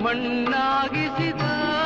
ಮಣ್ಣಾಗಿಸಿದ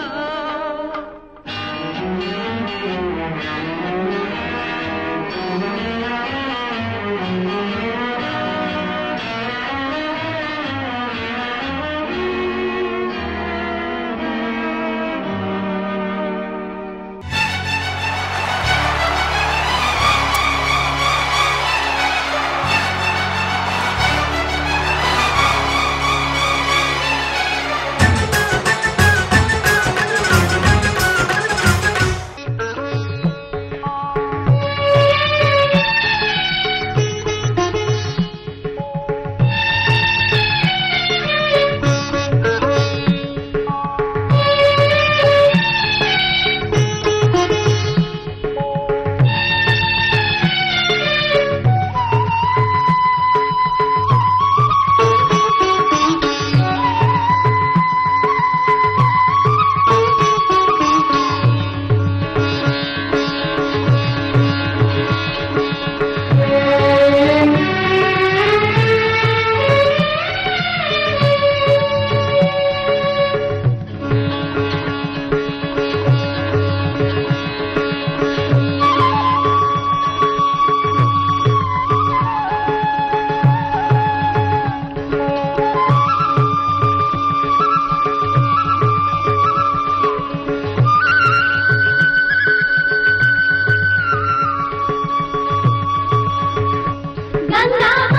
ಗಂಗಮ್ಮ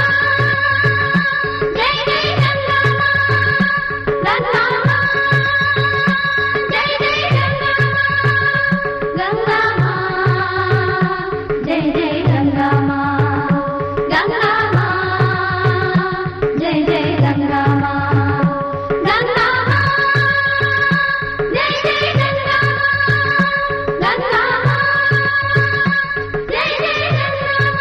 ಜೈ ಜೈ ಗಂಗಮ್ಮ ಗಂಗಮ್ಮ ಜೈ ಜೈ ಗಂಗಮ್ಮ ಗಂಗಮ್ಮ ಜೈ ಜೈ ಗಂಗಮ್ಮ ಗಂಗಮ್ಮ ಜೈ ಜೈ ಗಂಗಮ್ಮ ಗಂಗಮ್ಮ ಜೈ ಜೈ ಗಂಗಮ್ಮ ಗಂಗಮ್ಮ ಜೈ ಜೈ ಗಂಗಮ್ಮ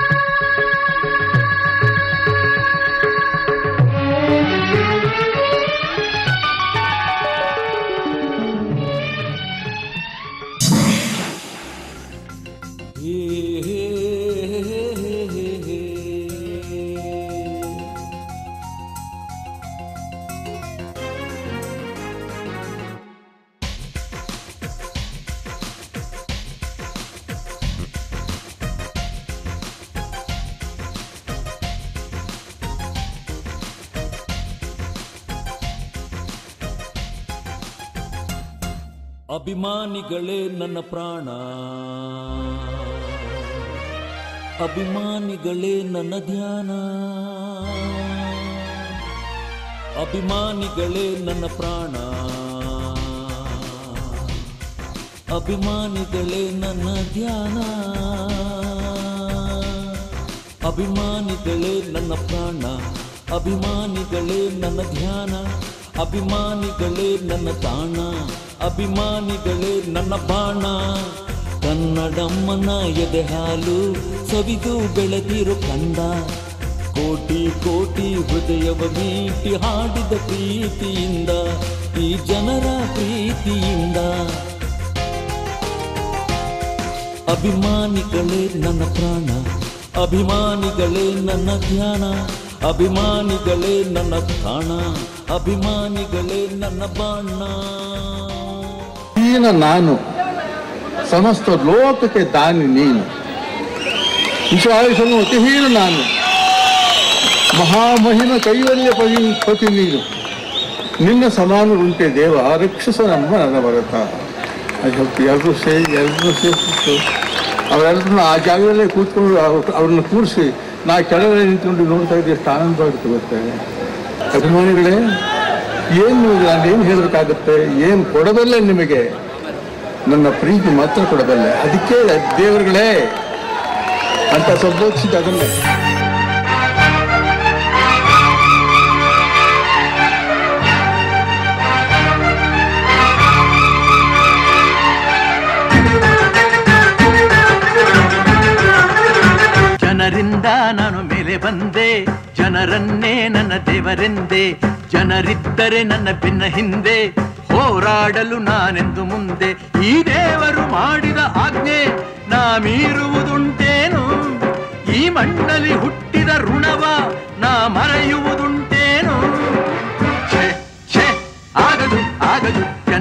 ಅಭಿಮಾನಿಗಳೇ ನನ್ನ ಪ್ರಾಣ ಅಭಿಮಾನಿಗಳೇ ನನ್ನ ಧ್ಯಾನ ಅಭಿಮಾನಿಗಳೇ ನನ್ನ ಪ್ರಾಣ ಅಭಿಮಾನಿಗಳೇ ನನ್ನ ಧ್ಯಾನ ಅಭಿಮಾನಿಗಳೇ ನನ್ನ ಪ್ರಾಣ ಅಭಿಮಾನಿಗಳೇ ನನ್ನ ಧ್ಯಾನ ಅಭಿಮಾನಿಗಳೇ ನನ್ನ ತಾಣ ಅಭಿಮಾನಿಗಳೇ ನನ್ನ ಬಾಣ ಕನ್ನಡಮ್ಮನ ಎದೆ ಹಾಲು ಸವಿದು ಬೆಳೆದಿರು ಕಂದ ಕೋಟಿ ಕೋಟಿ ಹೃದಯವ ಮೀಟಿ ಹಾಡಿದ ಪ್ರೀತಿಯಿಂದ ಈ ಜನರ ಪ್ರೀತಿಯಿಂದ ಅಭಿಮಾನಿಗಳೇ ನನ್ನ ಪ್ರಾಣ ಅಭಿಮಾನಿಗಳೇ ನನ್ನ ಧ್ಯಾನ ಅಭಿಮಾನಿಗಳೇ ನನ್ನ ತಾಣ ಅಭಿಮಾನಿಗಳೇ ನನ್ನ ಬಾಣ ಹೀನ ನಾನು ಸಮಸ್ತ ಲೋಕಕ್ಕೆ ದಾನಿ ನೀನು ವಿಶ್ವಾಸನು ಅತಿಹೀನ ನಾನು ಮಹಾಮಹಿಮ ಕೈವಲ್ಯ ಪತಿ ಪತಿ ನೀನು ನಿನ್ನ ಸಮಾನರುಂಟೆ ದೇವ ರಕ್ಷಿಸ ನಮ್ಮ ನನ್ನ ಭರತ ಅದು ಸ್ವಲ್ಪ ಎಲ್ಲರೂ ಸೇರಿ ಎಲ್ಲರೂ ಸೇರಿಸಿತ್ತು ಅವರೆಲ್ಲರನ್ನ ಆ ಜಾಗದಲ್ಲೇ ಕೂತ್ಕೊಂಡು ಅವ್ರ್- ಅವ್ರನ್ನ ಕೂರಿಸಿ ನಾ ಕೆಳಗಡೆ ನಿಂತ್ಕೊಂಡು ನೋಡ್ತಾ ಇದ್ದೆ ಎಷ್ಟು ಆನಂದವಾಗುತ್ತೆ ಗೊತ್ತೇ ಅಭಿಮಾನಿಗಳೇ ಏನು ನಾನು ಏನು ಹೇಳಬೇಕಾಗುತ್ತೆ ಏನು ಕೊಡಬಲ್ಲೆ ನಿಮಗೆ ನನ್ನ ಪ್ರೀತಿ ಮಾತ್ರ ಕೊಡಬಲ್ಲೆ ಅದಕ್ಕೆ ದೇವರುಗಳೇ ಅಂತ ಸಂಬೋಧಿಸಿದ ಅದನ್ನೇ ಜನರಿಂದ ನಾನು ಮೇಲೆ ಬಂದೆ ಜನರನ್ನೇ ನನ್ನ ದೇವರೆಂದೆ ಜನರಿದ್ದರೆ ನನ್ನ ಬೆನ್ನ ಹಿಂದೆ ಹೋರಾಡಲು ನಾನೆಂದು ಮುಂದೆ ಈ ದೇವರು ಮಾಡಿದ ಆಜ್ಞೆ ನಾ ಮೀರುವುದುಂಟೇನು ಈ ಮಣ್ಣಲ್ಲಿ ಹುಟ್ಟಿದ ಋಣವ ನಾ ಮರೆಯುವುದುಂಟೇನು ಛೆ, ಛೆ, ಆ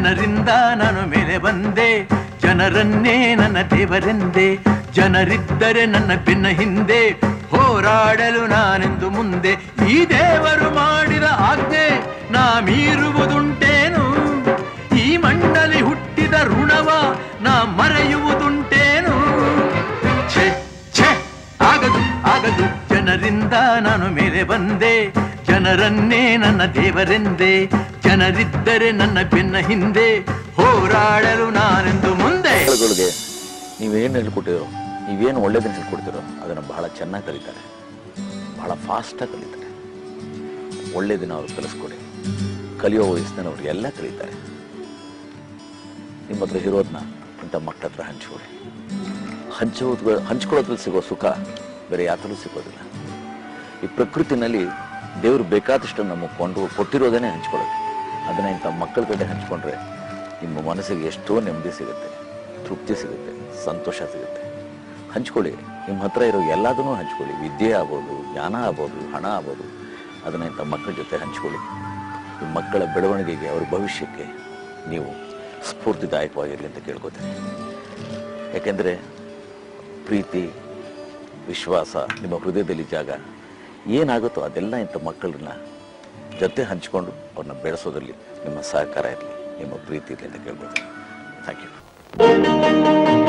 ಜನರಿಂದ ನಾನು ಮೇಲೆ ಬಂದೆ ಜನರನ್ನೇ ನನ್ನ ದೇವರೆಂದೆ ಜನರಿದ್ದರೆ ನನ್ನ ಬೆನ್ನ ಹಿಂದೆ ಹೋರಾಡಲು ನಾನೆಂದು ಮುಂದೆ ಈ ದೇವರು ಮಾಡಿದ ಆಜ್ಞೆ ನಾ ಮೀರುವುದುಂಟೇನು ಈ ಮಣ್ಣಲ್ಲಿ ಹುಟ್ಟಿದ ಋಣವ ನಾ ಮರೆಯುವುದುಂಟೇನು ಛೆ ಛೆ ಆಗದು ಆಗದು ಜನರಿಂದ ನಾನು ಮೇಲೆ ಬಂದೆ ಜನರನ್ನೇ ನನ್ನ ದೇವರೆಂದೆ ಜನರಿದ್ದರೆ ನನ್ನ ಬೆನ್ನ ಹಿಂದೆ ಹೋರಾಡಲು ನಾನೆಂದು ಮುಂದೆ ಮಕ್ಕಳುಗಳಿಗೆ ನೀವೇನು ಹೇಳ್ಕೊಟ್ಟಿರೋ ನೀವೇನು ಒಳ್ಳೇದನ್ನು ಹೇಳ್ಕೊಡ್ತಿರೋ ಅದನ್ನು ಬಹಳ ಚೆನ್ನಾಗಿ ಕಲಿತಾರೆ ಬಹಳ ಫಾಸ್ಟಾಗಿ ಕಲಿತಾರೆ ಒಳ್ಳೇದನ್ನ ಅವ್ರು ಕಲಿಸ್ಕೊಡಿ ಕಲಿಯೋ ವಯಸ್ಸಿನ ಅವ್ರು ಎಲ್ಲ ಕಲಿತಾರೆ ನಿಮ್ಮ ಹತ್ರ ಇರೋದನ್ನ ಇಂಥ ಮಕ್ಕಳ ಹತ್ರ ಹಂಚ್ಕೊಳ್ಳಿ ಹಂಚೋದು ಹಂಚ್ಕೊಳ್ಳೋದ್ರಲ್ಲಿ ಸಿಗೋ ಸುಖ ಬೇರೆ ಯಾತಲ್ಲೂ ಸಿಗೋದಿಲ್ಲ ಈ ಪ್ರಕೃತಿನಲ್ಲಿ ದೇವರು ಬೇಕಾದಷ್ಟು ನಮಗೆ ಕೊಂಡು ಕೊಟ್ಟಿರೋದನ್ನೇ ಹಂಚ್ಕೊಳ್ಳೋದು ಅದನ್ನ ಇಂಥ ಮಕ್ಕಳ ಕಡೆ ಹಂಚ್ಕೊಂಡ್ರೆ ನಿಮ್ಮ ಮನಸ್ಸಿಗೆ ಎಷ್ಟೋ ನೆಮ್ಮದಿ ಸಿಗುತ್ತೆ ತೃಪ್ತಿ ಸಿಗುತ್ತೆ ಸಂತೋಷ ಸಿಗುತ್ತೆ ಹಂಚ್ಕೊಳ್ಳಿ ನಿಮ್ಮ ಹತ್ರ ಇರೋ ಎಲ್ಲದನ್ನೂ ಹಂಚ್ಕೊಳ್ಳಿ ವಿದ್ಯೆ ಆಗ್ಬೋದು ಜ್ಞಾನ ಆಗ್ಬೋದು ಹಣ ಆಗ್ಬೋದು ಅದನ್ನ ಇಂಥ ಮಕ್ಕಳ ಜೊತೆ ಹಂಚ್ಕೊಳ್ಳಿ ಈ ಮಕ್ಕಳ ಬೆಳವಣಿಗೆಗೆ ಅವ್ರ ಭವಿಷ್ಯಕ್ಕೆ ನೀವು ಸ್ಫೂರ್ತಿದಾಯಕವಾಗಿರಲಿ ಅಂತ ಕೇಳ್ಕೊತೀನಿ ಯಾಕೆಂದರೆ ಪ್ರೀತಿ ವಿಶ್ವಾಸ ನಿಮ್ಮ ಹೃದಯದಲ್ಲಿ ಜಾಗ ಏನಾಗುತ್ತೋ ಅದೆಲ್ಲ ಇಂಥ ಮಕ್ಕಳನ್ನ ಜೊತೆ ಹಂಚಿಕೊಂಡು ಅವ್ರನ್ನ ಬೆಳೆಸೋದ್ರಲ್ಲಿ ನಿಮ್ಮ ಸಹಕಾರ ಇರಲಿ ನಿಮ್ಮ ಪ್ರೀತಿ ಇರಲಿ ಅಂತ ಕೇಳ್ಕೊತೀನಿ ಥ್ಯಾಂಕ್ ಯು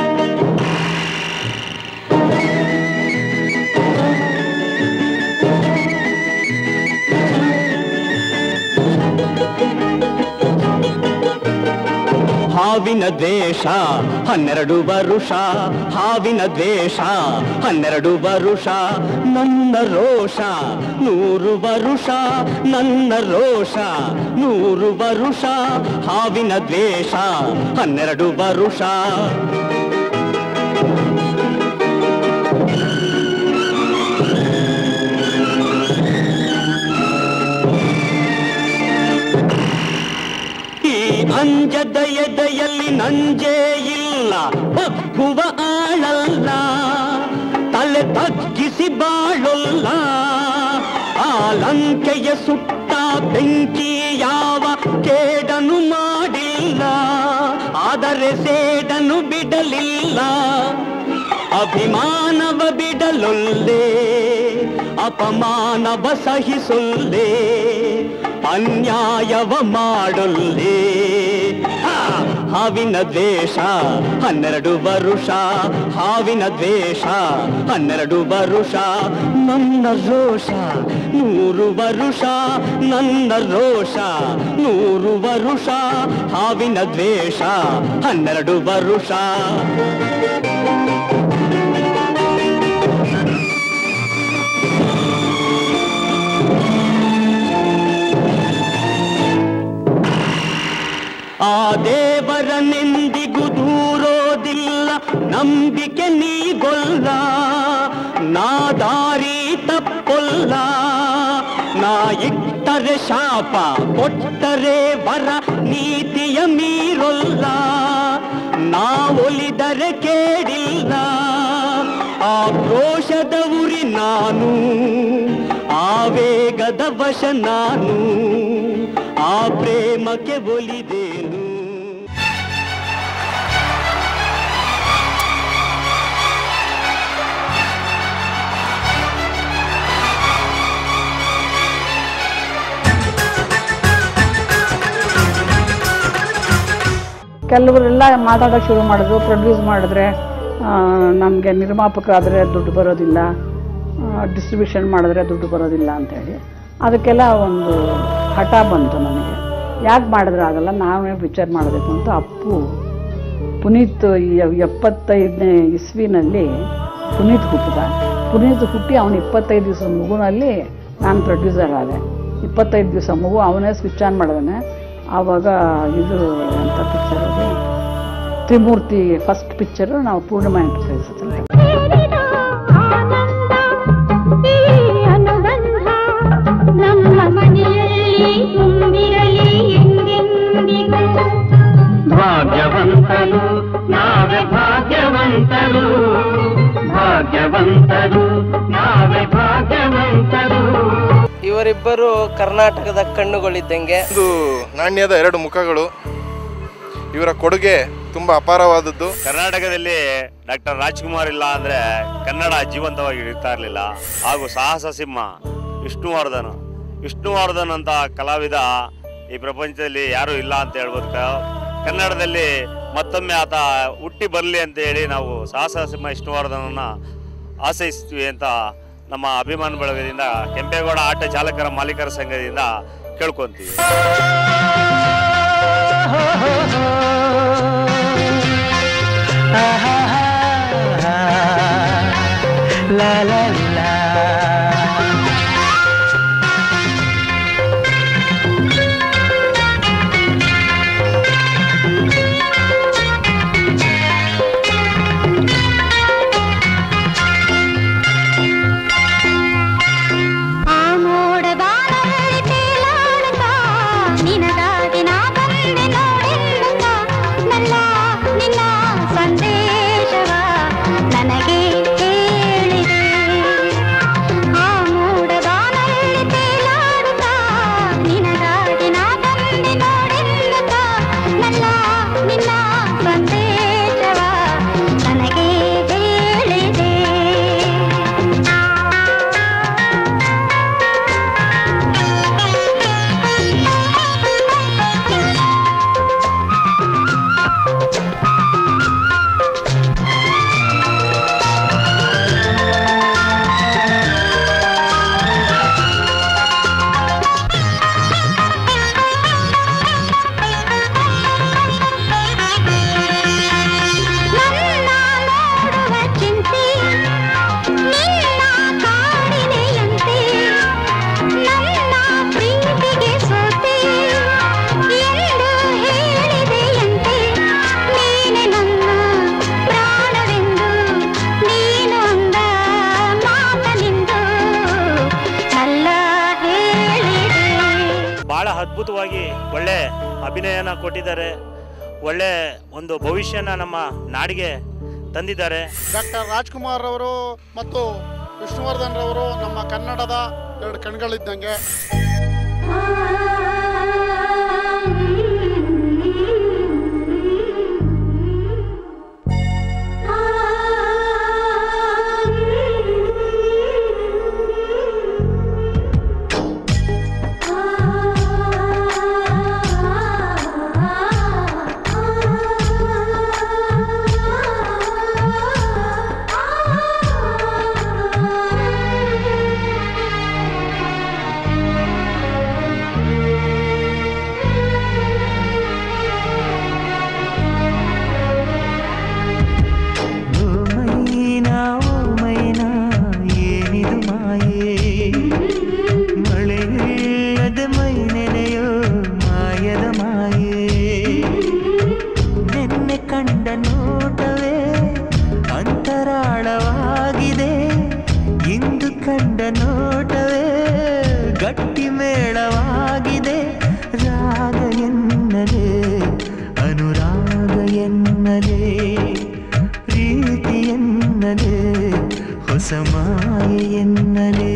ಹಾವಿನ ದ್ವೇಷ ಹನ್ನೆರಡು ವರುಷ ಹಾವಿನ ದ್ವೇಷ ಹನ್ನೆರಡು ವರುಷ ನನ್ನ ರೋಷ ನೂರು ವರುಷ ನನ್ನ ರೋಷ ನೂರು ವರುಷ ಹಾವಿನ ದ್ವೇಷ ಹನ್ನೆರಡು ವರುಷ ಈ ಅಂಜದ ಎದೆಯಲ್ಲಿ ನಂಜೇ ಇಲ್ಲ ಬಗ್ಗುವ ಆಳಲ್ಲ ತಲೆ ತಗ್ಗಿಸಿ ಬಾಳಲ್ಲ ಆ ಲಂಕೆಯ ಸುಟ್ಟ ಬೆಂಕಿ ಯಾವ ಕೇಡನು ಮಾಡಿಲ್ಲ ಆದರೆ ಸೇಡನು ಬಿಡಲಿಲ್ಲ ಅಭಿಮಾನವ ಬಿಡಲೊಲ್ಲೆ ಅಪಮಾನವ ಸಹಿಸೊಲ್ಲೆ ಅನ್ಯಾಯವ ಮಾಡೊಲ್ಲೆ ಹಾ! ಹಾವಿನ ದ್ವೇಷ ಹನ್ನೆರಡು ವರುಷ ಹಾವಿನ ದ್ವೇಷ ಹನ್ನೆರಡು ವರುಷ ನನ್ನ ರೋಷ ನೂರು ವರುಷ ನನ್ನ ರೋಷ ನೂರು ವರುಷ ಹಾವಿನ ದ್ವೇಷ ಹನ್ನೆರಡು ವರುಷ ಆ ದೇವರನೆಂದಿಗೂ ದೂರೋದಿಲ್ಲ ನಂಬಿಕೆ ನೀಗೊಲ್ಲ ನಾ ದಾರಿ ತಪ್ಪೊಲ್ಲ ನಾ ಇಟ್ಟರೆ ಶಾಪ ಕೊಟ್ಟರೆ ವರ ನೀತಿಯ ಮೀರೊಲ್ಲ ನಾ ಒಲಿದರೆ ಕೇಳಿಲ್ಲ ಆ ಕ್ರೋಶದ ಉರಿ ನಾನು ಆವೇಗದ ವಶ ನಾನು ಆ ಪ್ರೇಮಕ್ಕೆ ಒಲಿದೇನು ಕೆಲವರೆಲ್ಲ ಮಾತಾಡೋಕೆ ಶುರು ಮಾಡಿದ್ರು ಪ್ರೊಡ್ಯೂಸ್ ಮಾಡಿದ್ರೆ ನಮಗೆ ನಿರ್ಮಾಪಕರಾದರೆ ದುಡ್ಡು ಬರೋದಿಲ್ಲ ಡಿಸ್ಟ್ರಿಬ್ಯೂಷನ್ ಮಾಡಿದ್ರೆ ದುಡ್ಡು ಬರೋದಿಲ್ಲ ಅಂತೇಳಿ ಅದಕ್ಕೆಲ್ಲ ಒಂದು ಹಠ ಬಂತು ನನಗೆ ಯಾಕೆ ಮಾಡಿದ್ರೆ ಆಗಲ್ಲ ನಾವೇ ಪಿಕ್ಚರ್ ಮಾಡಬೇಕು ಅಂತ ಅಪ್ಪು ಪುನೀತ್ ಎ- ಎಪ್ಪತ್ತೈದನೇ ಇಸ್ವಿನಲ್ಲಿ ಪುನೀತ್ ಹುಟ್ಟಿದ ಪುನೀತ್ ಹುಟ್ಟಿ ಅವನು ಇಪ್ಪತ್ತೈದು ದಿವಸ ಮಗುನಲ್ಲಿ ನಾನು ಪ್ರೊಡ್ಯೂಸರ್ ಆದೆ ಇಪ್ಪತ್ತೈದು ದಿವಸ ಮಗು ಅವನೇ ಸ್ವಿಚ್ ಆನ್ ಮಾಡಿದಾನೆ ಆವಾಗ ಇದು ಅಂತ ಪಿಕ್ಚರ್ ಅದು ತ್ರಿಮೂರ್ತಿ ಫಸ್ಟ್ ಪಿಕ್ಚರು ನಾವು ಪೂರ್ಣಿಮಾ ಎಂಟರ್ಪ್ರೈಸ್ ಅಂತ ಸೇರಿದ ಆನಂದ ಈ ಅನುಬಂಧ ನಮ್ಮ ಮನೆಯಲ್ಲಿ ತುಂಬಿರಲಿ ಎಂದೆಂದಿಗೂ ಭಾಗ್ಯವಂತರು ನಾವೇ ಭಾಗ್ಯವಂತರು ಭಾಗ್ಯವಂತರು ನಾವೇ ಭಾಗ್ಯವಂತರು ಇವರಿಬ್ಬರು ಕರ್ನಾಟಕದ ಕಣ್ಣುಗಳಿದ್ದಂಗೆ ಒಂದು ನಾಣ್ಯದ ಎರಡು ಮುಖಗಳು ಇವರ ಕೊಡುಗೆ ತುಂಬ ಅಪಾರವಾದದ್ದು ಕರ್ನಾಟಕದಲ್ಲಿ ಡಾಕ್ಟರ್ ರಾಜ್ಕುಮಾರ್ ಇಲ್ಲ ಅಂದ್ರೆ ಕನ್ನಡ ಜೀವಂತವಾಗಿ ಇರ್ತಾ ಇರಲಿಲ್ಲ ಹಾಗೂ ಸಾಹಸ ಸಿಂಹ ವಿಷ್ಣುವರ್ಧನ್ ವಿಷ್ಣುವರ್ಧನ್ ಅಂತ ಕಲಾವಿದ ಈ ಪ್ರಪಂಚದಲ್ಲಿ ಯಾರೂ ಇಲ್ಲ ಅಂತ ಹೇಳ್ಬೋದು ಕ- ಕನ್ನಡದಲ್ಲಿ ಮತ್ತೊಮ್ಮೆ ಆತ ಹುಟ್ಟಿ ಬರಲಿ ಅಂತ ಹೇಳಿ ನಾವು ಸಾಹಸ ಸಿಂಹ ವಿಷ್ಣುವರ್ಧನನ್ನ ಆಶಯಿಸ್ತೀವಿ ಅಂತ ನಮ್ಮ ಅಭಿಮಾನ ಬಳಗದಿಂದ ಕೆಂಪೇಗೌಡ ಆಟ ಚಾಲಕರ ಮಾಲೀಕರ ಸಂಘದಿಂದ ಕೇಳ್ಕೊಂತೀವಿ ಆ ಮೋಡದಾನದಲ್ಲಿ ತೇಲಾಡುತ್ತಾ ನಿನಗಾಗಿ ನಾ ಬಂದೆ ನೋಡೆನ್ನುತ್ತಾ ನನ್ನ ನಿನ್ನ ಸಂದೇಶವ ನನಗೆ ಹೇಳಿದೆ ಆ ಮೋಡದಾನದಲ್ಲಿ ತೇಲಾಡುತ್ತಾ ನಿನಗಾಗಿ ನಾ ಬಂದೆ ನೋಡೆನ್ನುತ್ತಾ ನನ್ನ ನಿನ್ನ ಸಂದೇಶವ ನನಗೆ ಹೇಳಿದೆ ನನ್ನ ನೋಡುವ ಚಿಂತೆ ನಿನ್ನ ಕಾಡಿದೆಯಂತೆ ನನ್ನ ಪ್ರೀತಿಗೆ ಸೋತೆ ಎಂದು ಹೇಳಿದೆಯಂತೆ ನೀನೆ ನನ್ನ ಪ್ರಾಣವೆಂದು ನೀನು ಅಂದ ಮಾತನೆಂದು ಅಲ್ಲ ಹೇಳಿದೆ ಬಹಳ ಅದ್ಭುತವಾಗಿ ಒಳ್ಳೆ ಅಭಿನಯನ ಕೊಟ್ಟಿದ್ದಾರೆ ಒಳ್ಳೆ ಒಂದು ಭವಿಷ್ಯನ ನಮ್ಮ ನಾಡಿಗೆ ತಂದಿದ್ದಾರೆ ಡಾಕ್ಟರ್ ರಾಜ್ಕುಮಾರ್ ಅವರು ಮತ್ತು ವಿಷ್ಣುವರ್ಧನ್ ರವರು ನಮ್ಮ ಕನ್ನಡದ ಎರಡು ಕಣ್ಗಳಿದ್ದಂಗೆ ಓ ಮೈನಾ ಓ ಮೈನಾ ಏನಿದು ಮಾಯೆ ಮಳೆಯಿಲ್ಲದ ಮೈ ನೆನೆಯೋ ಮಾಯದ ಮಾಯೆ ನಿನ್ನೆ ಕಂಡ ನೋಟವೇ ಅಂತರಾಳವಾಗಿದೆ ಇಂದು ಕಂಡ ನೋಟವೇ ಗಟ್ಟಿ ಮೇಳವಾಗಿದೆ ರಾಗ ಎನ್ನಲೇ ಅನುರಾಗ ಎನ್ನಲೇ ಪ್ರೀತಿ ಎನ್ನಲೇ ಹೊಸ ಮಾಯೆ ಎನ್ನಲೇ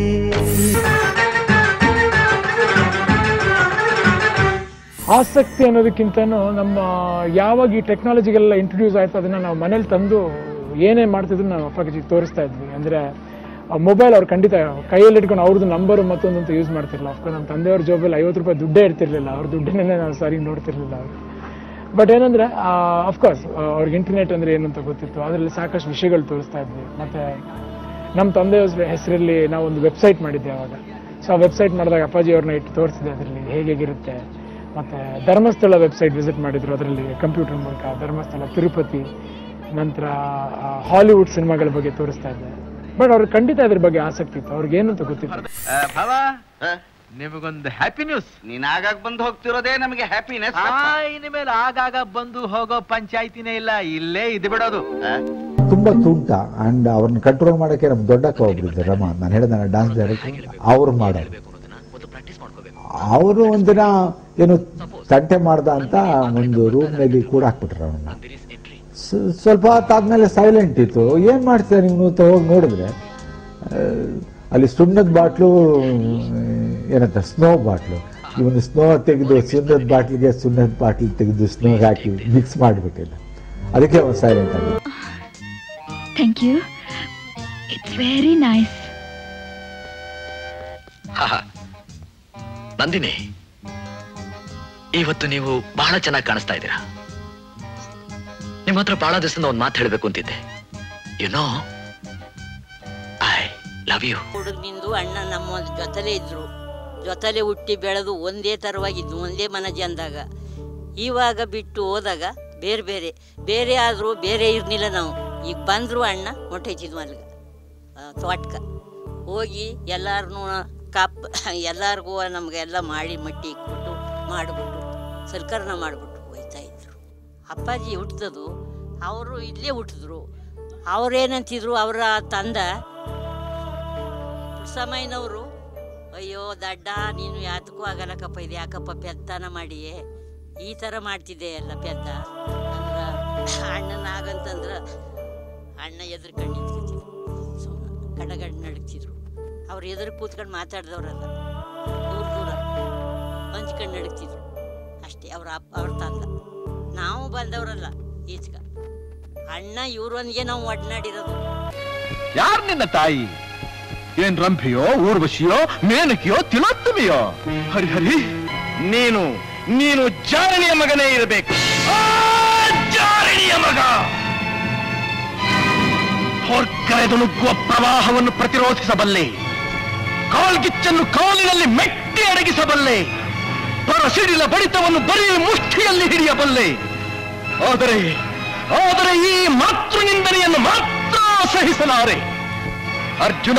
ಆಸಕ್ತಿ ಅನ್ನೋದಕ್ಕಿಂತನೂ ನಮ್ಮ ಯಾವಾಗ ಈ ಟೆಕ್ನಾಲಜಿಗೆಲ್ಲ ಇಂಟ್ರೊಡ್ಯೂಸ್ ಆಯ್ತು ಅದನ್ನ ನಾವು ಮನೇಲಿ ತಂದು ಏನೇ ಮಾಡ್ತಿದ್ರು ನಾವು ಅಪ್ಪಾಜಿಗೆ ತೋರಿಸ್ತಾ ಇದ್ವಿ ಅಂದ್ರೆ ಮೊಬೈಲ್ ಅವ್ರು ಖಂಡಿತ ಕೈಯಲ್ಲಿ ಇಟ್ಕೊಂಡು ಅವ್ರದ್ದು ನಂಬರು ಮತ್ತೊಂದು ಅಂತ ಯೂಸ್ ಮಾಡ್ತಿರ್ಲಿಲ್ಲ ಅಫ್ಕೋರ್ಸ್ ನಮ್ಮ ತಂದೆಯವ್ರ ಜೋಬಲ್ಲಿ ಐವತ್ತು ರೂಪಾಯಿ ದುಡ್ಡೇ ಇರ್ತಿರ್ಲಿಲ್ಲ ಅವ್ರ ದುಡ್ಡನ್ನೇ ನಾವು ಸರಿ ನೋಡ್ತಿರ್ಲಿಲ್ಲ ಅವರು ಬಟ್ ಏನಂದ್ರೆ ಅಫ್ಕೋರ್ಸ್ ಅವ್ರಿಗೆ ಇಂಟರ್ನೆಟ್ ಅಂದ್ರೆ ಏನು ಅಂತ ಗೊತ್ತಿತ್ತು ಅದರಲ್ಲಿ ಸಾಕಷ್ಟು ವಿಷಯಗಳು ತೋರಿಸ್ತಾ ಇದ್ವಿ ಮತ್ತೆ ನಮ್ಮ ತಂದೆಯವ್ರ ಹೆಸರಲ್ಲಿ ನಾವು ಒಂದು ವೆಬ್ಸೈಟ್ ಮಾಡಿದ್ದೆ ಅವಾಗ ಸೊ ಆ ವೆಬ್ಸೈಟ್ ಮಾಡಿದಾಗ ಅಪ್ಪಾಜಿ ಅವ್ರನ್ನ ಇಟ್ಟು ತೋರಿಸಿದೆ ಅದರಲ್ಲಿ ಹೇಗೆ ಹೇಗಿರುತ್ತೆ ಮತ್ತೆ ಧರ್ಮಸ್ಥಳ ವೆಬ್ಸೈಟ್ ವಿಸಿಟ್ ಮಾಡಿದ್ರು ಅದರಲ್ಲಿ ಕಂಪ್ಯೂಟರ್ ಮೂಲಕ ಧರ್ಮಸ್ಥಳ ತಿರುಪತಿ ನಂತರ ಹಾಲಿವುಡ್ ಸಿನಿಮಾಗಳ ಬಗ್ಗೆ ತೋರಿಸ್ತಾ ಇದ್ದೆ ಬಟ್ ಅವ್ರಿಗೆ ಖಂಡಿತ ಇದ್ರ ಬಗ್ಗೆ ಆಸಕ್ತಿ ಇತ್ತು ಅವ್ರಿಗೆ ಏನು ಅಂತ ಗೊತ್ತಿತ್ತು ಭಾವ ನಿಮಗೊಂದು ಹ್ಯಾಪಿ ನ್ಯೂಸ್ ನೀನ್ ಆಗಾಗ ಬಂದು ಹೋಗ್ತಿರೋದೇ ನಮಗೆ ಹ್ಯಾಪಿನೆಸ್ ಇನ್ಮೇಲೆ ಆಗಾಗ ಬಂದು ಹೋಗೋ ಪಂಚಾಯ್ತಿನೇ ಇಲ್ಲ ಇಲ್ಲೇ ಇದು ಬಿಡೋದು ತುಂಬಾ ತುಂಟ ಅಂಡ್ ಅವ್ರನ್ನ ಕಂಟ್ರೋಲ್ ಮಾಡಕ್ಕೆ ನಮ್ ದೊಡ್ಡಕ್ಕ ಒಬ್ರಿದ್ರು ರಮ ನಾನು ಹೇಳಿದ ಡಾನ್ಸ್ ಡೈರೆಕ್ಟರ್ ಅವ್ರು ಮಾಡೋರು ಅವರು ಒಂದಿನ ಏನು ತಂಟೆ ಮಾಡ್ದ ಅಂತ ಒಂದು ರೂಮ್ ನಲ್ಲಿ ಕೂಡ ಹಾಕ್ಬಿಟ್ರು ಅವನ್ನ ಸ್ವಲ್ಪ ಹೊತ್ತಾದ್ಮೇಲೆ ಸೈಲೆಂಟ್ ಇತ್ತು ಏನ್ ಮಾಡ್ತಾರೆ ನೀವು ಅಂತ ಹೋಗಿ ನೋಡಿದ್ರೆ ಆ, ಅಲ್ಲಿ ಸುಣ್ಣದ ಬಾಟ್ಲು ಏನಂತ ಸ್ನೋ ಬಾಟ್ಲು ಇವನು ಸ್ನೋ ತೆಗೆದು ಸುಣ್ಣದ ಬಾಟ್ಲಿಗೆ ಸುಣ್ಣದ ಬಾಟ್ಲಿ ತೆಗೆದು ಸ್ನೋ ಹಾಕಿ ಮಿಕ್ಸ್ ಮಾಡಿಬಿಟ್ಟಿಲ್ಲ ಅದಕ್ಕೆ ಅವನು ಸೈಲೆಂಟ್ ಆಗಿ thank you it's very nice ಹಾ ನಂದಿನಿ ಇವತ್ತು ನೀವು ಬಹಳ ಚೆನ್ನಾಗಿ ಕಾಣಿಸ್ತಾ ಇದ್ದೀರಾ ನಿಮ್ಮ ಹತ್ರ ಬಹಳ ದಿವಸದಿಂದ ಒಂದು ಮಾತು ಹೇಳಬೇಕು ಅಂತಿದ್ದೆ you know I love you ಹುಡುಗನಿಂದು ಅಣ್ಣ ನಮ್ಮ ಜೊತೆಲೇ ಇದ್ರು ಜೊತೆಲೆ ಹುಟ್ಟಿ ಬೆಳೆದು ಒಂದೇ ಥರವಾಗಿದ್ದು ಒಂದೇ ಮನಜಿ ಅಂದಾಗ ಇವಾಗ ಬಿಟ್ಟು ಹೋದಾಗ ಬೇರೆ ಬೇರೆ ಬೇರೆ ಆದರೂ ಬೇರೆ ಇರಲಿಲ್ಲ ನಾವು ಈಗ ಬಂದರು ಅಣ್ಣ ಹೊಟ್ಟೆಚಿದ್ ಮಲ್ಗ ತೋಟಕ ಹೋಗಿ ಎಲ್ಲಾರನ್ನೂ ಕಾಪ್ ಎಲ್ಲರಿಗೂ ನಮಗೆಲ್ಲ ಮಾಡಿ ಮಟ್ಟಿ ಇಕ್ಬಿಟ್ಟು ಮಾಡಿಬಿಟ್ಟು ಸರ್ಕಾರನ ಮಾಡಿಬಿಟ್ಟು ಹೋಯ್ತಾ ಇದ್ರು ಅಪ್ಪಾಜಿ ಹುಟ್ಟಿದದು ಅವರು ಇಲ್ಲೇ ಹುಟ್ಟಿದ್ರು ಅವ್ರೇನಂತಿದ್ರು ಅವರ ತಂದ ಸಮಯನವರು ಅಯ್ಯೋ ದಡ್ಡ ನೀನು ಯಾತಕ್ಕೂ ಆಗಲ್ಲಕ್ಕಪ್ಪ ಇದು ಯಾಕಪ್ಪ ಪೆತ್ತನ ಮಾಡಿಯೇ ಈ ಥರ ಮಾಡ್ತಿದ್ದೆ ಎಲ್ಲ ಪೆದ್ದ ಅಂದ್ರೆ ಅಣ್ಣನ ಆಗಂತಂದ್ರೆ ಅಣ್ಣ ಎದುರು ಕಣ್ಣು ನಿಂತ್ಕೊತಿದ್ರು ಸುಮ್ಮನೆ ಗಡಗಡ್ ನಡುಗ್ತಿದ್ರು ಅವ್ರು ಎದುರು ಕೂತ್ಕೊಂಡು ಮಾತಾಡ್ದವ್ರಲ್ಲ ದೂರ ದೂರ ಹಂಚ್ಕೊಂಡು ನಡುಗ್ತಿದ್ರು ಅಷ್ಟೇ ಅವ್ರ ಅಪ್ಪ ಅವ್ರ ತಂದ ನಾವು ಬಂದವರಲ್ಲ ಈಚೆಗ ಅಣ್ಣ ಇವ್ರೊಂದಿಗೆ ನಾವು ಒಡನಾಡಿರೋದು ಯಾರ್ ನಿನ್ನ ತಾಯಿ ಏನ್ ರಂಭೆಯೋ ಊರ್ವಶಿಯೋ ಮೇನಕಿಯೋ ತಿಲೋತ್ತಮಿಯೋ ಹರಿ ಹರಿ ನೀನು ನೀನು ಜಾರಣಿಯ ಮಗನೇ ಇರಬೇಕು ಆ ಜಾರಣಿಯ ಮಗ ಹೊರ್ಕರೆದು ನುಗ್ಗುವ ಪ್ರವಾಹವನ್ನು ಪ್ರತಿರೋಧಿಸಬಲ್ಲೆ ಕಾಲ್ಗಿಚ್ಚನ್ನು ಕಾಲಿನಲ್ಲಿ ಮೆಟ್ಟಿ ಅಡಗಿಸಬಲ್ಲೆ ಪರಸಿಡಿಲ ಬಡಿತವನ್ನು ಬರೀ ಮುಷ್ಟಿಯಲ್ಲಿ ಹಿಡಿಯಬಲ್ಲೆ ಆದರೆ ಆದರೆ ಈ ಮಾತೃ ನಿಂದನೆಯನ್ನು ಮಾತ್ರ ಸಹಿಸಲಾರೆ ಅರ್ಜುನ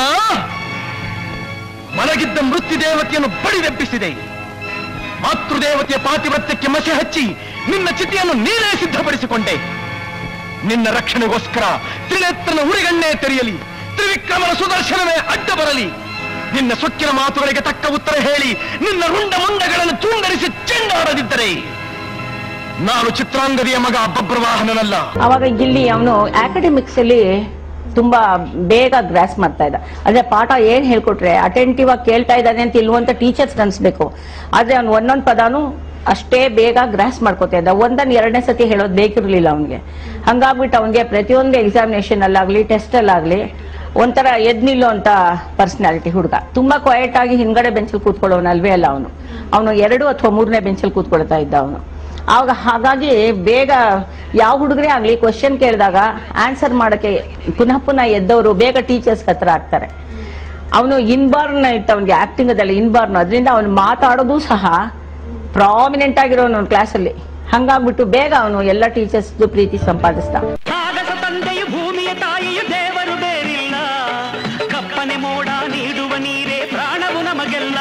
ಮಲಗಿದ್ದ ಮೃತ್ಯು ದೇವತೆಯನ್ನು ಬಡಿದೆಬ್ಬಿಸಿದೆ ಮಾತೃದೇವತೆಯ ಪಾತಿವೃತ್ಯಕ್ಕೆ ಮಸೆ ಹಚ್ಚಿ ನಿನ್ನ ಚಿತೆಯನ್ನು ನೀನೇ ಸಿದ್ಧಪಡಿಸಿಕೊಂಡೆ ನಿನ್ನ ರಕ್ಷಣೆಗೋಸ್ಕರ ತ್ರಿನೇತ್ರನ ಉರಿಗಣ್ಣೆ ತೆರೆಯಲಿ ತ್ರಿವಿಕ್ರಮನ ಸುದರ್ಶನವೇ ಅಡ್ಡ ಬರಲಿ ನಿನ್ನ ಸೊಕ್ಕಿನ ಮಾತುಗಳಿಗೆ ತಕ್ಕ ಉತ್ತರ ಹೇಳಿ ನಿನ್ನ ರುಂಡ ಮುಂಡಗಳನ್ನು ತುಂಡರಿಸಿ ಚೆಂಡಾಡದಿದ್ದರೆ ನಾನು ಚಿತ್ರಾಂಗದಿಯ ಮಗ ಬಬ್ರವಾಹನನಲ್ಲ ಅವಾಗ ಇಲ್ಲಿ ಅವನು ಅಕಾಡೆಮಿಕ್ಸ್ ಅಲ್ಲಿ ತುಂಬಾ ಬೇಗ ಗ್ರಾಸ್ ಮಾಡ್ತಾ ಇದ್ದ ಅಂದ್ರೆ ಪಾಠ ಏನ್ ಹೇಳ್ಕೊಟ್ರೆ ಅಟೆಂಟಿವ್ ಆಗಿ ಕೇಳ್ತಾ ಇದ್ದಾನೆ ಅಂತ ಇಲ್ವಂತ ಟೀಚರ್ಸ್ ಅನ್ಸ್ಬೇಕು ಆದ್ರೆ ಅವ್ನು ಒಂದೊಂದ್ ಪದಾನು ಅಷ್ಟೇ ಬೇಗ ಗ್ರಾಸ್ ಮಾಡ್ಕೋತಾ ಇದ್ದ ಒಂದನ್ ಎರಡನೇ ಸತಿ ಹೇಳೋದು ಬೇಕಿರ್ಲಿಲ್ಲ ಅವನಿಗೆ ಹಂಗಾಗ್ಬಿಟ್ಟು ಅವನಿಗೆ ಪ್ರತಿಯೊಂದು ಎಕ್ಸಾಮಿನೇಷನ್ ಅಲ್ಲಾಗ್ಲಿ ಟೆಸ್ಟ್ ಅಲ್ಲಾಗ್ಲಿ ಒಂಥರ ಎದ್ ನಿಲ್ಲುವಂತ ಪರ್ಸನಾಲಿಟಿ ಹುಡುಗ ತುಂಬಾ ಕ್ವೈಟ್ ಆಗಿ ಹಿಂದ್ಗಡೆ ಬೆಂಚಲ್ಲಿ ಕೂತ್ಕೊಳ್ಳೋನು ಅಲ್ವೇ ಅಲ್ಲ ಅವನು ಅವನು ಎರಡು ಅಥವಾ ಮೂರನೇ ಬೆಂಚಲ್ಲಿ ಕೂತ್ಕೊಳ್ತಾ ಇದ್ದ ಅವನು ಆವಾಗ ಹಾಗಾಗಿ ಬೇಗ ಯಾವ ಹುಡುಗರೇ ಆಗ್ಲಿ ಕ್ವಶನ್ ಕೇಳಿದಾಗ ಆನ್ಸರ್ ಮಾಡಕ್ಕೆ ಪುನಃ ಪುನಃ ಎದ್ದವರು ಬೇಗ ಟೀಚರ್ಸ್ ಹತ್ರ ಆಗ್ತಾರೆ ಅವನು ಇನ್ಬಾರ್ನ್ ಇತ್ತು ಅವನಿಗೆ ಆಕ್ಟಿಂಗ್ ಅದಲ್ಲ ಇನ್ಬಾರ್ನ್ ಅದರಿಂದ ಅವನು ಮಾತಾಡೋದು ಸಹ ಪ್ರಾಮಿನೆಂಟ್ ಆಗಿರೋನು ಕ್ಲಾಸಲ್ಲಿ ಹಂಗಾಗ್ಬಿಟ್ಟು ಬೇಗ ಅವನು ಎಲ್ಲ ಟೀಚರ್ಸ್ ಪ್ರೀತಿ ಸಂಪಾದಿಸ್ದ ಆಗಸ ತಂದೆಯು ಭೂಮಿಯ ತಾಯಿಯು ದೇವರು ಬೇರಿಲ್ಲ ಕಪ್ಪನೆ ಮೋಡ ನೀಡುವ ನೀರೇ ಪ್ರಾಣವು ನಮಗೆಲ್ಲ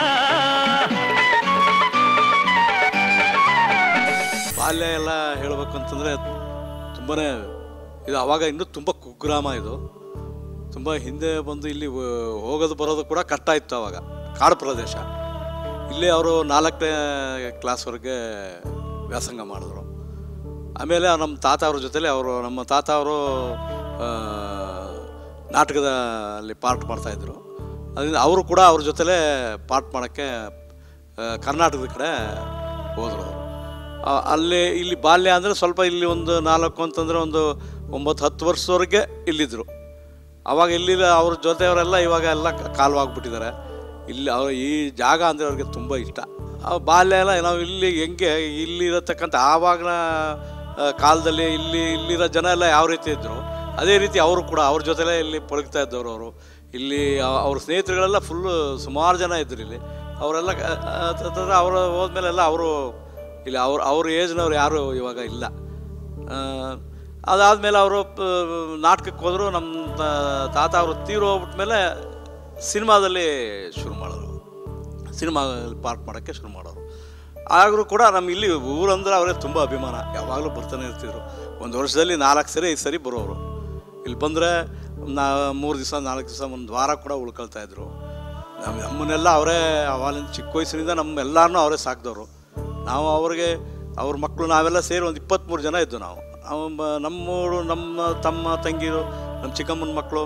ಬಾಲ್ಯ ಎಲ್ಲ ಹೇಳಬೇಕು ಅಂತಂದರೆ ತುಂಬಾ ಇದು ಅವಾಗ ಇನ್ನೂ ತುಂಬ ಕುಗ್ರಾಮ ಇದು ತುಂಬ ಹಿಂದೆ ಬಂದು ಇಲ್ಲಿ ವ- ಹೋಗೋದು ಬರೋದು ಕೂಡ ಕಷ್ಟ ಇತ್ತು ಅವಾಗ ಕಾಡು ಪ್ರದೇಶ ಇಲ್ಲಿ ಅವರು ನಾಲ್ಕನೇ ಕ್ಲಾಸ್ವರೆಗೆ ವ್ಯಾಸಂಗ ಮಾಡಿದ್ರು ಆಮೇಲೆ ನಮ್ಮ ತಾತ ಅವ್ರ ಜೊತೆಲಿ ಅವರು ನಮ್ಮ ತಾತ ಅವರು ನಾಟಕದಲ್ಲಿ ಪಾರ್ಟ್ ಮಾಡ್ತಾಯಿದ್ರು ಅದರಿಂದ ಅವರು ಕೂಡ ಅವ್ರ ಜೊತೆಲೇ ಪಾರ್ಟ್ ಮಾಡೋಕ್ಕೆ ಆ, ಕರ್ನಾಟಕದ ಕಡೆ ಹೋದರು ಅವರು ಆ, ಅಲ್ಲಿ ಇಲ್ಲಿ ಬಾಲ್ಯ ಅಂದರೆ ಸ್ವಲ್ಪ ಇಲ್ಲಿ ಒಂದು ನಾಲ್ಕು ಅಂತಂದರೆ ಒಂದು ಒಂಬತ್ತು ಹತ್ತು ವರ್ಷದವರೆಗೆ ಇಲ್ಲಿದ್ದರು ಅವಾಗ ಇಲ್ಲಿಲ್ಲ ಅವ್ರ ಜೊತೆಯವರೆಲ್ಲ ಇವಾಗ ಎಲ್ಲ ಕಾಲವಾಗ್ಬಿಟ್ಟಿದ್ದಾರೆ ಇಲ್ಲಿ ಅವ್ರ ಈ ಜಾಗ ಅಂದರೆ ಅವ್ರಿಗೆ ತುಂಬ ಇಷ್ಟ ಆ ಬಾಲ್ಯ ಎಲ್ಲ ನಾವು ಇಲ್ಲಿ ಹೆಂಗೆ ಇಲ್ಲಿ ಇರತಕ್ಕಂಥ ಆವಾಗಿನ ಆ, ಕಾಲದಲ್ಲಿ ಇಲ್ಲಿ ಇಲ್ಲಿರೋ ಜನ ಎಲ್ಲ ಯಾವ ರೀತಿ ಇದ್ದರು ಅದೇ ರೀತಿ ಅವರು ಕೂಡ ಅವ್ರ ಜೊತೆಲೇ ಇಲ್ಲಿ ಪಳಗ್ತಾ ಇದ್ದವರು ಅವರು ಇಲ್ಲಿ ಅ- ಅವ್ರ ಸ್ನೇಹಿತರುಗಳೆಲ್ಲ ಫುಲ್ಲು ಸುಮಾರು ಜನ ಇದ್ದರು ಇಲ್ಲಿ ಅವರೆಲ್ಲ ಅವರು ಹೋದ್ಮೇಲೆ ಎಲ್ಲ ಅವರು ಇಲ್ಲಿ ಅವ್ರ ಅವ್ರ ಏಜ್ನವ್ರು ಯಾರು ಇವಾಗ ಇಲ್ಲ ಆ, ಅದಾದಮೇಲೆ ಅವರು ನಾಟಕಕ್ಕೆ ಹೋದರು ನಮ್ಮ ತಾ- ತಾತ ಅವರು ತೀರು ಹೋಗ್ಬಿಟ್ಮೇಲೆ ಸಿನಿಮಾದಲ್ಲಿ ಶುರು ಮಾಡೋರು ಸಿನಿಮಾ ಪಾರ್ಟ್ ಮಾಡೋಕ್ಕೆ ಶುರು ಮಾಡೋರು ಆದರೂ ಕೂಡ ನಮ್ಮ ಇಲ್ಲಿ ಊರಂದ್ರೆ ಅವರೇ ತುಂಬ ಅಭಿಮಾನ ಯಾವಾಗಲೂ ಬರ್ತಾನೆ ಇರ್ತಿದ್ರು ಒಂದು ವರ್ಷದಲ್ಲಿ ನಾಲ್ಕು ಸರಿ ಐದು ಸರಿ ಬರೋರು ಇಲ್ಲಿ ಬಂದರೆ ನಾ ಮೂರು ದಿವಸ ನಾಲ್ಕು ದಿವಸ ಒಂದು ವಾರ ಕೂಡ ಉಳ್ಕೊಳ್ತಾ ಇದ್ರು ನಮ್ಮ ನಮ್ಮನ್ನೆಲ್ಲ ಅವರೇ ಅವಾಗಿನ ಚಿಕ್ಕ ವಯಸ್ಸಿನಿಂದ ನಮ್ಮೆಲ್ಲರನ್ನೂ ಅವರೇ ಸಾಕಿದವರು ನಾವು ಅವ್ರಿಗೆ ಅವ್ರ ಮಕ್ಕಳು ನಾವೆಲ್ಲ ಸೇರಿ ಒಂದು ಇಪ್ಪತ್ತ್ಮೂರು ಜನ ಇದ್ದು ನಾವು ಅವ ಮ- ನಮ್ಮೂರು ನಮ್ಮ ತಮ್ಮ ತಂಗಿರು ನಮ್ಮ ಚಿಕ್ಕಮ್ಮನ ಮಕ್ಕಳು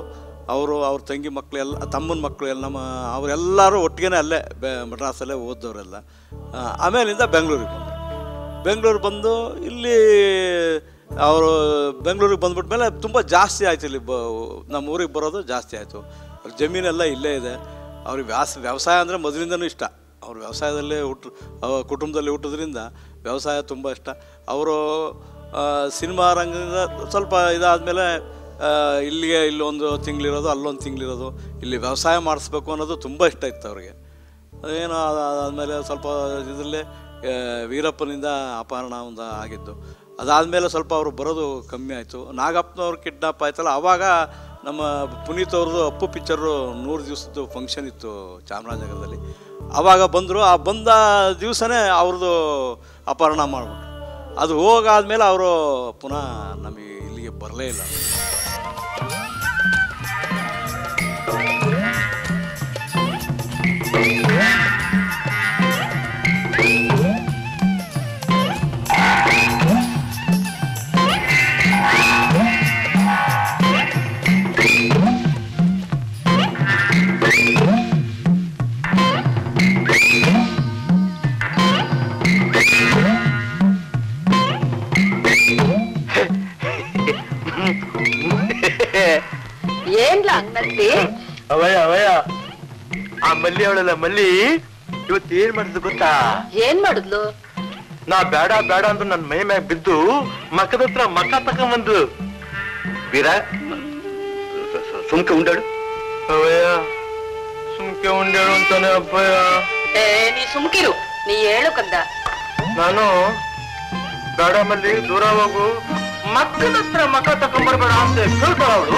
ಅವರು ಅವ್ರ ತಂಗಿ ಮಕ್ಕಳು ಎಲ್ಲ ತಮ್ಮನ ಮಕ್ಕಳು ಎಲ್ಲ ನಮ್ಮ ಅವರೆಲ್ಲರೂ ಒಟ್ಟಿಗೆ ಅಲ್ಲೇ ಬೆ ಮಡ್ರಾಸಲ್ಲೇ ಓದ್ದವರೆಲ್ಲ ಆ, ಆಮೇಲಿಂದ ಬೆಂಗಳೂರಿಗೆ ಬಂದರು ಬೆಂಗಳೂರು ಬಂದು ಇಲ್ಲಿ ಅವರು ಬೆಂಗಳೂರಿಗೆ ಬಂದ್ಬಿಟ್ಮೇಲೆ ತುಂಬ ಜಾಸ್ತಿ ಆಯಿತು ಇಲ್ಲಿ ಬ ನಮ್ಮ ಊರಿಗೆ ಬರೋದು ಜಾಸ್ತಿ ಆಯಿತು ಅವ್ರ ಜಮೀನೆಲ್ಲ ಇಲ್ಲೇ ಇದೆ ಅವ್ರಿಗೆ ವ್ಯಾಸ ವ್ಯವಸಾಯ ಅಂದರೆ ಮೊದಲಿಂದನೂ ಇಷ್ಟ ಅವ್ರು ವ್ಯವಸಾಯದಲ್ಲೇ ಹುಟ್ಟು ಅವ್ರ ಕುಟುಂಬದಲ್ಲಿ ಹುಟ್ಟಿದ್ರಿಂದ ವ್ಯವಸಾಯ ತುಂಬ ಇಷ್ಟ ಅವರು ಸಿನಿಮಾ ರಂಗದಿಂದ ಸ್ವಲ್ಪ ಇದಾದಮೇಲೆ ಇಲ್ಲಿಗೆ ಇಲ್ಲೊಂದು ತಿಂಗಳಿರೋದು ಅಲ್ಲೊಂದು ತಿಂಗಳಿರೋದು ಇಲ್ಲಿ ವ್ಯವಸಾಯ ಮಾಡಿಸ್ಬೇಕು ಅನ್ನೋದು ತುಂಬ ಇಷ್ಟ ಇತ್ತು ಅವ್ರಿಗೆ ಏನೋ ಅದಾದಮೇಲೆ ಸ್ವಲ್ಪ ಇದರಲ್ಲೇ ವೀರಪ್ಪನಿಂದ ಅಪಹರಣ ಒಂದು ಆಗಿದ್ದು ಅದಾದಮೇಲೆ ಸ್ವಲ್ಪ ಅವರು ಬರೋದು ಕಮ್ಮಿ ಆಯಿತು ನಾಗಪ್ಪನವ್ರು ಕಿಡ್ನಾಪ್ ಆಯ್ತಲ್ಲ ಆವಾಗ ನಮ್ಮ ಪುನೀತ್ ಅವ್ರದ್ದು ಅಪ್ಪು ಪಿಕ್ಚರು ನೂರು ದಿವಸದ್ದು ಫಂಕ್ಷನ್ ಇತ್ತು ಚಾಮರಾಜನಗರದಲ್ಲಿ ಆವಾಗ ಬಂದರು ಆ ಬಂದ ದಿವಸನೇ ಅವ್ರದ್ದು ಅಪಹರಣ ಮಾಡಿಬಿಟ್ರು ಅದು ಹೋಗಾದ್ಮೇಲೆ ಅವರು ಪುನಃ ನಮಗೆ ಇಲ್ಲಿಗೆ ಬರಲೇ ಇಲ್ಲ ಏನ್ಲ ಹಂಗಂತಿ ಅವಯ್ಯ ಅವಯ್ಯ ಆ ಮಲ್ಲಿ ಅವಳಲ್ಲ ಮಲ್ಲಿ ಇವತ್ತು ಏನ್ ಮಾಡಿದ್ ಗೊತ್ತಾ ಏನ್ ಮಾಡಿದ್ಲು ನಾ ಬೇಡ ಬೇಡ ಅಂತ ನನ್ ಮೈ ಮ್ಯಾಗ ಬಿದ್ದು ಮಕ್ಕದ ಹತ್ರ ಮಕ್ಕ ತಕೊಂಬಂದು ವೀರ ಸುಮ್ಕೆ ಉಂಡಾಡು ಅವಯ್ಯ ಸುಮ್ಕೆ ಉಂಡಾಡು ಅಂತಾನೆ ಅಪ್ಪಯ್ಯ ಏ ನೀ ಸುಮ್ಕಿರು ನೀ ಹೇಳು ಕಂದ ನಾನು ಬೇಡ ಮಲ್ಲಿ ದೂರ ಹೋಗು ಮಕ್ಕದ ಹತ್ರ ಮಕ್ಕ ತಕೊಂಬರ್ಬೇಡ ಅಂತ ಹೇಳ್ತಾಳ ಅವಳು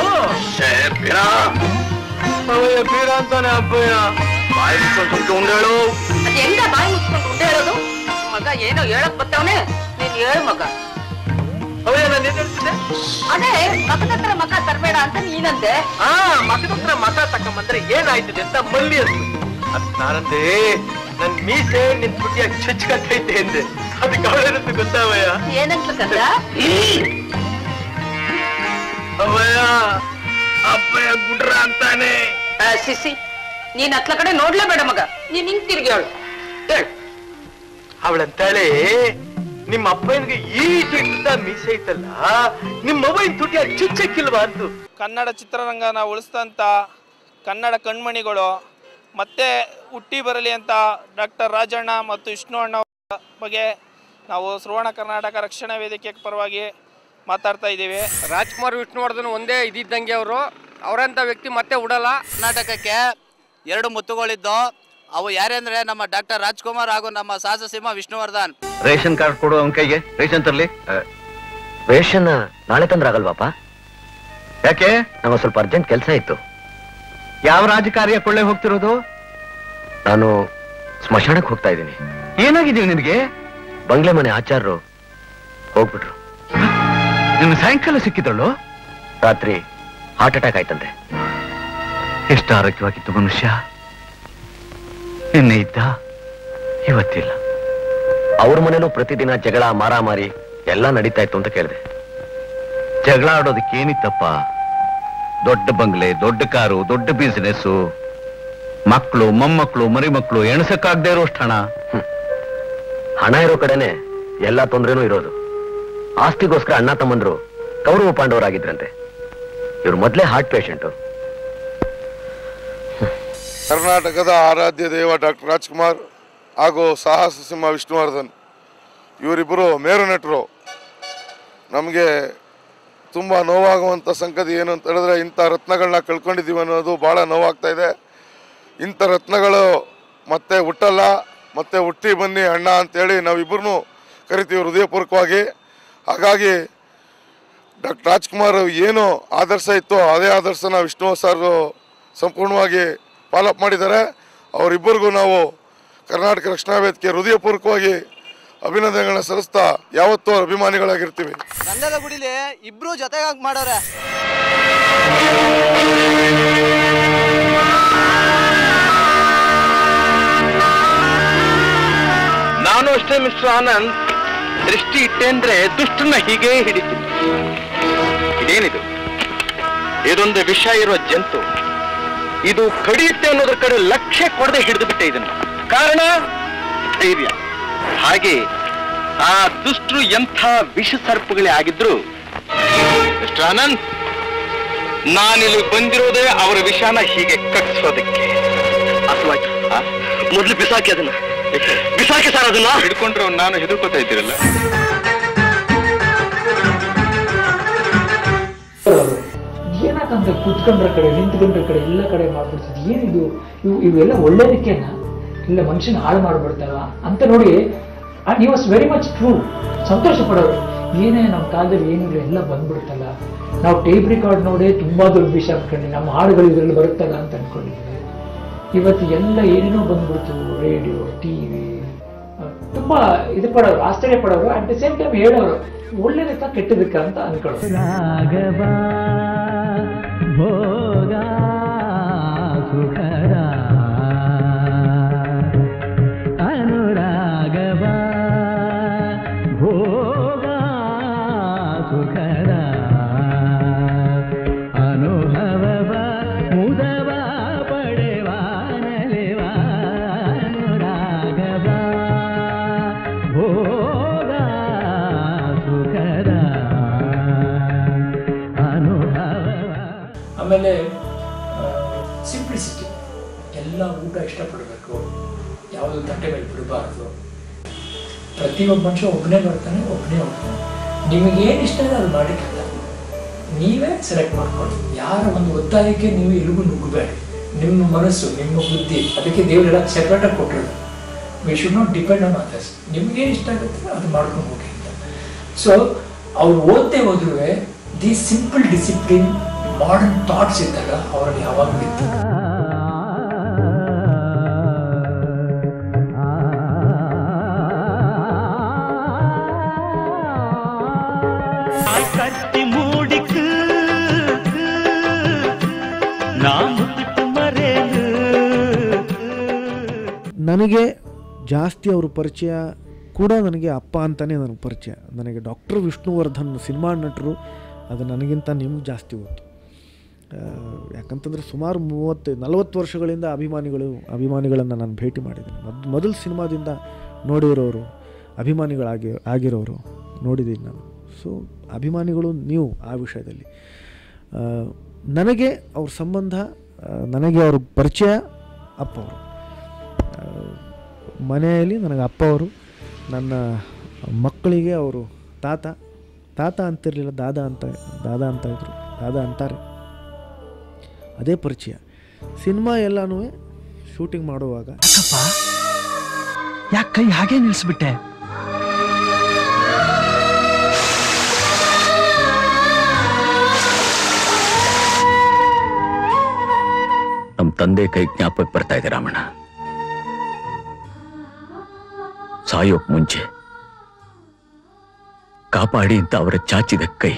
ಅವಯ್ಯ ಬೀರ ಅಂತಾನೆ ಅಪ್ಪಯ್ಯ ಬಾಯಿ ಮುಚ್ಕೊಂಡು ಸುಮ್ಕೆ ಉಂಡಾಳು ಅದ್ ಹೆಂಗ ಬಾಯಿ ಮುಚ್ಕೊಂಡು ಉಂಡೆ ಹೇಳೋದು ಮಗ ಏನೋ ಹೇಳಕ್ ಬರ್ತಾವನೆ ನೀನ್ ಹೇಳು ಮಗ ಅವಯ್ಯ ನಾನು ಏನ್ ಹೇಳ್ತಿದ್ದೆ ಅದೇ ಮಗದ ಹತ್ರ ಮಗ ತರಬೇಡ ಅಂತ ನೀನಂದೆ ಆ ಮಗದ ಹತ್ರ ಮಕ ತಕೊಂಬಂದ್ರೆ ಏನಾಯ್ತದೆ ಅಂತ ಮಲ್ಲಿ ಅಂತ ಅದ್ ನಾನಂದೆ ನನ್ ಮೀಸೆ ನಿನ್ ತುಟಿಯಾಗ ಚುಚ್ಕತ್ತೈತೆ ಎಂದೆ ಅದಕ್ಕೆ ಅವಳೇನಂತ ಗೊತ್ತಾವಯ್ಯ ಏನಂತ ಕಂದ ಅವಯ್ಯ ಅಪ್ಪಯ್ಯ ಗುಡ್ರ ಅಂತಾನೆ ಆ, ಸಿಸಿ ನೀನ್ ಹತ್ಲ ಕಡೆ ನೋಡ್ಲೇಬೇಡ ಮಗ ನೀನ್ ಹಿಂಗ್ ತಿರ್ಗಿ ಹೇಳು ಹೇಳು ಅವಳಂತಾಳೆ ನಿಮ್ಮ ಅಪ್ಪನಿಗೆ ಈಟು ಇದ್ದ ಮೀಸೆ ಐತಲ್ಲ ನಿಮ್ಮ ಅವ್ವನ್ ತುಟಿಯಾಗ ಚುಚ್ಚಕ್ಕಿಲ್ವಾ ಅಂದು ಕನ್ನಡ ಚಿತ್ರರಂಗನ ಉಳಿಸ್ತಂತ ಕನ್ನಡ ಕಣ್ಮಣಿಗಳು ಮತ್ತೆ ಹುಟ್ಟಿ ಬರಲಿ ಅಂತ ಡಾಕ್ಟರ್ ರಾಜಣ್ಣ ಮತ್ತು ವಿಷ್ಣು ಅಣ್ಣ ಅವರ ಬಗ್ಗೆ ನಾವು ಸುವರ್ಣ ಕರ್ನಾಟಕ ರಕ್ಷಣಾ ವೇದಿಕೆ ಪರವಾಗಿ ಮಾತಾಡ್ತಾ ಇದ್ದೀವಿ ರಾಜ್ಕುಮಾರ್ ವಿಷ್ಣುವರ್ಧನ್ ಒಂದೇ ಇದ್ದಿದ್ದಂಗೆ ಅವರು ಅವರಂತ ವ್ಯಕ್ತಿ ಮತ್ತೆ ಉಡಲ್ಲ ಕರ್ನಾಟಕಕ್ಕೆ ಎರಡು ಮುತ್ತುಗಳಿದ್ದು ಅವು ಯಾರೆಂದ್ರೆ ನಮ್ಮ ಡಾಕ್ಟರ್ ರಾಜ್ಕುಮಾರ್ ಹಾಗೂ ನಮ್ಮ ಸಾಹಸ ಸಿಂಹ ವಿಷ್ಣುವರ್ಧನ್ ರೇಷನ್ ಕಾರ್ಡ್ ಕೊಡು ಅವನ ಕೈಗೆ ರೇಷನ್ ತರ್ಲಿ ರೇಷನ್ ನಾಳೆ ತಂದ್ರೆ ಆಗಲ್ವಾಪ ಯಾಕೆ ನಂಗೆ ಸ್ವಲ್ಪ ಅರ್ಜೆಂಟ್ ಕೆಲಸ ಇತ್ತು ಯಾವ ರಾಜಕಾರ್ಯ ಕೊಳ್ಳೆ ಹೋಗ್ತಿರೋದು ನಾನು ಸ್ಮಶಾನಕ್ಕೆ ಹೋಗ್ತಾ ಇದ್ದೀನಿ ಏನಾಗಿದ್ದೀವಿ ನಿನಗೆ ಬಂಗ್ಲೆ ಮನೆ ಆಚಾರ್ರು ಹೋಗ್ಬಿಟ್ರು ನಿನ್ನ ಸಾಯಂಕಾಲ ಸಿಕ್ಕಿದಳು ರಾತ್ರಿ ಹಾರ್ಟ್ ಅಟ್ಯಾಕ್ ಆಯ್ತಂತೆ ಎಷ್ಟು ಆರೋಗ್ಯವಾಗಿತ್ತು ಮನುಷ್ಯ ನಿನ್ನೆ ಇದ್ದ ಇವತ್ತಿಲ್ಲ ಅವ್ರ ಮನೇಲೂ ಪ್ರತಿದಿನ ಜಗಳ ಮಾರಾಮಾರಿ ಎಲ್ಲ ನಡೀತಾ ಇತ್ತು ಅಂತ ಕೇಳಿದೆ ಜಗಳ ಆಡೋದಕ್ಕೆ ಏನಿತ್ತಪ್ಪ ದೊಡ್ಡ ಬಂಗ್ಲೆ ದೊಡ್ಡ ಕಾರು ದೊಡ್ಡ ಬಿಸಿನೆಸ್ ಮಕ್ಕಳು ಮೊಮ್ಮಕ್ಕಳು ಮರಿ ಮಕ್ಕಳು ಎಣಸಕ್ಕಾಗದೇ ಇರೋಷ್ಟು ಹಣ ಹಣ ಇರೋ ಕಡೆನೆ ಎಲ್ಲಾ ತೊಂದ್ರೆನೂ ಇರೋದು ಆಸ್ತಿಗೋಸ್ಕರ ಅಣ್ಣ ತಮ್ಮಂದ್ರು ಕೌರವ ಪಾಂಡವರಾಗಿದ್ರಂತೆ ಇವ್ರು ಮೊದ್ಲೇ ಹಾರ್ಟ್ ಪೇಷಂಟು ಕರ್ನಾಟಕದ ಆರಾಧ್ಯ ದೇವ ಡಾಕ್ಟರ್ ರಾಜ್ಕುಮಾರ್ ಹಾಗೂ ಸಾಹಸ ಸಿಂಹ ವಿಷ್ಣುವರ್ಧನ್ ಇವರಿಬ್ಬರು ಮೇರು ನಟರು ನಮಗೆ ತುಂಬ ನೋವಾಗುವಂಥ ಸಂಗತಿ ಏನು ಅಂತ ಹೇಳಿದ್ರೆ ಇಂಥ ರತ್ನಗಳನ್ನ ಕಳ್ಕೊಂಡಿದ್ದೀವಿ ಅನ್ನೋದು ಭಾಳ ನೋವಾಗ್ತಾ ಇದೆ ಇಂಥ ರತ್ನಗಳು ಮತ್ತೆ ಹುಟ್ಟಲ್ಲ ಮತ್ತೆ ಹುಟ್ಟಿ ಬನ್ನಿ ಅಣ್ಣ ಅಂತೇಳಿ ನಾವಿಬ್ಬರೂ ಕರಿತೀವಿ ಹೃದಯಪೂರ್ವಕವಾಗಿ ಹಾಗಾಗಿ ಡಾಕ್ಟರ್ ರಾಜ್ಕುಮಾರ್ ಏನು ಆದರ್ಶ ಇತ್ತೋ ಅದೇ ಆದರ್ಶನ ವಿಷ್ಣು ಸರ್ ಸಂಪೂರ್ಣವಾಗಿ ಫಾಲೋಅಪ್ ಮಾಡಿದ್ದಾರೆ ಅವರಿಬ್ಬರಿಗೂ ನಾವು ಕರ್ನಾಟಕ ರಕ್ಷಣಾ ವೇದಿಕೆ ಹೃದಯಪೂರ್ವಕವಾಗಿ ಅಭಿನಂದನೆಗಳನ್ನ ಸಲ್ಲಿಸ್ತಾ ಯಾವತ್ತೂ ಅವ್ರ ಅಭಿಮಾನಿಗಳಾಗಿರ್ತೀವಿ ಗಂಧದ ಗುಡಿಲಿ ಇಬ್ರು ಜೊತೆಗಾಗಿ ಮಾಡೋರೆ ನಾನು ಅಷ್ಟೇ ಮಿಸ್ಟರ್ ಆನಂದ್ ದೃಷ್ಟಿ ಇಟ್ಟೆ ಅಂದ್ರೆ ದುಷ್ಟನ್ನ ಹೀಗೆ ಹಿಡಿತೀನಿ ಇದೇನಿದು ಇದೊಂದು ವಿಷ ಇರೋ ಜಂತು ಇದು ಕಡಿಯುತ್ತೆ ಅನ್ನೋದ್ರ ಕಡೆ ಲಕ್ಷ್ಯ ಕೊಡದೆ ಹಿಡಿದು ಬಿಟ್ಟೆ ಇದನ್ನು ಕಾರಣ ಧೈರ್ಯ ಹಾಗೆ ಆ ದುಷ್ಟರು ಎಂಥ ವಿಷ ಸರ್ಪಗಳೇ ಆಗಿದ್ರು ಮಿಸ್ಟರ್ ಆನಂದ್ ನಾನಿಲ್ಲಿ ಬಂದಿರೋದೇ ಅವರ ವಿಷಾನ ಹೀಗೆ ಕಟ್ಸೋದಕ್ಕೆ ಅರ್ಥವಾಯ್ತು ಮೊದಲು ಬಿಸಾಕಿ ಅದನ್ನ ಬಿಸಾಕಿ ಸರ್ ಅದನ್ನ ಹಿಡ್ಕೊಂಡ್ರೆ ನಾನು ಹೆದರ್ಕೋತಾ ಇದ್ದೀರಲ್ಲ ಏನಕ್ಕಂತ ಕುತ್ಕೊಂಡ್ರ ಕಡೆ ನಿಂತ್ಕೊಂಡ್ರ ಕಡೆ ಎಲ್ಲ ಕಡೆ ಮಾಡ್ಬಿಡ್ತಿದ್ ಏನಿದು ಇವು ಇವೆಲ್ಲ ಒಳ್ಳೇದಕ್ಕೇನಾ ಇಲ್ಲ ಮನುಷ್ಯನ ಹಾಳು ಮಾಡ್ಬಿಡ್ತಾವ ಅಂತ ನೋಡಿ ಈ ವಾಸ್ ವೆರಿ ಮಚ್ ಟ್ರೂ ಸಂತೋಷ ಪಡೋರು ಏನೇ ನಮ್ಮ ಕಾಲದಲ್ಲಿ ಏನಿಲ್ಲ ಎಲ್ಲ ಬಂದ್ಬಿಡ್ತಲ್ಲ ನಾವು ಟೇಪ್ ರೆಕಾರ್ಡ್ ನೋಡೇ ತುಂಬಾ ದೊಡ್ಡ ವಿಷಯ ಅನ್ಕೊಂಡ್ವಿ ನಮ್ಮ ಹಾಡುಗಳು ಇದರಲ್ಲಿ ಬರುತ್ತಲ್ಲ ಅಂತ ಅನ್ಕೊಂಡಿದ್ವಿ ಇವತ್ತು ಎಲ್ಲ ಏನೇನೋ ಬಂದ್ಬಿಡ್ತು ರೇಡಿಯೋ ಟಿವಿ ತುಂಬಾ ಇದು ಪಡೋರು ಆಶ್ಚರ್ಯ ಪಡೋರು ಅಟ್ ದ ಸೇಮ್ ಟೈಮ್ ಹೇಳೋರು ಒಳ್ಳೇದಕ್ಕ ಕೆಟ್ಟದಕ್ಕ ಅಂತ ಅನ್ಕೊಳ್ಳೋರು ರಾಘವ ಭೋಗ ಸುಖದ ಅನುರಾಗವ ಭೋಗ ಸುಖದ ಅನುಭವವ ಮುದವ ಪಡೆವ ನಲಿವ ಅನುರಾಗವ ಭೋಗ ಸುಖದ ಅನುಭವ ಆಮೇಲೆ ಸಿಂಪ್ಲಿಸಿಟಿ ಎಲ್ಲ ಊಟ ಇಷ್ಟಪಡಬೇಕು ಯಾವುದು ತಟ್ಟೆ ಮೇಲೆ ಬಿಡಬಾರ್ದು ಪ್ರತಿಯೊಬ್ಬ ಮನುಷ್ಯ ಒಬ್ಬನೇ ಬರ್ತಾನೆ ಒಬ್ಬನೇ ಹೋಗ್ತಾನೆ ನಿಮಗೆ ಏನು ಇಷ್ಟ ಇದೆ ಅದು ಮಾಡಿಕ್ಕಿಲ್ಲ ನೀವೇ ಸೆಲೆಕ್ಟ್ ಮಾಡ್ಕೊಳ್ಳಿ ಯಾರ ಒಂದು ಒತ್ತಾಯಕ್ಕೆ ನೀವು ಎಲ್ಲಿಗೂ ನುಗ್ಗಬೇಡಿ ನಿಮ್ಮ ಮನಸ್ಸು ನಿಮ್ಮ ಬುದ್ಧಿ ಅದಕ್ಕೆ ದೇವರೆಲ್ಲ ಸೆಪ್ರೇಟಾಗಿ ಕೊಟ್ಟಿರೋದು we should not depend on others ನಿಮ್ಗೇನು ಇಷ್ಟ ಆಗುತ್ತೆ ಅದು ಮಾಡ್ಕೊಂಡು ಹೋಗಿ ಅಂತ ಸೊ ಅವ್ರು ಓದ್ತೇ ಹೋದ್ರೂ the simple discipline modern thoughts ಇದ್ದಾಗ ಅವರಲ್ಲಿ ಯಾವಾಗಲೂ ಇತ್ತು கட்டி மூடிக்கு நான் முத்துட்டு மறேನು ನನಗೆ ಜಾಸ್ತಿ ಅವ್ರ ಪರಿಚಯ ಕೂಡ ನನಗೆ ಅಪ್ಪ ಅಂತಲೇ ನನಗೆ ಪರಿಚಯ ನನಗೆ ಡಾಕ್ಟರ್ ವಿಷ್ಣುವರ್ಧನ್ ಸಿನಿಮಾ ನಟರು ಅದು ನನಗಿಂತ ನಿಮ್ಗೆ ಜಾಸ್ತಿ ಗೊತ್ತು ಆ, ಯಾಕಂತಂದರೆ ಸುಮಾರು ಮೂವತ್ತು ನಲವತ್ತು ವರ್ಷಗಳಿಂದ ಅಭಿಮಾನಿಗಳು ಅಭಿಮಾನಿಗಳನ್ನು ನಾನು ಭೇಟಿ ಮಾಡಿದ್ದೀನಿ ಮೊದ್ ಮೊದಲ ಸಿನಿಮಾದಿಂದ ನೋಡಿರೋರು ಅಭಿಮಾನಿಗಳಾಗಿ ಆಗಿರೋರು ನೋಡಿದ್ದೀನಿ ನಾನು ಸೊ ಅಭಿಮಾನಿಗಳು ನೀವು ಆ ವಿಷಯದಲ್ಲಿ ಆ, ನನಗೆ ಅವ್ರ ಸಂಬಂಧ ಆ, ನನಗೆ ಅವ್ರ ಪರಿಚಯ ಅಪ್ಪ ಅವರು ಮನೆಯಲ್ಲಿ ನನಗೆ ಅಪ್ಪ ಅವರು ನನ್ನ ಮಕ್ಕಳಿಗೆ ಅವರು ತಾತ ತಾತ ಅಂತಿರಲಿಲ್ಲ ದಾದ ಅಂತ ದಾದ ಅಂತ ಇದ್ರು ದಾದ ಅಂತಾರೆ ಅದೇ ಪರಿಚಯ ಸಿನಿಮಾ ಎಲ್ಲನೂ ಶೂಟಿಂಗ್ ಮಾಡುವಾಗ ಯಾಕೆ ಕೈ ಹಾಗೆ ನಿಲ್ಲಿಸ್ಬಿಟ್ಟೆ ನಮ್ಮ ತಂದೆ ಕೈ ಜ್ಞಾಪಕ ಬರ್ತಾ ಇದೆ ರಾಮಣ್ಣ ಸಾಯೋಕ್ ಮುಂಚೆ ಕಾಪಾಡಿ ಅಂತ ಅವರ ಚಾಚಿದ ಕೈ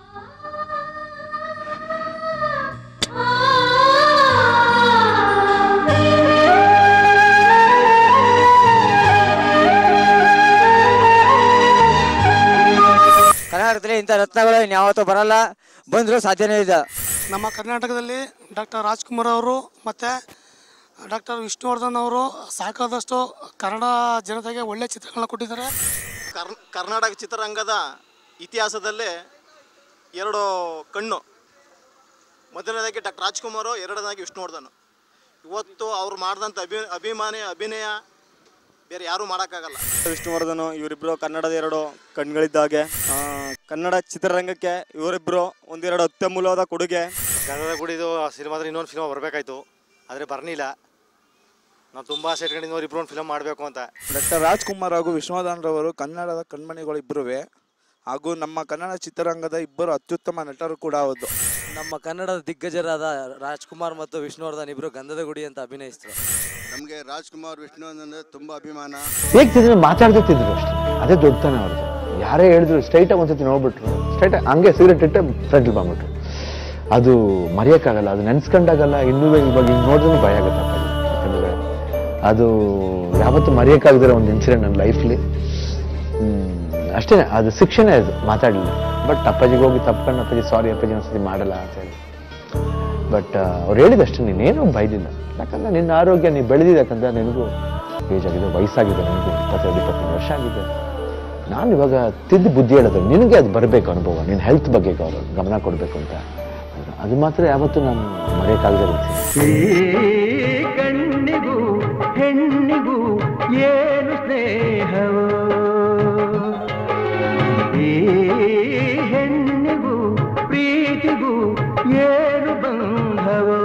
ಕರ್ನಾಟಕದಲ್ಲಿ ಇಂಥ ರತ್ನಗಳು ಇನ್ಯಾವತ್ತೂ ಬರಲ್ಲ ಬಂದರೂ ಸಾಧ್ಯನೇ ಇದೆ ನಮ್ಮ ಕರ್ನಾಟಕದಲ್ಲಿ ಡಾಕ್ಟರ್ ರಾಜ್ಕುಮಾರ್ ಅವರು ಮತ್ತು ಡಾಕ್ಟರ್ ವಿಷ್ಣುವರ್ಧನ್ ಅವರು ಸಾಕಾದಷ್ಟು ಕನ್ನಡ ಜನತೆಗೆ ಒಳ್ಳೆ ಚಿತ್ರಗಳನ್ನ ಕೊಟ್ಟಿದ್ದಾರೆ ಕರ್ ಕರ್ನಾಟಕ ಚಿತ್ರರಂಗದ ಇತಿಹಾಸದಲ್ಲೇ ಎರಡು ಕಣ್ಣು ಮೊದಲನೇದಾಗಿ ಡಾಕ್ಟರ್ ರಾಜ್ಕುಮಾರು ಎರಡನೇದಾಗಿ ವಿಷ್ಣುವರ್ಧನ್ ಇವತ್ತು ಅವ್ರು ಮಾಡಿದಂಥ ಅಭಿ ಅಭಿಮಾನಿ ಅಭಿನಯ ಬೇರೆ ಯಾರೂ ಮಾಡೋಕ್ಕಾಗಲ್ಲ ವಿಷ್ಣುವರ್ಧನ್ ಇವರಿಬ್ರು ಕನ್ನಡದ ಎರಡು ಕಣ್ಗಳಿದ್ದಾಗೆ ಆ, ಕನ್ನಡ ಚಿತ್ರರಂಗಕ್ಕೆ ಇವರಿಬ್ರು ಒಂದೆರಡು ಅತ್ಯಮೂಲ್ಯವಾದ ಕೊಡುಗೆ ಗಂಧದ ಗುಡಿದು ಆ ಸಿನಿಮಾದ್ರೆ ಇನ್ನೊಂದು ಫಿಲ್ಮ್ ಬರಬೇಕಾಯ್ತು ಆದರೆ ಬರ್ನಿಲ್ಲ ನಾವು ತುಂಬ ಆಸೆ ಇಟ್ಕೊಂಡಿದ್ದು ಅವ್ರು ಇಬ್ರು ಒಂದು ಫಿಲ್ಮ್ ಮಾಡಬೇಕು ಅಂತ ಡಾಕ್ಟರ್ ರಾಜ್ಕುಮಾರ್ ಹಾಗೂ ವಿಶ್ವನಾಥನ್ ರವರು ಕನ್ನಡದ ಕಣ್ಮಣಿಗಳು ಇಬ್ಬರುವೆ ಹಾಗೂ ನಮ್ಮ ಕನ್ನಡ ಚಿತ್ರರಂಗದ ಇಬ್ಬರು ಅತ್ಯುತ್ತಮ ನಟರು ಕೂಡ ಹೌದು ನಮ್ಮ ಕನ್ನಡದ ದಿಗ್ಗಜರಾದ ರಾಜ್ಕುಮಾರ್ ಮತ್ತು ವಿಷ್ಣುವರ್ಧನ್ ಇಬ್ರು ಗಂಧದ ಗುಡಿ ಅಂತ ಅಭಿನಯಿಸಿದ್ರು ನಮಗೆ ರಾಜ್ಕುಮಾರ್ ವಿಷ್ಣುವರ್ಧನ್ ಅಂದ್ರೆ ತುಂಬಾ ಅಭಿಮಾನ ಹೇಗ್ತಿದ್ರು ಮಾತಾಡ್ತಿದ್ರು ಅಷ್ಟೇ ಅದೇ ದೊಡ್ಡತನ ಅವ್ರದ್ದು ಯಾರೇ ಹೇಳಿದ್ರು ಸ್ಟ್ರೈಟಾಗಿ ಒಂದ್ಸತಿ ನೋಡ್ಬಿಟ್ರು ಸ್ಟ್ರೈಟ್ ಹಂಗೆ ಸಿಗರೆಟ್ ಇಟ್ಟೆ ಫ್ರಂಟಲ್ಲಿ ಬಂದ್ಬಿಟ್ರು ಅದು ಮರೆಯೋಕ್ಕಾಗಲ್ಲ ಅದು ನೆನ್ಸ್ಕೊಂಡಾಗಲ್ಲ ಇನ್ನೂ ಇವಾಗ ಹಿಂಗೆ ನೋಡಿದ್ರೆ ಭಯ ಆಗುತ್ತೆ ಅಪ್ಪಾಜಿ ಯಾಕಂದರೆ ಅದು ಯಾವತ್ತೂ ಮರೆಯೋಕ್ಕಾಗದಿರೋ ಒಂದು ಇನ್ಸಿಡೆಂಟ್ ನನ್ನ ಲೈಫ್ಲಿ ಅಷ್ಟೇ ಅದು ಶಿಕ್ಷಣ ಅದು ಮಾತಾಡಲಿಲ್ಲ ಬಟ್ ಅಪ್ಪಾಜಿಗೆ ಹೋಗಿ ತಪ್ಕೊಂಡು ಅಪ್ಪಾಜಿ ಸಾರಿ ಅಪ್ಪಾಜಿ ಒಂದ್ಸತಿ ಮಾಡಲ್ಲ ಅಂತ ಹೇಳಿ ಬಟ್ ಅವ್ರು ಹೇಳಿದಷ್ಟೇ ನೀನೇನು ಬೈದಿಲ್ಲ ಯಾಕಂದ್ರೆ ನಿನ್ನ ಆರೋಗ್ಯ ನೀನು ಬೆಳೆದಿದೆ ಯಾಕಂದ್ರೆ ನಿನಗೂ ಏಜ್ ಆಗಿದೆ ವಯಸ್ಸಾಗಿದೆ ನಿನಗೂ ಇಪ್ಪತ್ತೆರಡು ಇಪ್ಪತ್ತೊಂದು ವರ್ಷ ಆಗಿದೆ ನಾನು ಇವಾಗ ತಿದ್ದು ಬುದ್ಧಿ ಹೇಳೋದು ನಿನಗೆ ಅದು ಬರಬೇಕು ಅನುಭವ ನಿನ್ನ ಹೆಲ್ತ್ ಬಗ್ಗೆ ಗೌರವ ಗಮನ ಕೊಡಬೇಕು ಅಂತ ಅದು ಮಾತ್ರ ಯಾವತ್ತೂ ನಾನು ಮರೆಯೋಕ್ಕಾಗದೆ ಕಣ್ಣಿಗೂ ಹೆಣ್ಣಿಗೂ ಏನು ಸ್ನೇಹವೋ ಈ ಹೆಣ್ಣಿಗೂ ಪ್ರೀತಿಗೂ ಏನು ಬಂಧವೋ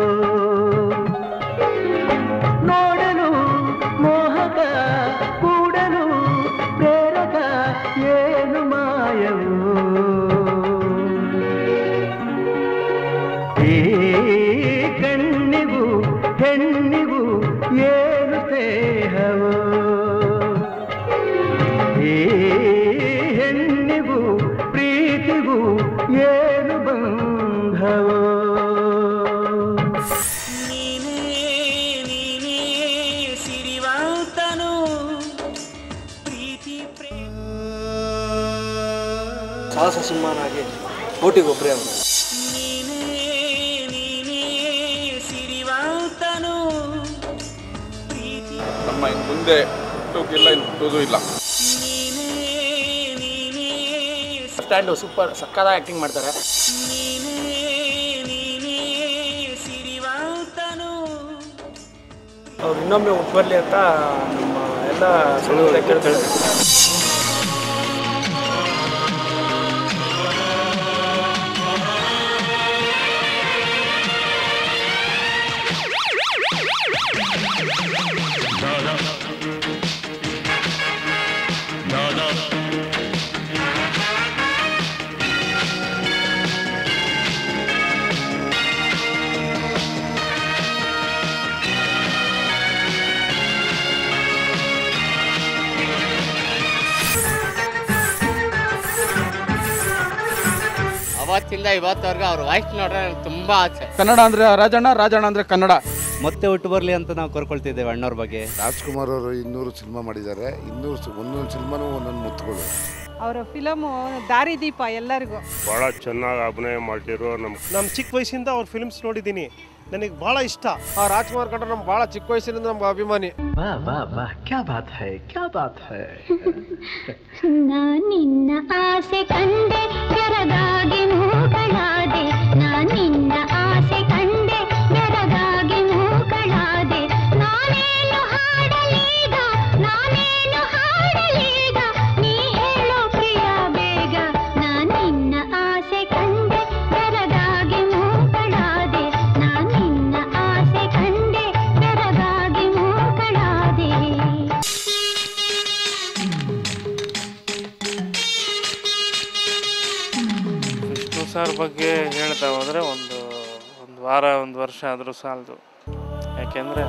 ನೋಡಲು ಮೋಹಕ ಕೂಡಲು ಪ್ರೇರಕ ಏನು ಮಾಯವೋ ಈ ಕಣ್ಣಿಗೂ ಹೆಣ್ಣಿಗೂ ಏನು ಸ್ನೇಹವೋ ಈ ಹೆಣ್ಣಿಗೂ ಪ್ರೀತಿಗೂ ಏನು ಬಂಧವೋ ಸಿರಿವಂತನು ಪ್ರೀತಿ ಸಾಹಸ ಸಿಂಹನಾಗಿ ಕೋಟಿಗೊಬ್ಬರೇ ಅವರು ಸಿರಿವಂತನು ನಮ್ಮ ಇನ್ನು ಮುಂದೆ ಹುಟ್ಟೋಗಿಲ್ಲ ಇನ್ನು ಹುಟ್ಟೋದು ಇಲ್ಲ ಸ್ಟ್ಯಾಂಡು ಸೂಪರ್ ಸಕ್ಕದ ಆ್ಯಕ್ಟಿಂಗ್ ಮಾಡ್ತಾರೆ ಅವ್ರು ಇನ್ನೊಮ್ಮೆ ಹುಟ್ಟು ಬರಲಿ ಅಂತ ನಮ್ಮ ಎಲ್ಲ ಸಮಾಜದ ಕೇಳ್ತಾರೆ ಅವತ್ತಿಂದ ಇವತ್ತವರೆಗೂ ಅವ್ರ ವಾಯ್ಸ್ ನೋಡ್ರೆ ನನಗೆ ತುಂಬ ಆಸೆ ಕನ್ನಡ ಅಂದ್ರೆ ರಾಜಣ್ಣ ರಾಜಣ್ಣ ಅಂದ್ರೆ ಕನ್ನಡ ಮತ್ತೆ ಹುಟ್ಟು ಬರಲಿ ಅಂತ ನಾವು ಕೋರ್ಕೊಳ್ತಿದ್ದೇವೆ ಅಣ್ಣವ್ರ ಬಗ್ಗೆ ರಾಜ್ಕುಮಾರ್ ಅವರು ಇನ್ನೂರು ಸಿನಿಮಾ ಮಾಡಿದ್ದಾರೆ ಇನ್ನೂರು ಸಿ- ಒಂದೊಂದು ಸಿನಿಮಾನೂ ಒಂದೊಂದು ಮುತ್ತುಗಳು ಅವರ ಫಿಲಮು ದಾರಿದೀಪ ಎಲ್ಲರಿಗೂ ಭಾಳ ಚೆನ್ನಾಗಿ ಅಭಿನಯ ಮಾಡಿರೋ ನಮ್ಮ ನಮ್ಮ ಚಿಕ್ಕ ವಯಸ್ಸಿಂದ ಅವ್ರ ಫಿಲ್ಮ್ಸ್ ನೋಡಿದ್ದೀನಿ ನನಗೆ ಭಾಳ ಇಷ್ಟ ಆ ರಾಜ್ಕುಮಾರ್ ಕಂಡ್ರೆ ನಮ್ಗೆ ಭಾಳ ಚಿಕ್ಕ ವಯಸ್ಸಿನಿಂದ ನಮ್ಗೆ ಅಭಿಮಾನಿ वाह वाह वाह क्या बात है क्या बात है ನಾನಿನ್ನ ಆಸೆ ಕಂಡೆ ಬೆರಗಾಗಿ ಮೂಗಳಾದೆ ನಾನಿನ್ನ ಆಸೆ ಕಂಡೆ ಬೆರಗಾಗಿ ಮೂಗಳಾದೆ ನಾನೇನು ಹಾಡಲೀಗ ನಾನೇನು ಹಾಡಲೀಗ ನೀ ಹೇಳೋ ಪ್ರಿಯ ಬೇಗ ನಾನಿನ್ನ ಆಸೆ ಕಂಡೆ ಬೆರಗಾಗಿ ಮೂಗಳಾದೆ ನಾನಿನ್ನ ಆಸೆ ಕಂಡೆ ಬೆರಗಾಗಿ ಮೂಗಳಾದೆ ವಿಷ್ಣು ಸರ್ ಬಗ್ಗೆ ಹೇಳ್ತಾ ಹೋದರೆ ಒಂದು ಒಂದು ವಾರ ಒಂದು ವರ್ಷ ಆದರೂ ಸಾಲದು ಯಾಕೆಂದರೆ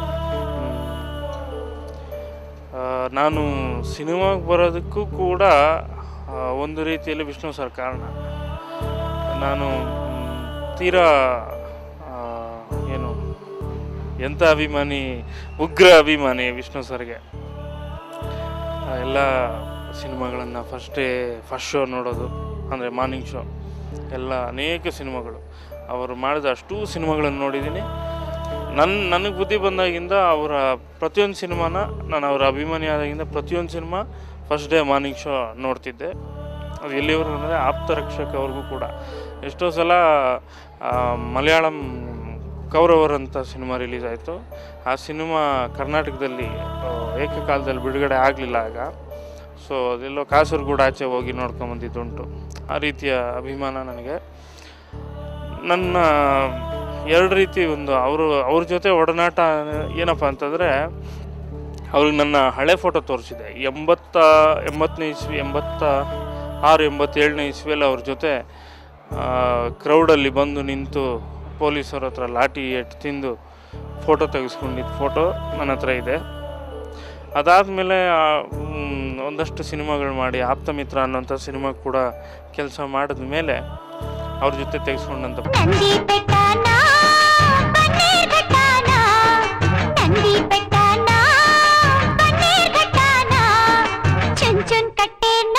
ನಾನು ಸಿನಿಮಾಗೆ ಬರೋದಕ್ಕೂ ಕೂಡ ಆ, ಒಂದು ರೀತಿಯಲ್ಲಿ ವಿಷ್ಣು ಸರ್ ಕಾರಣ ನಾನು ಮ್, ತೀರಾ ಆ, ಏನು ಎಂಥ ಅಭಿಮಾನಿ ಉಗ್ರ ಅಭಿಮಾನಿ ವಿಷ್ಣು ಸರ್ಗೆ ಆ, ಎಲ್ಲ ಸಿನಿಮಾಗಳನ್ನು ಫಸ್ಟೇ ಫಸ್ಟ್ ಶೋ ನೋಡೋದು ಅಂದರೆ ಮಾರ್ನಿಂಗ್ ಶೋ ಎಲ್ಲ ಅನೇಕ ಸಿನಿಮಾಗಳು ಅವರು ಮಾಡಿದ ಅಷ್ಟೂ ಸಿನಿಮಾಗಳನ್ನು ನೋಡಿದ್ದೀನಿ ನನ್ನ ನನಗೆ ಬುದ್ಧಿ ಬಂದಾಗಿಂದ ಅವರ ಪ್ರತಿಯೊಂದು ಸಿನಿಮಾನ ನಾನು ಅವರ ಅಭಿಮಾನಿ ಆದಾಗಿಂದ ಪ್ರತಿಯೊಂದು cinema first day morning show ನೋಡ್ತಿದ್ದೆ ಅದು ಎಲ್ಲಿವರೆಗೂ ಅಂದರೆ ಆಪ್ತ ರಕ್ಷಕ ಅವ್ರಿಗೂ ಕೂಡ ಎಷ್ಟೋ ಸಲ ಆ, ಮಲಯಾಳಂ ಕೌರವರ್ ಅಂತ ಸಿನಿಮಾ ರಿಲೀಸ್ ಆಯಿತು ಆ ಸಿನಿಮಾ ಕರ್ನಾಟಕದಲ್ಲಿ ಆ, ಏಕಕಾಲದಲ್ಲಿ ಬಿಡುಗಡೆ ಆಗಲಿಲ್ಲ ಆಗ ಸೊ ಅದೆಲ್ಲೋ ಕಾಸರಗೋಡು ಆಚೆ ಹೋಗಿ ನೋಡ್ಕೊಂಬಂದಿದ್ದುಂಟು ಆ ರೀತಿಯ ಅಭಿಮಾನ ನನಗೆ ನನ್ನ ಎರಡು ರೀತಿ ಒಂದು ಅವರು ಅವ್ರ ಜೊತೆ ಒಡನಾಟ ಏನಪ್ಪ ಅಂತಂದರೆ ಅವ್ರಿಗೆ ನನ್ನ ಹಳೆ ಫೋಟೋ ತೋರಿಸಿದೆ ಎಂಬತ್ತ ಎಂಬತ್ತನೇ ಇಸ್ವಿ ಎಂಬತ್ತ ಆರು ಎಂಬತ್ತೇಳನೇ ಇಸ್ವಿಯಲ್ಲಿ ಅವ್ರ ಜೊತೆ ಕ್ರೌಡಲ್ಲಿ ಬಂದು ನಿಂತು ಪೊಲೀಸರ ಹತ್ರ ಲಾಠಿ ಎಟ್ಟು ತಿಂದು ಫೋಟೋ ತೆಗೆಸ್ಕೊಂಡಿದ್ದು ಫೋಟೋ ನನ್ನ ಹತ್ರ ಇದೆ ಅದಾದಮೇಲೆ ಒಂದಷ್ಟು ಸಿನಿಮಾಗಳು ಮಾಡಿ ಆಪ್ತಮಿತ್ರ ಅನ್ನೋಂಥ ಸಿನಿಮಾ ಕೂಡ ಕೆಲಸ ಮಾಡಿದ ಮೇಲೆ ಅವ್ರ ಜೊತೆ ತೆಗೆಸ್ಕೊಂಡಂಥ ನಂದಿ ಬೆಟ್ಟನ ಬನ್ನೇರ್ ಘಟ್ಟನ ನಂದಿ ಬೆಟ್ಟನ ಬನ್ನೇರ್ ಘಟ್ಟನ ಚುನ್ ಚುನ್ ಕಟ್ಟೆನ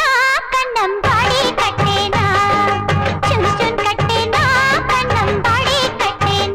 ಕನ್ನಂಬಾಡಿ ಕಟ್ಟೆನ ಚುನ್ ಚುನ್ ಕಟ್ಟೆನ ಕನ್ನಂಬಾಡಿ ಕಟ್ಟೆನ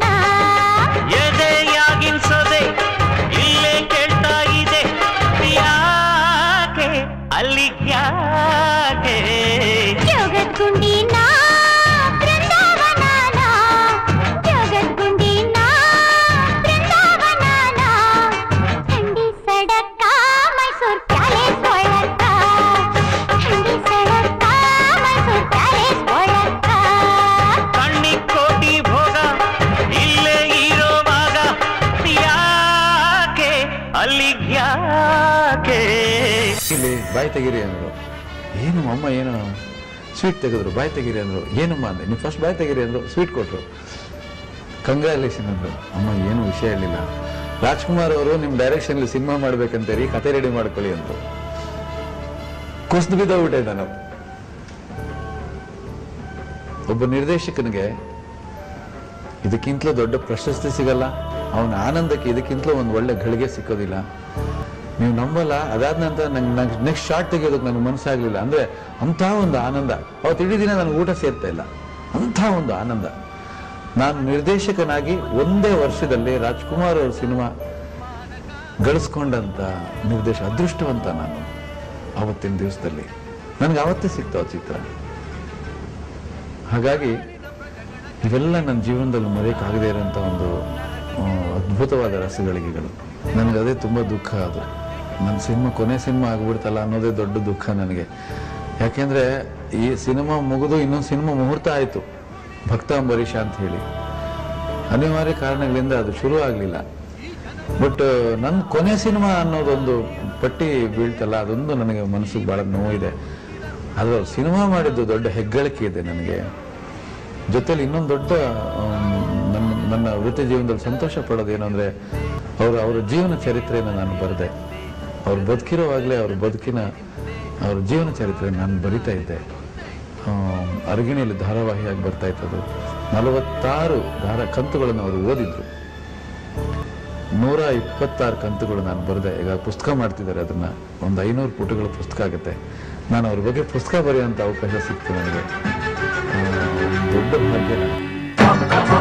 ಇದ್ಯಾಕೆ ಇಲ್ಲಿ ಬಾಯಿ ತೆಗೀರಿ ಅಂದರು ಏನು ಅಮ್ಮ ಏನು ಸ್ವೀಟ್ ತೆಗೆದ್ರು ಬಾಯಿ ತೆಗೀರಿ ಅಂದರು ಏನಮ್ಮ ಅಂದೆ ನೀವು ಫಸ್ಟ್ ಬಾಯಿ ತೆಗೀರಿ ಅಂದರು ಸ್ವೀಟ್ ಕೊಟ್ಟರು ಕಂಗ್ರ್ಯಾಲೇಷನ್ ಅಂದರು ಅಮ್ಮ ಏನು ವಿಷಯ ಹೇಳಿಲ್ಲ ರಾಜ್ಕುಮಾರ್ ಅವರು ನಿಮ್ಮ ಡೈರೆಕ್ಷನ್ಲಿ ಸಿನಿಮಾ ಮಾಡ್ಬೇಕಂತೇಳಿ ಕತೆ ರೆಡಿ ಮಾಡ್ಕೊಳ್ಳಿ ಅಂದರು ಕುಸ್ದು ಬಿದ್ದೋಗ್ಬಿಟ್ಟೆ ನಾನು ಒಬ್ಬ ನಿರ್ದೇಶಕನಿಗೆ ಇದಕ್ಕಿಂತಲೂ ದೊಡ್ಡ ಪ್ರಶಸ್ತಿ ಸಿಗಲ್ಲ ಅವನ ಆನಂದಕ್ಕೆ ಇದಕ್ಕಿಂತಲೂ ಒಂದು ಒಳ್ಳೆ ಗಳಿಗೆ ಸಿಕ್ಕೋದಿಲ್ಲ ನೀವು ನಂಬಲ್ಲ ಅದಾದ ನಂತರ ನಂಗೆ ನಂಗೆ ನೆಕ್ಸ್ಟ್ ಶಾರ್ಟ್ ತೆಗೆಯೋದಕ್ಕೆ ನನಗೆ ಮನಸ್ಸಾಗಲಿಲ್ಲ ಅಂದರೆ ಅಂಥ ಒಂದು ಆನಂದ ಅವತ್ತು ಇಡೀ ದಿನ ನನಗೆ ಊಟ ಸೇರ್ತಾ ಇಲ್ಲ ಅಂಥ ಒಂದು ಆನಂದ ನಾನು ನಿರ್ದೇಶಕನಾಗಿ ಒಂದೇ ವರ್ಷದಲ್ಲಿ ರಾಜ್ಕುಮಾರ್ ಅವ್ರ ಸಿನಿಮಾ ಗಳಿಸ್ಕೊಂಡಂಥ ನಿರ್ದೇಶ ಅದೃಷ್ಟವಂತ ನಾನು ಆವತ್ತಿನ ದಿವಸದಲ್ಲಿ ನನಗೆ ಆವತ್ತೇ ಸಿಕ್ತಾವ ಚಿತ್ರ ಹಾಗಾಗಿ ಇವೆಲ್ಲ ನನ್ನ ಜೀವನದಲ್ಲಿ ಮರೆಯೋಕ್ಕಾಗದೇ ಇರೋಂಥ ಒಂದು ಆ, ಅದ್ಭುತವಾದ ರಸಗಳಿಗೆಗಳು ನನಗೆ ಅದೇ ತುಂಬ ದುಃಖ ಅದು ನನ್ನ ಸಿನಿಮಾ ಕೊನೆ ಸಿನಿಮಾ ಆಗ್ಬಿಡ್ತಲ್ಲ ಅನ್ನೋದೇ ದೊಡ್ಡ ದುಃಖ ನನಗೆ ಯಾಕೆಂದರೆ ಈ ಸಿನಿಮಾ ಮುಗಿದು ಇನ್ನೊಂದು ಸಿನಿಮಾ ಮುಹೂರ್ತ ಆಯಿತು ಭಕ್ತ ಅಂಬರೀಷ ಅಂತ ಹೇಳಿ ಅನಿವಾರ್ಯ ಕಾರಣಗಳಿಂದ ಅದು ಶುರು ಆಗಲಿಲ್ಲ ಬಟ್ ನನ್ನ ಕೊನೆ ಸಿನಿಮಾ ಅನ್ನೋದೊಂದು ಪಟ್ಟಿ ಬೀಳ್ತಲ್ಲ ಅದೊಂದು ನನಗೆ ಮನಸ್ಸಿಗೆ ಭಾಳ ನೋವಿದೆ ಅದು ಸಿನಿಮಾ ಮಾಡಿದ್ದು ದೊಡ್ಡ ಹೆಗ್ಗಳಿಕೆ ಇದೆ ನನಗೆ ಜೊತೆಲಿ ಇನ್ನೊಂದು ದೊಡ್ಡ ಆಮ್, ನನ್ನ ನನ್ನ ವೃತ್ತಿ ಜೀವನದಲ್ಲಿ ಸಂತೋಷ ಪಡೋದೇನು ಅಂದರೆ ಅವರು ಅವರ ಜೀವನ ಚರಿತ್ರೆಯನ್ನು ನಾನು ಬರೆದೆ ಅವ್ರು ಬದುಕಿರೋವಾಗಲೇ ಅವ್ರ ಬದುಕಿನ ಅವ್ರ ಜೀವನ ಚರಿತ್ರೆ ನಾನು ಬರಿತಾ ಇದ್ದೆ ಆಮ್, ಅರಗಿಣಿಯಲ್ಲಿ ಧಾರಾವಾಹಿಯಾಗಿ ಬರ್ತಾ ಇತ್ತದು ನಲವತ್ತಾರು ಧಾರ ಕಂತುಗಳನ್ನು ಅವರು ಓದಿದ್ರು ನೂರ ಇಪ್ಪತ್ತಾರು ಕಂತುಗಳು ನಾನು ಬರೆದೆ ಈಗ ಪುಸ್ತಕ ಮಾಡ್ತಿದ್ದಾರೆ ಅದನ್ನ ಒಂದು ಐನೂರು ಪುಟಗಳ ಪುಸ್ತಕ ಆಗುತ್ತೆ ನಾನು ಅವ್ರ ಬಗ್ಗೆ ಪುಸ್ತಕ ಬರೆಯುವಂಥ ಅವಕಾಶ ಸಿಕ್ತು ನನಗೆ ಆ, ಒಂದು ದೊಡ್ಡ ಭಾಗ್ಯ ನನಗೆ.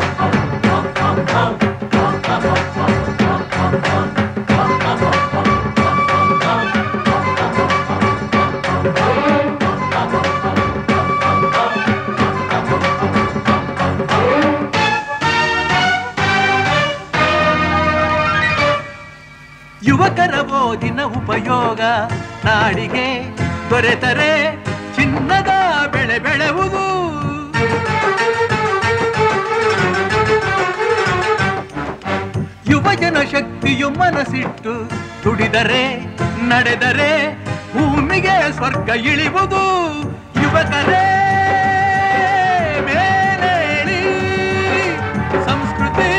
ಯುವಕರ ಓದಿನ ಉಪಯೋಗ ನಾಡಿಗೆ ದೊರೆತರೆ ಚಿನ್ನದ ಬೆಳೆ ಬೆಳೆವುದು ಯುವಜನ ಶಕ್ತಿಯು ಮನಸ್ಸಿಟ್ಟು ದುಡಿದರೆ ನಡೆದರೆ ಭೂಮಿಗೆ ಸ್ವರ್ಗ ಇಳಿವುದು ಯುವಕರೇ ಮೇಲೇಳಿ ಸಂಸ್ಕೃತಿ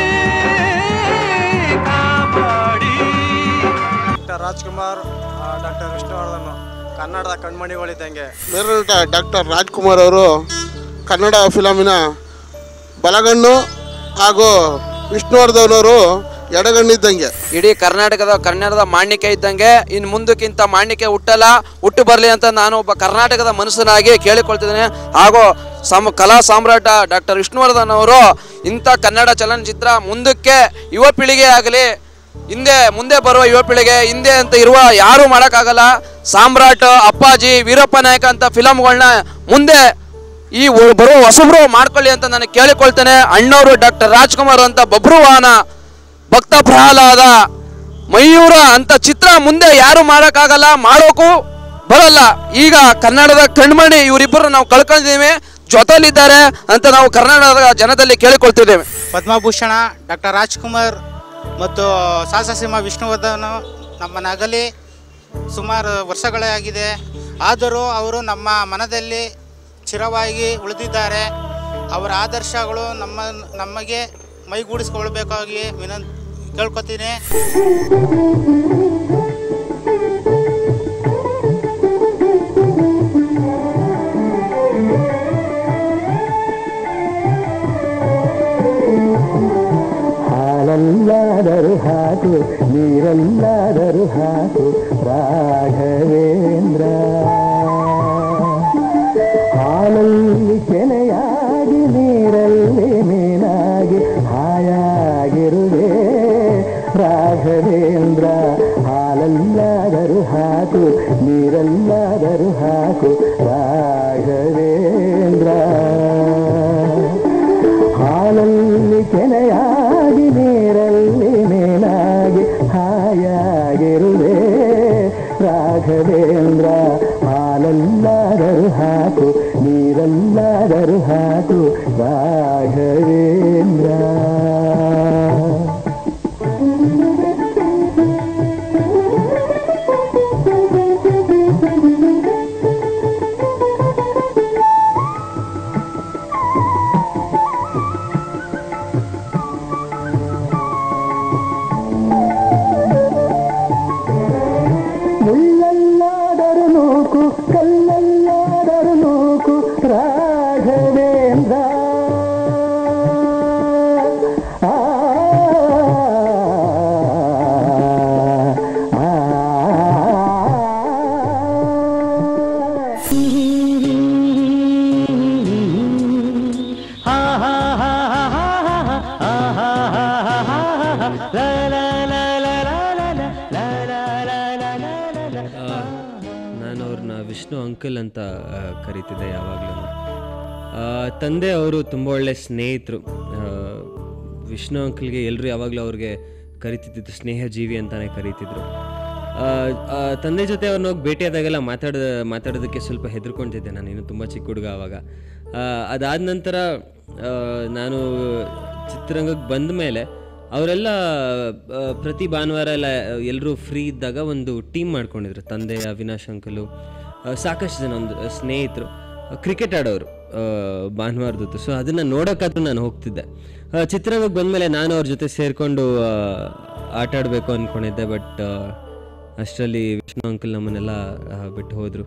ಕಾಪಾಡಿ ಡಾಕ್ಟರ್ ರಾಜ್ಕುಮಾರ್ ಡಾಕ್ಟರ್ ವಿಷ್ಣುವರ್ಧನ್ ಕನ್ನಡದ ಕಣ್ಮಣಿಗಳಿದ್ದಂಗೆ ಮೇಲ್ನಟ ಡಾಕ್ಟರ್ ರಾಜ್ಕುಮಾರ್ ಅವರು ಕನ್ನಡ ಫಿಲಮಿನ ಬಲಗಣ್ಣು ಹಾಗೂ ವಿಷ್ಣುವರ್ಧನ್ ಅವರು ಎಡಗಣ್ಣಿದ್ದಂಗೆ ಇಡೀ ಕರ್ನಾಟಕದ ಕನ್ನಡದ ಮಾನ್ಯಕೆ ಇದ್ದಂಗೆ ಇನ್ನು ಮುಂದಕ್ಕಿಂತ ಮಾನ್ಯಕೆ ಹುಟ್ಟಲ್ಲ ಹುಟ್ಟು ಬರಲಿ ಅಂತ ನಾನು ಒಬ್ಬ ಕರ್ನಾಟಕದ ಮನುಷ್ಯನಾಗಿ ಕೇಳಿಕೊಳ್ತಿದ್ದೇನೆ ಹಾಗೂ ಸಮ ಕಲಾ ಸಾಮ್ರಾಟ ಡಾಕ್ಟರ್ ವಿಷ್ಣುವರ್ಧನ್ ಅವರು ಇಂಥ ಕನ್ನಡ ಚಲನಚಿತ್ರ ಮುಂದಕ್ಕೆ ಯುವ ಪೀಳಿಗೆ ಆಗಲಿ ಹಿಂದೆ ಮುಂದೆ ಬರುವ ಯುವ ಪೀಳಿಗೆ ಹಿಂದೆ ಅಂತ ಇರುವ ಯಾರೂ ಮಾಡೋಕ್ಕಾಗಲ್ಲ ಸಾಮ್ರಾಟ್ ಅಪ್ಪಾಜಿ ವೀರಪ್ಪ ನಾಯಕ ಅಂತ ಫಿಲಮ್ಗಳನ್ನ ಮುಂದೆ ಈ ಒ- ಬರುವ ಹೊಸಬ್ರು ಮಾಡ್ಕೊಳ್ಳಿ ಅಂತ ನಾನು ಕೇಳಿಕೊಳ್ತೇನೆ ಅಣ್ಣವರು ಡಾಕ್ಟರ್ ರಾಜ್ಕುಮಾರ್ ಅಂತ ಬಬ್ರುವಾಹನ ಭಕ್ತ ಪ್ರಹ್ಲಾದ ಮಯೂರ ಅಂತ ಚಿತ್ರ ಮುಂದೆ ಯಾರು ಮಾಡೋಕ್ಕಾಗಲ್ಲ ಮಾಡೋಕ್ಕೂ ಬರಲ್ಲ ಈಗ ಕನ್ನಡದ ಕಣ್ಮಣಿ ಇವರಿಬ್ಬರು ನಾವು ಕಳ್ಕೊಂಡಿದ್ದೀವಿ ಜೊತೆಲಿದ್ದಾರೆ ಅಂತ ನಾವು ಕರ್ನಾಟಕದ ಜನದಲ್ಲಿ ಕೇಳಿಕೊಳ್ತಿದ್ದೇವೆ ಪದ್ಮಭೂಷಣ ಡಾಕ್ಟರ್ ರಾಜ್ಕುಮಾರ್ ಮತ್ತು ಸಾಹಸ ವಿಷ್ಣುವರ್ಧನ್ ನಮ್ಮ ನಗಲಿ ಸುಮಾರು ವರ್ಷಗಳೇ ಆಗಿದೆ ಆದರೂ ಅವರು ನಮ್ಮ ಮನದಲ್ಲಿ ಚಿರವಾಗಿ ಉಳಿದಿದ್ದಾರೆ ಅವರ ಆದರ್ಶಗಳು ನಮ್ಮ ನಮಗೆ ಮೈಗೂಡಿಸ್ಕೊಳ್ಬೇಕಾಗಿ ವಿನಂತ ಕೇಳ್ಕೊತೀನಿ ಹಾಲಲ್ಲಾದರೂ ಹಾಕು ನೀರಲ್ಲಾದರೂ ಹಾಕು ರಾಘವೇಂದ್ರ ಹಾಲಲ್ಲಿ ಕೆನೆಯಾಗಿ ನೀರಲ್ಲಿ ಮೀನಾಗಿ ಹಾಯಾಗಿರುವೆ ರಾಘವೇಂದ್ರ ಹಾಲಲ್ಲಾದರೂ ಹಾಕು ನೀರಲ್ಲಾದರೂ ಹಾಕು ರಾಘವೇಂದ್ರ ಹಾಲಲ್ಲಿ ಕೆನೆಯಾಗಿ ನೀರಲ್ಲಿ ಮೇಲಾಗಿ ಹಾಯಾಗಿರುವೆ ರಾಘವೇಂದ್ರ ಹಾಲಲ್ಲಾದರೂ ಹಾಕು ನೀರಲ್ಲಾದರೂ ಹಾಕು ರಾಘವೇಂದ್ರ ಕಲ್ಲಲ್ಲಾದರೂ ನೂಕು ರಾಘವೇಂದ್ರ ಆ, ಆ, ನಾನು ಅವ್ರನ್ನ ವಿಷ್ಣು ಅಂಕಲ್ ಅಂತ ಆ, ಕರಿತಿದ್ದೆ ಯಾವಾಗಲೂ ತಂದೆ ಅವರು ತುಂಬ ಒಳ್ಳೆ ಸ್ನೇಹಿತರು ಆ, ವಿಷ್ಣು ಅಂಕಲ್ಗೆ ಎಲ್ಲರೂ ಯಾವಾಗಲೂ ಅವ್ರಿಗೆ ಕರಿತಿದ್ದು ಸ್ನೇಹ ಜೀವಿ ಅಂತಲೇ ಕರೀತಿದ್ರು ಆ, ಆ, ತಂದೆ ಜೊತೆ ಅವ್ರನ್ನ ಹೋಗಿ ಭೇಟಿಯಾದಾಗೆಲ್ಲ ಮಾತಾಡ ಮಾತಾಡೋದಕ್ಕೆ ಸ್ವಲ್ಪ ಹೆದರ್ಕೊಳ್ತಿದ್ದೆ ನಾನು ಇನ್ನು ತುಂಬ ಚಿಕ್ಕ ಹುಡುಗ ಆವಾಗ ಅದಾದ ನಂತರ ಆ, ನಾನು ಚಿತ್ರರಂಗಕ್ಕೆ ಬಂದ ಮೇಲೆ ಅವರೆಲ್ಲ ಆ, ಪ್ರತಿ ಭಾನುವಾರ ಎಲ್ಲ ಎಲ್ಲರೂ ಫ್ರೀ ಇದ್ದಾಗ ಒಂದು ಟೀಮ್ ಮಾಡ್ಕೊಂಡಿದ್ರು ತಂದೆ ಅವಿನಾಶ್ ಅಂಕಲು ಆ, ಸಾಕಷ್ಟು ಜನ ಒಂದು ಸ್ನೇಹಿತರು ಕ್ರಿಕೆಟ್ ಆಡೋರು ಆ, ಭಾನುವಾರದೊತ್ತು ಸೊ ಅದನ್ನು ನೋಡೋಕ್ಕಾದ್ರೂ ನಾನು ಹೋಗ್ತಿದ್ದೆ ಆ, ಚಿತ್ರರಂಗಕ್ಕೆ ಬಂದಮೇಲೆ ನಾನು ಅವ್ರ ಜೊತೆ ಸೇರಿಕೊಂಡು ಆಟ ಆಡಬೇಕು ಅಂದ್ಕೊಂಡಿದ್ದೆ ಬಟ್ ಅಷ್ಟರಲ್ಲಿ ವಿಷ್ಣು ಅಂಕಲ್ ನಮ್ಮನ್ನೆಲ್ಲ ಆ, ಬಿಟ್ಟು ಹೋದರು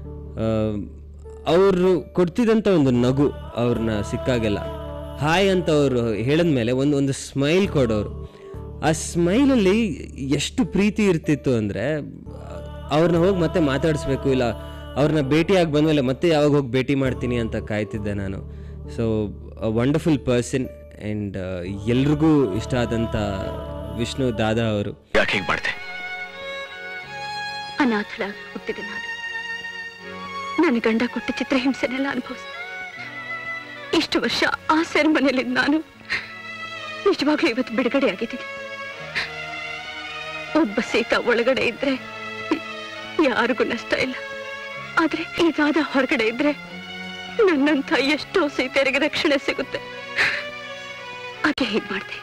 ಅವರು ಕೊಡ್ತಿದ್ದಂಥ ಒಂದು ನಗು ಅವ್ರನ್ನ ಸಿಕ್ಕಾಗೆಲ್ಲ ಹಾಯ್ ಅಂತ ಅವರು ಹೇಳಿದ್ಮೇಲೆ ಒಂದು ಒಂದು ಸ್ಮೈಲ್ ಕೊಡೋರು ಆ ಸ್ಮೈಲಲ್ಲಿ ಎಷ್ಟು ಪ್ರೀತಿ ಇರ್ತಿತ್ತು ಅಂದರೆ ಅವ್ರನ್ನ ಹೋಗಿ ಮತ್ತೆ ಮಾತಾಡಿಸ್ಬೇಕು ಇಲ್ಲ ಅವ್ರನ್ನ ಭೇಟಿಯಾಗಿ ಬಂದಮೇಲೆ ಮತ್ತೆ ಯಾವಾಗ ಹೋಗಿ ಭೇಟಿ ಮಾಡ್ತೀನಿ ಅಂತ ಕಾಯ್ತಿದ್ದೆ ನಾನು ಸೊ ವಂಡರ್ಫುಲ್ ಪರ್ಸನ್ ಆ್ಯಂಡ್ ಎಲ್ರಿಗೂ ಇಷ್ಟ ಆದಂಥ ವಿಷ್ಣು ದಾದಾ ಅವರು ಯಾಕೆ ಹೀಗೆ ಮಾಡ್ದೆ ಅನಾಥಳಾಗಿ ಹುಟ್ಟಿದೆ ನಾನು ನನ್ನ ಗಂಡ ಕೊಟ್ಟ ಚಿತ್ರಹಿಂಸೆನೆಲ್ಲ ಅನುಭವಿಸಿದೆ ಇಷ್ಟು ವರ್ಷ ಆ ಸೆರೆಮನೆಯಲ್ಲಿ ನಾನು ನಿಜವಾಗ್ಲೂ ಇವತ್ತು ಬಿಡುಗಡೆ ಆಗಿದ್ದೀನಿ ಒಬ್ಬ ಸೀತಾ ಒಳಗಡೆ ಇದ್ರೆ ಯಾರಿಗೂ ನಷ್ಟ ಇಲ್ಲ ಆದ್ರೆ ಇದಾದ ಹೊರಗಡೆ ಇದ್ರೆ ನನ್ನಂತ ಎಷ್ಟೋ ಸೀತೆಯರಿಗೆ ರಕ್ಷಣೆ ಸಿಗುತ್ತೆ ಅದೇ ಹೀಗೆ ಮಾಡಿದೆ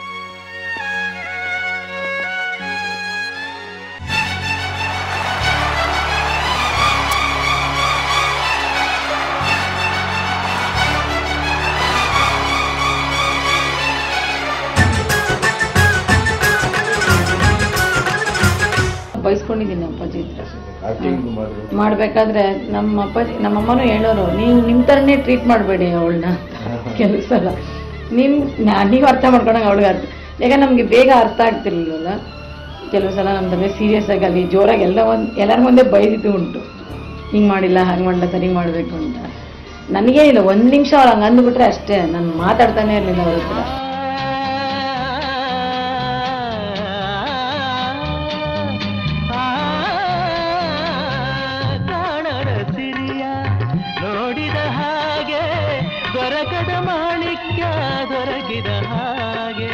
ಬಯಸ್ಕೊಂಡಿದ್ದೀನಿ ಅಪ್ಪಾಜಿ ಹತ್ರ ಮಾಡ್ಬೇಕಾದ್ರೆ ನಮ್ಮ ಅಪ್ಪಾಜಿ ನಮ್ಮ ಅಮ್ಮನೂ ಹೇಳೋರು ನೀವು ನಿಮ್ಮ ಥರನೇ ಟ್ರೀಟ್ ಮಾಡಬೇಡಿ ಅವಳನ್ನ ಕೆಲವು ಸಲ ನಿಮ್ ನಾ- ನೀವು ಅರ್ಥ ಮಾಡ್ಕೊಂಡಾಗ ಅವಳಿಗೆ ಅರ್ಥ ಯಾಕಂದ್ರೆ ನಮಗೆ ಬೇಗ ಅರ್ಥ ಆಗ್ತಿರ್ಲಿಲ್ವಲ್ಲ ಕೆಲವು ಸಲ ನಮ್ಮ ಬಗ್ಗೆ ಸೀರಿಯಸ್ ಆಗಿ ಅಲ್ಲಿ ಜೋರಾಗಿ ಎಲ್ಲ ಒಂದು ಎಲ್ಲರ ಮುಂದೆ ಬೈದಿದ್ದು ಉಂಟು ಹಿಂಗೆ ಮಾಡಿಲ್ಲ ಹಾಗೆ ಮಾಡಲ್ಲ ಸರಿ ಮಾಡಬೇಕು ಅಂತ ನನಗೇನಿಲ್ಲ ಒಂದು ನಿಮಿಷ ಅವಳು ಹಂಗೆ ಅಂದ್ಬಿಟ್ರೆ ಅಷ್ಟೇ ನಾನು ಮಾತಾಡ್ತಾನೆ ಇರಲಿಲ್ಲ ಅವ್ರ ಹತ್ರ ಪ್ರಾಣರ ಸಿರಿಯ ನೋಡಿದ ಹಾಗೆ ದೊರಕದ ಮಾಣಿಕ್ಯ ದೊರಕಿದ ಹಾಗೆ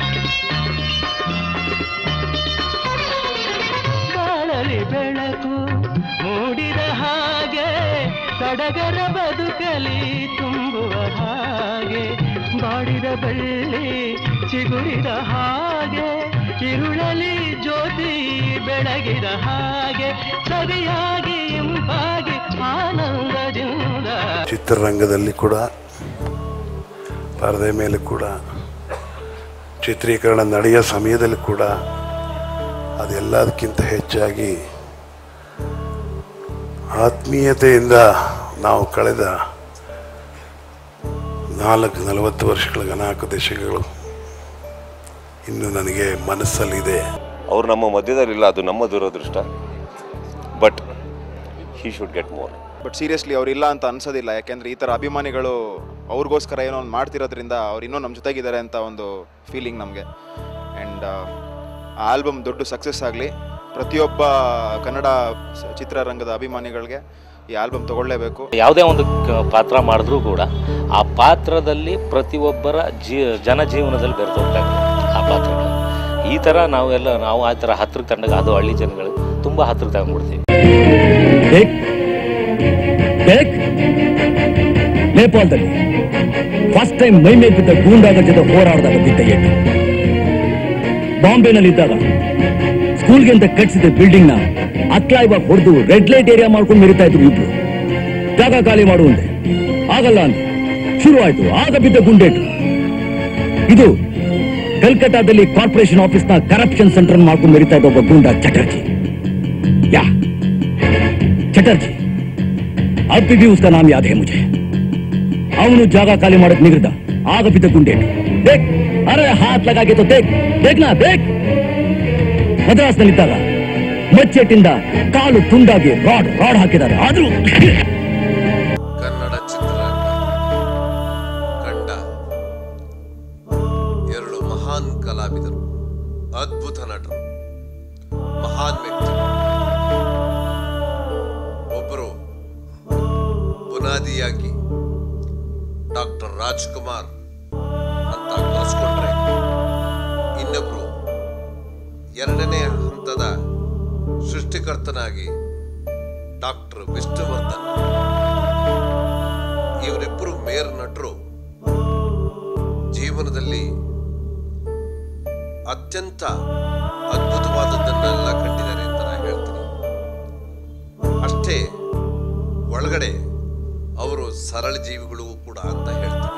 ಬಾಳಲಿ ಬೆಳಕು ಮೂಡಿದ ಹಾಗೆ ಸಡಗರ ಬದುಕಲಿ ತುಂಬುವ ಹಾಗೆ ಬಾಡಿದ ಬೆಳ್ಳಿ ಚಿಗುರಿದ ಹಾಗೆ ಇರುಳಲಿ ಜ್ಯೋತಿ ಬೆಳಗಿದ ಹಾಗೆ ಸರಿಯಾಗಿ ಇಂಪಾಗಿ ಆನಂದದಿಂದ ಚಿತ್ರರಂಗದಲ್ಲಿ ಕೂಡ ಪರದೆ ಮೇಲೆ ಕೂಡ ಚಿತ್ರೀಕರಣ ನಡೆಯೋ ಸಮಯದಲ್ಲಿ ಕೂಡ ಅದೆಲ್ಲದಕ್ಕಿಂತ ಹೆಚ್ಚಾಗಿ ಆತ್ಮೀಯತೆಯಿಂದ ನಾವು ಕಳೆದ ನಾಲ್ಕು ನಲವತ್ತು ವರ್ಷಗಳ ನಾಲ್ಕು ದಶಕಗಳು ಇನ್ನು ನನಗೆ ಮನಸ್ಸಲ್ಲಿದೆ ಅವ್ರು ನಮ್ಮ ಮಧ್ಯದಲ್ಲಿಲ್ಲ ಅದು ನಮ್ಮ ದುರದೃಷ್ಟ but he should get more but seriously ಅವ್ರಿಲ್ಲ ಅಂತ ಅನ್ಸೋದಿಲ್ಲ ಯಾಕೆಂದ್ರೆ ಈ ಥರ ಅಭಿಮಾನಿಗಳು ಅವ್ರಿಗೋಸ್ಕರ ಏನೋ ಒಂದು ಮಾಡ್ತಿರೋದ್ರಿಂದ ಅವ್ರು ಇನ್ನೂ ನಮ್ಮ ಜೊತೆಗಿದ್ದಾರೆ ಅಂತ ಒಂದು ಫೀಲಿಂಗ್ ನಮಗೆ ಆ್ಯಂಡ್ ಆ ಆಲ್ಬಮ್ ದೊಡ್ಡ ಸಕ್ಸಸ್ ಆಗಲಿ ಪ್ರತಿಯೊಬ್ಬ ಕನ್ನಡ ಸ- ಚಿತ್ರರಂಗದ ಅಭಿಮಾನಿಗಳಿಗೆ ಈ ಆಲ್ಬಮ್ ತಗೊಳ್ಳೇಬೇಕು ಯಾವುದೇ ಒಂದು ಕ- ಪಾತ್ರ ಮಾಡಿದ್ರೂ ಕೂಡ ಆ ಪಾತ್ರದಲ್ಲಿ ಪ್ರತಿಯೊಬ್ಬರ ಜೀ ಜನಜೀವನದಲ್ಲಿ ಬೆರೆತೋಗ್ತಾರೆ ಆ ಪಾತ್ರಗಳು ಈ ಥರ ನಾವೆಲ್ಲ ನಾವು ಆ ಥರ ಹತ್ರಕ್ಕೆ ತಂದಾಗ ಅದು ಹಳ್ಳಿ ಜನಗಳು ತುಂಬ ಹತ್ರಕ್ಕೆ ತಗೊಂಡ್ಬಿಡ್ತೀವಿ ಬೇಕ್ ನೇಪಾಳದಲ್ಲಿ ಫಸ್ಟ್ ಟೈಮ್ ಮೈ ಮೇಲೆ ಬಿದ್ದ ಗೂಂಡಾಗಳ ಜೊತೆ ಹೋರಾಡಿದಾಗ ಬಿದ್ದ ಏಟು ಬಾಂಬೆನಲ್ಲಿದ್ದಾಗ ಸ್ಕೂಲ್ಗೆ ಅಂತ ಕಟ್ಸಿದ ಬಿಲ್ಡಿಂಗ್ ನ ಅಕ್ಲಾಯ್ವಾಗಿ ಹೊಡೆದು ರೆಡ್ ಲೈಟ್ ಏರಿಯಾ ಮಾಡ್ಕೊಂಡು ಮೆರಿತಾ ಇದ್ರು ಇಬ್ರು ಜಾಗ ಖಾಲಿ ಮಾಡುವಂತೆ ಆಗಲ್ಲ ಅಂತ ಶುರು ಆಯ್ತು ಆಗ ಬಿದ್ದ ಗುಂಡೇಟು ಇದು ಕಲ್ಕತ್ತಾದಲ್ಲಿ ಕಾರ್ಪೊರೇಷನ್ ಆಫೀಸ್ ನ ಕರಪ್ಷನ್ ಸೆಂಟರ್ ಮಾಡ್ಕೊಂಡು ಮೆರಿತಾ ಇದ್ದ ಒಬ್ಬ ಗೂಂಡಾ ಚಟರ್ಜಿ ಯಾ ಚಟರ್ಜಿ अब भी उसका नाम याद है मुझे ಅವನು ಜಾಗ ಖಾಲಿ ಮಾಡಕ್ ನಿಗರ್ದ ಆಗ ಬಿದ್ದ ಗುಂಡೇಟು ದೇಕ್ ಅರೆ ಹಾತ್ ಲಗಾಗೆ ತೋ ದೇಕ್ ದೇಖ್ನಾ ದೇಕ್ ಮದ್ರಾಸ್ನಲ್ಲಿದ್ದಾಗ ಮಚ್ಚೆಟ್ಟಿಂದ ಕಾಲು ತುಂಡಾಗಿ ರಾಡ್ ರಾಡ್ ಹಾಕಿದ್ದಾರೆ ಆದ್ರೂ ಕನ್ನಡ ಚಿತ್ರರಂಗ ಕಂಡ ಎರಡು ಮಹಾನ್ ಕಲಾವಿದರು ಅದ್ಭುತ ನಟರು ಮಹಾನ್ ವ್ಯಕ್ತಿಗಳು ಒಬ್ಬರು ಬುನಾದಿಯಾಗಿ ಡಾಕ್ಟರ್ ರಾಜ್ಕುಮಾರ್ ಅಂತ ಕರೆಸ್ಕೊಂಡ್ರೆ ಇನ್ನೊಬ್ರು ಎರಡನೇ ಹಂತದ ಸೃಷ್ಟಿಕರ್ತನಾಗಿ ಡಾಕ್ಟರ್ ವಿಷ್ಣುವರ್ಧನ್ ಇವರಿಬ್ಬರು ಮೇರ್ ನಟರು ಜೀವನದಲ್ಲಿ ಅತ್ಯಂತ ಅದ್ಭುತವಾದದ್ದನ್ನೆಲ್ಲ ಕಂಡಿದ್ದಾರೆ ಅಂತ ನಾನು ಹೇಳ್ತೀನಿ ಅಷ್ಟೇ ಒಳಗಡೆ ಅವರು ಸರಳ ಜೀವಿಗಳು ಕೂಡ ಅಂತ ಹೇಳ್ತೀನಿ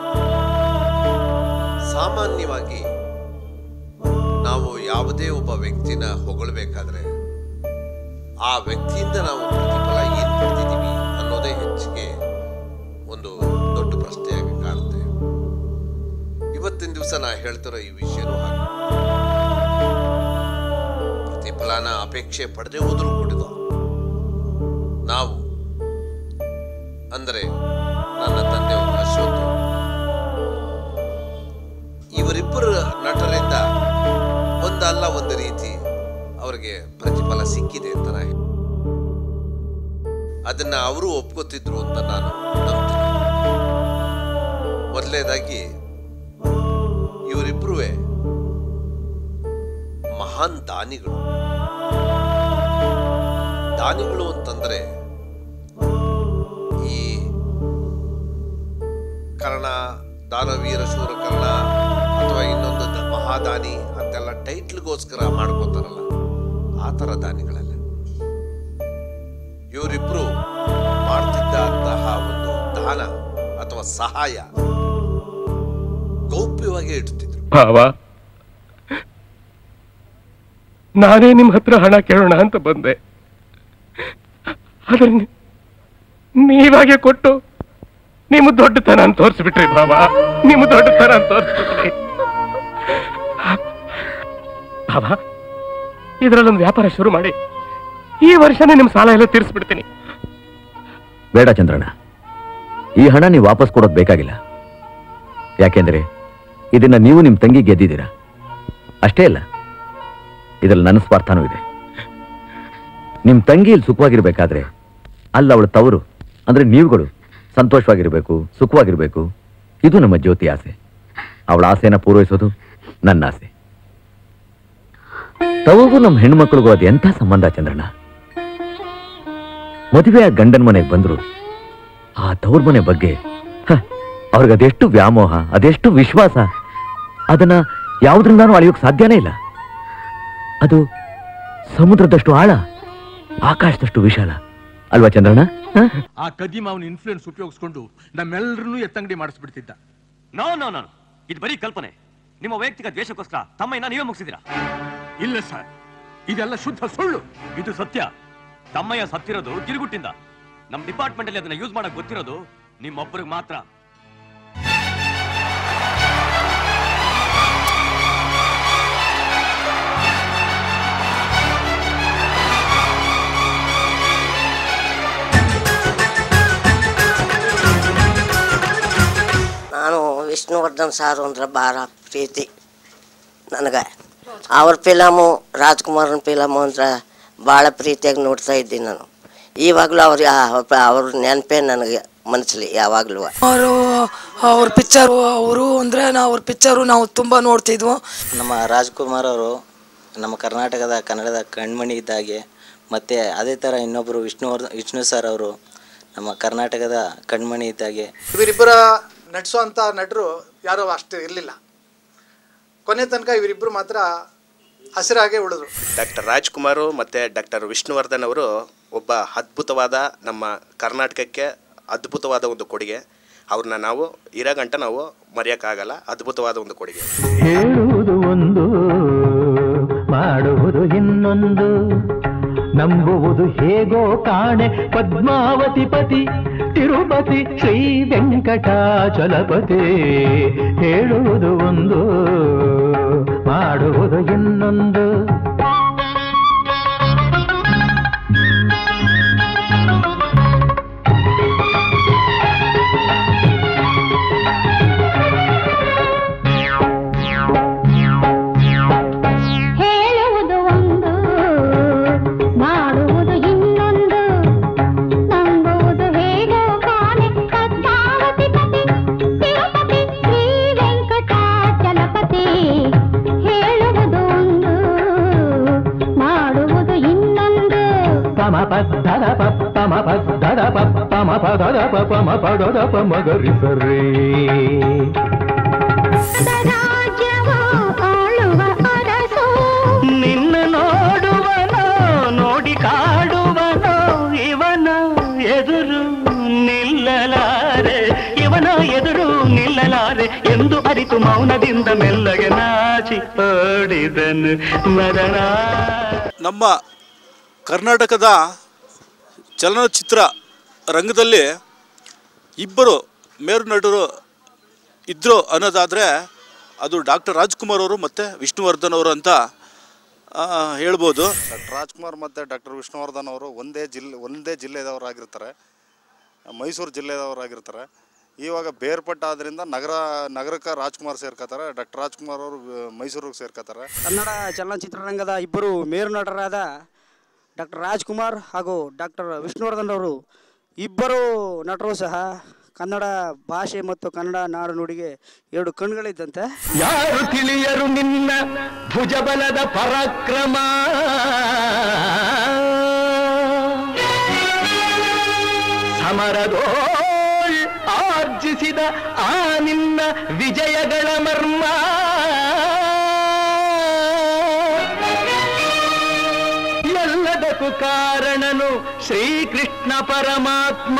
ಸಾಮಾನ್ಯವಾಗಿ ನಾವು ಯಾವುದೇ ಒಬ್ಬ ವ್ಯಕ್ತಿನ ಹೊಗಳಬೇಕಾದ್ರೆ ಆ ವ್ಯಕ್ತಿಯಿಂದ ನಾವು ಪ್ರತಿಫಲ ಏನು ಪಡ್ತಿದ್ದೀವಿ ಅನ್ನೋದೇ ಹೆಚ್ಚಿಗೆ ಒಂದು ದೊಡ್ಡ ಪ್ರಶ್ನೆಯಾಗಿ ಕಾಣುತ್ತೆ ಇವತ್ತಿನ ದಿವಸ ನಾ ಹೇಳ್ತಿರೋ ಈ ವಿಷಯನೂ ಹಾಗೆ ಪ್ರತಿಫಲನ ಅಪೇಕ್ಷೆ ಪಡೆದೇ ಹೋದರೂ ಕೂಡ ನಾವು ಅಂದರೆ ನನ್ನ ತಂದೆಯವರು ಅಶ್ವಥ್ ಇವರಿಬ್ಬರು ನಟರಿಂದ ಒಂದಲ್ಲ ಒಂದು ರೀತಿ ಅವರಿಗೆ ಪ್ರತಿಫಲ ಸಿಕ್ಕಿದೆ ಅಂತ ನಾ ಹೇಳ್- ಅದನ್ನ ಅವರು ಒಪ್ಕೋತಿದ್ರು ಅಂತ ನಾನು ನಂಬ್ತೀನಿ ಮೊದಲನೇದಾಗಿ ಇವರಿಬ್ರು ಮಹಾನ್ ದಾನಿಗಳು ದಾನಿಗಳು ಅಂತಂದ್ರೆ ಈ ಕರ್ಣ ದಾನವೀರ ಶೂರ ಕರ್ಣ ಅಥವಾ ಇನ್ನೊಂದು ದ- ಮಹಾದಾನಿ ಅಂತೆಲ್ಲ ಟೈಟ್ಲ್ಗೋಸ್ಕರ ಮಾಡ್ಕೋತಾರಲ್ಲ ಆ ಥರ ದಾನಿಗಳಲ್ಲ ಇವರಿಬ್ರು ಮಾಡ್ತಿದ್ದಂತಹ ಒಂದು ದಾನ ಅಥವಾ ಸಹಾಯ ಗೌಪ್ಯವಾಗಿ ಇಡ್ತಿದ್ರು ಭಾವ ನಾನೇ ನಿಮ್ಮ ಹತ್ರ ಹಣ ಕೇಳೋಣ ಅಂತ ಬಂದೆ ಆದ್ರೆ ನೀ- ನೀವಾಗೆ ಕೊಟ್ಟು ನಿಮ್ಮ ದೊಡ್ಡತನ ಅಂತ ತೋರಿಸ್ಬಿಟ್ರಿ ಭಾವ ನಿಮ್ಮ ದೊಡ್ಡತನ ಅಂತ ತೋರಿಸ್ಬಿಟ್ರಿ ಭಾವ ಇದರಲ್ಲೊಂದು ವ್ಯಾಪಾರ ಶುರು ಮಾಡಿ ಈ ವರ್ಷನೇ ನಿಮ್ಮ ಸಾಲ ಎಲ್ಲ ತೀರಿಸ್ಬಿಡ್ತೀನಿ ಬೇಡ ಚಂದ್ರಣ್ಣ ಈ ಹಣ ನೀವು ವಾಪಸ್ ಕೊಡೋದು ಬೇಕಾಗಿಲ್ಲ ಯಾಕೆಂದ್ರೆ ಇದನ್ನ ನೀವು ನಿಮ್ಮ ತಂಗಿ ಗೆದ್ದಿದ್ದೀರಾ ಅಷ್ಟೇ ಅಲ್ಲ ಇದರಲ್ಲಿ ನನ್ನ ಸ್ವಾರ್ಥನೂ ಇದೆ ನಿಮ್ಮ ತಂಗಿ ಇಲ್ಲಿ ಸುಖವಾಗಿರ್ಬೇಕಾದ್ರೆ ಅಲ್ಲ ಅವಳ ತವರು ಅಂದ್ರೆ ನೀವುಗಳು ಸಂತೋಷವಾಗಿರ್ಬೇಕು ಸುಖವಾಗಿರ್ಬೇಕು ಇದು ನಮ್ಮ ಜ್ಯೋತಿ ಆಸೆ ಅವಳ ಆಸೆನ ಪೂರೈಸೋದು ನನ್ನ ಆಸೆ ತವಗೂ ನಮ್ಮ ಹೆಣ್ಮಕ್ಳಿಗೂ ಅದು ಎಂಥ ಸಂಬಂಧ ಚಂದ್ರಣ್ಣ ಮದುವೆ ಗಂಡನ ಮನೆಗೆ ಬಂದ್ರು ಆ ತವ್ರ ಮನೆ ಬಗ್ಗೆ ಹ, ಅವ್ರಿಗೆ ಅದೆಷ್ಟು ವ್ಯಾಮೋಹ ಅದೆಷ್ಟು ವಿಶ್ವಾಸ ಅದನ್ನ ಯಾವುದ್ರಿಂದಾನು ಅಳಿಯೋಕ್ ಸಾಧ್ಯನೇ ಇಲ್ಲ ಅದು ಸಮುದ್ರದಷ್ಟು ಆಳ ಆಕಾಶದಷ್ಟು ವಿಶಾಲ ಅಲ್ವಾ ಚಂದ್ರಣ್ಣ ಹ? ಆ ಕದೀಮ್ ಅವನ ಇನ್ಫ್ಲೂಯೆನ್ಸ್ ಉಪಯೋಗಿಸ್ಕೊಂಡು ನಮ್ಮೆಲ್ಲರನ್ನೂ ಎತ್ತಂಗಡಿ ಮಾಡಿಸ್ಬಿಡ್ತಿದ್ದ ನೋ ನೋ ನೋ ಇದು ಬರೀ ಕಲ್ಪನೆ ನಿಮ್ಮ ವೈಯಕ್ತಿಕ ದ್ವೇಷಕ್ಕೋಸ್ಕರ ತಮ್ಮಯ್ಯನ ನೀವೇ ಮುಗಿಸಿದಿರಾ ಇಲ್ಲ ಸರ್ ಇದೆಲ್ಲ ಶುದ್ಧ ಸುಳ್ಳು ಇದು ಸತ್ಯ ತಮ್ಮಯ್ಯ ಸತ್ತಿರೋದು ಕಿರುಗುಟ್ಟಿಂದ ನಮ್ಮ ಡಿಪಾರ್ಟ್ಮೆಂಟ್ ಅಲ್ಲಿ ಅದನ್ನ ಯೂಸ್ ಮಾಡಕ್ ಗೊತ್ತಿರೋದು ನಿಮ್ಮೊಬ್ಬರಿಗೆ ಮಾತ್ರ ನಾನು ವಿಷ್ಣುವರ್ಧನ್ ಸಾರು ಅಂದ್ರೆ ಭಾಳ ಪ್ರೀತಿ ನನಗೆ ಅವ್ರ ಫಿಲಮು ರಾಜ್ಕುಮಾರನ ಫಿಲಮು ಅಂದ್ರೆ ಭಾಳ ಪ್ರೀತಿಯಾಗಿ ನೋಡ್ತಾ ಇದ್ದೀನಿ ನಾನು ಇವಾಗಲೂ ಅವ್ರ ಅವ್ರ ನೆನಪೇ ನನಗೆ ಮನಸ್ಸಲ್ಲಿ ಯಾವಾಗಲೂ ಅವರು ಅವ್ರ ಪಿಕ್ಚರು ಅವರು ಅಂದರೆ ನಾವು ಅವ್ರ ಪಿಕ್ಚರು ನಾವು ತುಂಬ ನೋಡ್ತಿದ್ವು ನಮ್ಮ ರಾಜ್ಕುಮಾರ್ ಅವರು ನಮ್ಮ ಕರ್ನಾಟಕದ ಕನ್ನಡದ ಕಣ್ಮಣಿ ಇದ್ದಾಗೆ ಮತ್ತು ಅದೇ ಥರ ಇನ್ನೊಬ್ಬರು ವಿಷ್ಣುವರ್ಧನ್ ವಿಷ್ಣು ಸರ್ ಅವರು ನಮ್ಮ ಕರ್ನಾಟಕದ ಕಣ್ಮಣಿ ಇದ್ದಾಗೆ ಇವರಿಬ್ಬರ ನಟಿಸುವಂಥ ನಟರು ಯಾರೂ ಅಷ್ಟು ಇರಲಿಲ್ಲ ಕೊನೆ ತನಕ ಇವರಿಬ್ಬರು ಮಾತ್ರ ಹಸಿರಾಗೆ ಉಳಿದ್ರು ಡಾಕ್ಟರ್ ರಾಜ್ಕುಮಾರ್ ಮತ್ತು ಡಾಕ್ಟರ್ ವಿಷ್ಣುವರ್ಧನ್ ಅವರು ಒಬ್ಬ ಅದ್ಭುತವಾದ ನಮ್ಮ ಕರ್ನಾಟಕಕ್ಕೆ ಅದ್ಭುತವಾದ ಒಂದು ಕೊಡುಗೆ ಅವ್ರನ್ನ ನಾವು ಇರೋಗಂಟ ನಾವು ಮರೆಯೋಕ್ಕಾಗಲ್ಲ ಅದ್ಭುತವಾದ ಒಂದು ಕೊಡುಗೆ ಹೇಳುವುದು ಒಂದು ಮಾಡುವುದು ಇನ್ನೊಂದು ನಂಬುವುದು ಹೇಗೋ ಕಾಣೆ ಪದ್ಮಾವತಿ ಪತಿ ತಿರುಪತಿ ಶ್ರೀ ವೆಂಕಟಾಚಲಪತಿ ಹೇಳುವುದು ಒಂದು ಮಾಡುವುದು ಇನ್ನೊಂದು ಹೇಳುವುದು ಒಂದು ಮಾಡುವುದು ಇನ್ನೊಂದು ನಂಬುವುದು ಹೇಗೋ ಕಾಣೆ ಪದ್ಮಾವತಿ ಪತಿ ತಿರುಪತಿ ಶ್ರೀ ವೆಂಕಟಾಚಲಪತಿ ಹೇಳುವುದು ಒಂದು ಮಾಡುವುದು ಇನ್ನೊಂದು ಪಮ ಪದ್ದದ ಪಮ ಪದ್ದದ ಪಮ ಪದದ ಪಮ ಪದದ ಪಮಗರಿ ಸರಿ ರಾಜ್ಯವ ಆಳುವ ಅರಸು ನಿನ್ನ ನೋಡುವನೋ ನೋಡಿ ಕಾಡುವನೋ ಇವನ ಎದುರು ನಿಲ್ಲಲಾರೆ ಇವನ ಎದುರು ನಿಲ್ಲಲಾರೆ ಎಂದು ಅರಿತು ಮೌನದಿಂದ ಮೆಲ್ಲಗೆ ನಾಚಿ ಓಡಿದನು ಮದನ ನಮ್ಮ ಕರ್ನಾಟಕದ ಚಲನಚಿತ್ರ ರಂಗದಲ್ಲಿ ಇಬ್ಬರು ಮೇರು ನಟರು ಇದ್ದರು ಅನ್ನೋದಾದರೆ ಅದು ಡಾಕ್ಟರ್ ರಾಜ್ಕುಮಾರ್ ಅವರು ಮತ್ತು ವಿಷ್ಣುವರ್ಧನ್ ಅವರು ಅಂತ ಆ, ಹೇಳ್ಬೋದು ಡಾಕ್ಟರ್ ರಾಜ್ಕುಮಾರ್ ಮತ್ತು ಡಾಕ್ಟರ್ ವಿಷ್ಣುವರ್ಧನ್ ಅವರು ಒಂದೇ ಜಿಲ್ಲೆ ಒಂದೇ ಜಿಲ್ಲೆದವರಾಗಿರ್ತಾರೆ ಮೈಸೂರು ಜಿಲ್ಲೆದವರಾಗಿರ್ತಾರೆ ಇವಾಗ ಬೇರ್ಪಟ್ಟಾದ್ರಿಂದ ನಗರ ನಗರಕ್ಕೆ ರಾಜ್ಕುಮಾರ್ ಸೇರ್ಕೋತಾರೆ ಡಾಕ್ಟರ್ ರಾಜ್ಕುಮಾರ್ ಅವರು ಮೈಸೂರಿಗೆ ಸೇರ್ಕೋತಾರೆ ಕನ್ನಡ ಚಲನಚಿತ್ರರಂಗದ ಇಬ್ಬರು ಮೇರು ನಟರಾದ ಡಾಕ್ಟರ್ ರಾಜ್ಕುಮಾರ್ ಹಾಗೂ ಡಾಕ್ಟರ್ ವಿಷ್ಣುವರ್ಧನ್ ಅವರು ಇಬ್ಬರು ನಟರು ಸಹ ಕನ್ನಡ ಭಾಷೆ ಮತ್ತು ಕನ್ನಡ ನಾಡು ನುಡಿಗೆ ಎರಡು ಕಣ್ಗಳಿದ್ದಂತೆ ಯಾರು ತಿಳಿಯರು ನಿನ್ನ ಭುಜಬಲದ ಪರಾಕ್ರಮ ಸಮರದೋಳ್ ಆರ್ಜಿಸಿದ ಆ ನಿನ್ನ ವಿಜಯಗಳ ಮರ್ಮ ಎಲ್ಲದಕ್ಕೂ ಕಾರಣನು ಶ್ರೀಕೃಷ್ಣ ಪರಮಾತ್ಮ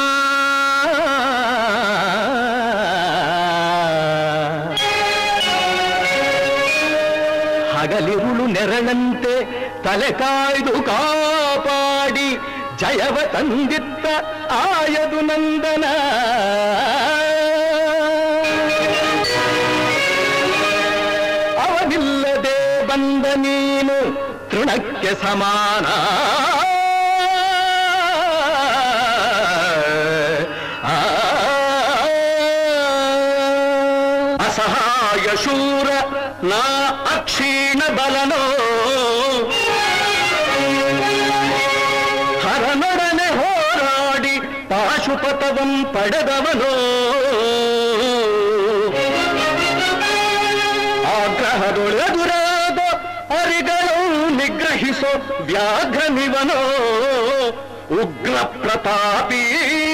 ಹಗಲಿರುಳು ನೆರಳಂತೆ ತಲೆ ಕಾಯ್ದು ಕಾಪಾಡಿ ಜಯವ ತಂದಿತ್ತ ಆಯದು ನಂದನ ಅವನಿಲ್ಲದೆ ಬಂದ ನೀನು ತೃಣಕ್ಕೆ ಸಮಾನ ಆ, ಅಸಹಾಯ ಶೂರ ನಾ ಅಕ್ಷೀಣ ಬಲನೋ ಹರನೊಡನೆ ಹೋರಾಡಿ ಪಾಶುಪತವಂ ಪಡೆದವನೋ ಆಗ್ರಹದೊಳೆದುರಾದ ಅರಿಗಳು ನಿಗ್ರಹಿಸೋ ವ್ಯಾಘ್ರನಿವನೋ ಉಗ್ರ ಪ್ರತಾಪಿ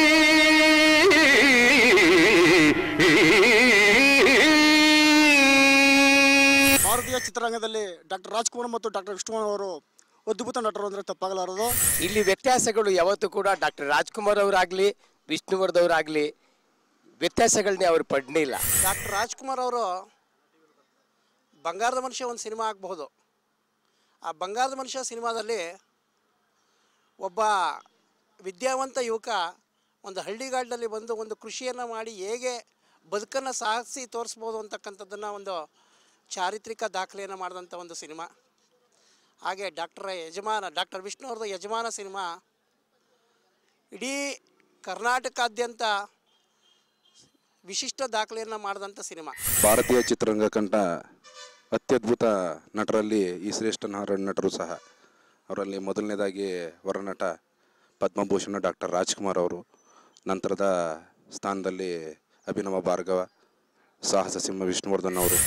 ಭಾರತೀಯ ಚಿತ್ರರಂಗದಲ್ಲಿ ಡಾಕ್ಟರ್ ರಾಜ್ಕುಮಾರ್ ಮತ್ತು ಡಾಕ್ಟರ್ ವಿಷ್ಣುವರ್ಧನ್ ಅವರು ಅದ್ಭುತ ನಟರು ಅಂದರೆ ತಪ್ಪಾಗಲಾರದು ಇಲ್ಲಿ ವ್ಯತ್ಯಾಸಗಳು ಯಾವತ್ತೂ ಕೂಡ ಡಾಕ್ಟರ್ ರಾಜ್ಕುಮಾರ್ ಅವರಾಗಲಿ ವಿಷ್ಣುವರ್ಧವರಾಗಲಿ ವ್ಯತ್ಯಾಸಗಳನ್ನೇ ಅವರು ಪಡ್ನಿಲ್ಲ ಡಾಕ್ಟರ್ ರಾಜ್ಕುಮಾರ್ ಅವರು ಬಂಗಾರದ ಮನುಷ್ಯ ಒಂದು ಸಿನಿಮಾ ಆಗಬಹುದು ಆ ಬಂಗಾರದ ಮನುಷ್ಯ ಸಿನಿಮಾದಲ್ಲಿ ಒಬ್ಬ ವಿದ್ಯಾವಂತ ಯುವಕ ಒಂದು ಹಳ್ಳಿಗಾಡಿನಲ್ಲಿ ಬಂದು ಒಂದು ಕೃಷಿಯನ್ನು ಮಾಡಿ ಹೇಗೆ ಬದುಕನ್ನು ಸಾಗಿಸಿ ತೋರಿಸ್ಬೋದು ಅಂತಕ್ಕಂಥದ್ದನ್ನು ಒಂದು ಚಾರಿತ್ರಿಕ ದಾಖಲೆಯನ್ನು ಮಾಡಿದಂಥ ಒಂದು ಸಿನಿಮಾ ಹಾಗೆ ಡಾಕ್ಟರ್ ಯಜಮಾನ ಡಾಕ್ಟರ್ ವಿಷ್ಣುವರ್ಧನ್ ಯಜಮಾನ ಸಿನಿಮಾ ಇಡೀ ಕರ್ನಾಟಕಾದ್ಯಂತ ವಿಶಿಷ್ಟ ದಾಖಲೆಯನ್ನು ಮಾಡಿದಂಥ ಸಿನಿಮಾ ಭಾರತೀಯ ಚಿತ್ರರಂಗ ಕಂಡ ಅತ್ಯದ್ಭುತ ನಟರಲ್ಲಿ ಈ ಶ್ರೇಷ್ಠ ನರ ನಟರು ಸಹ ಅವರಲ್ಲಿ ಮೊದಲನೇದಾಗಿ ವರನಟ ಪದ್ಮಭೂಷಣ ಡಾಕ್ಟರ್ ರಾಜ್ಕುಮಾರ್ ಅವರು ನಂತರದ ಸ್ಥಾನದಲ್ಲಿ ಅಭಿನವ ಭಾರ್ಗವ ಸಾಹಸ ಸಿಂಹ ವಿಷ್ಣುವರ್ಧನ್ ಅವರು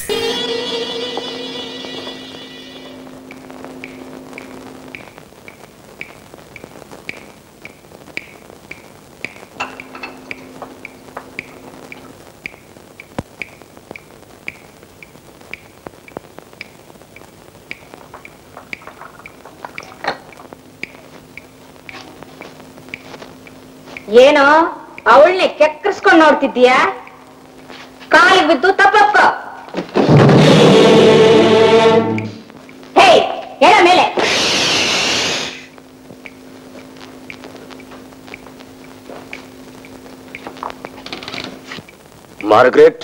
ಏನೋ ಅವಳನ್ನೇ ಕೆಕ್ಕರ್ಸ್ಕೊಂಡ್ ನೋಡ್ತಿದ್ದೀಯಾ ಕಾಲಿಗೆ ಬಿದ್ದು ತಪ್ಪಕ್ಕ ಹೇ ಹೇಳ ಮೇಲೆ ಮಾರ್ಗ್ರೆಟ್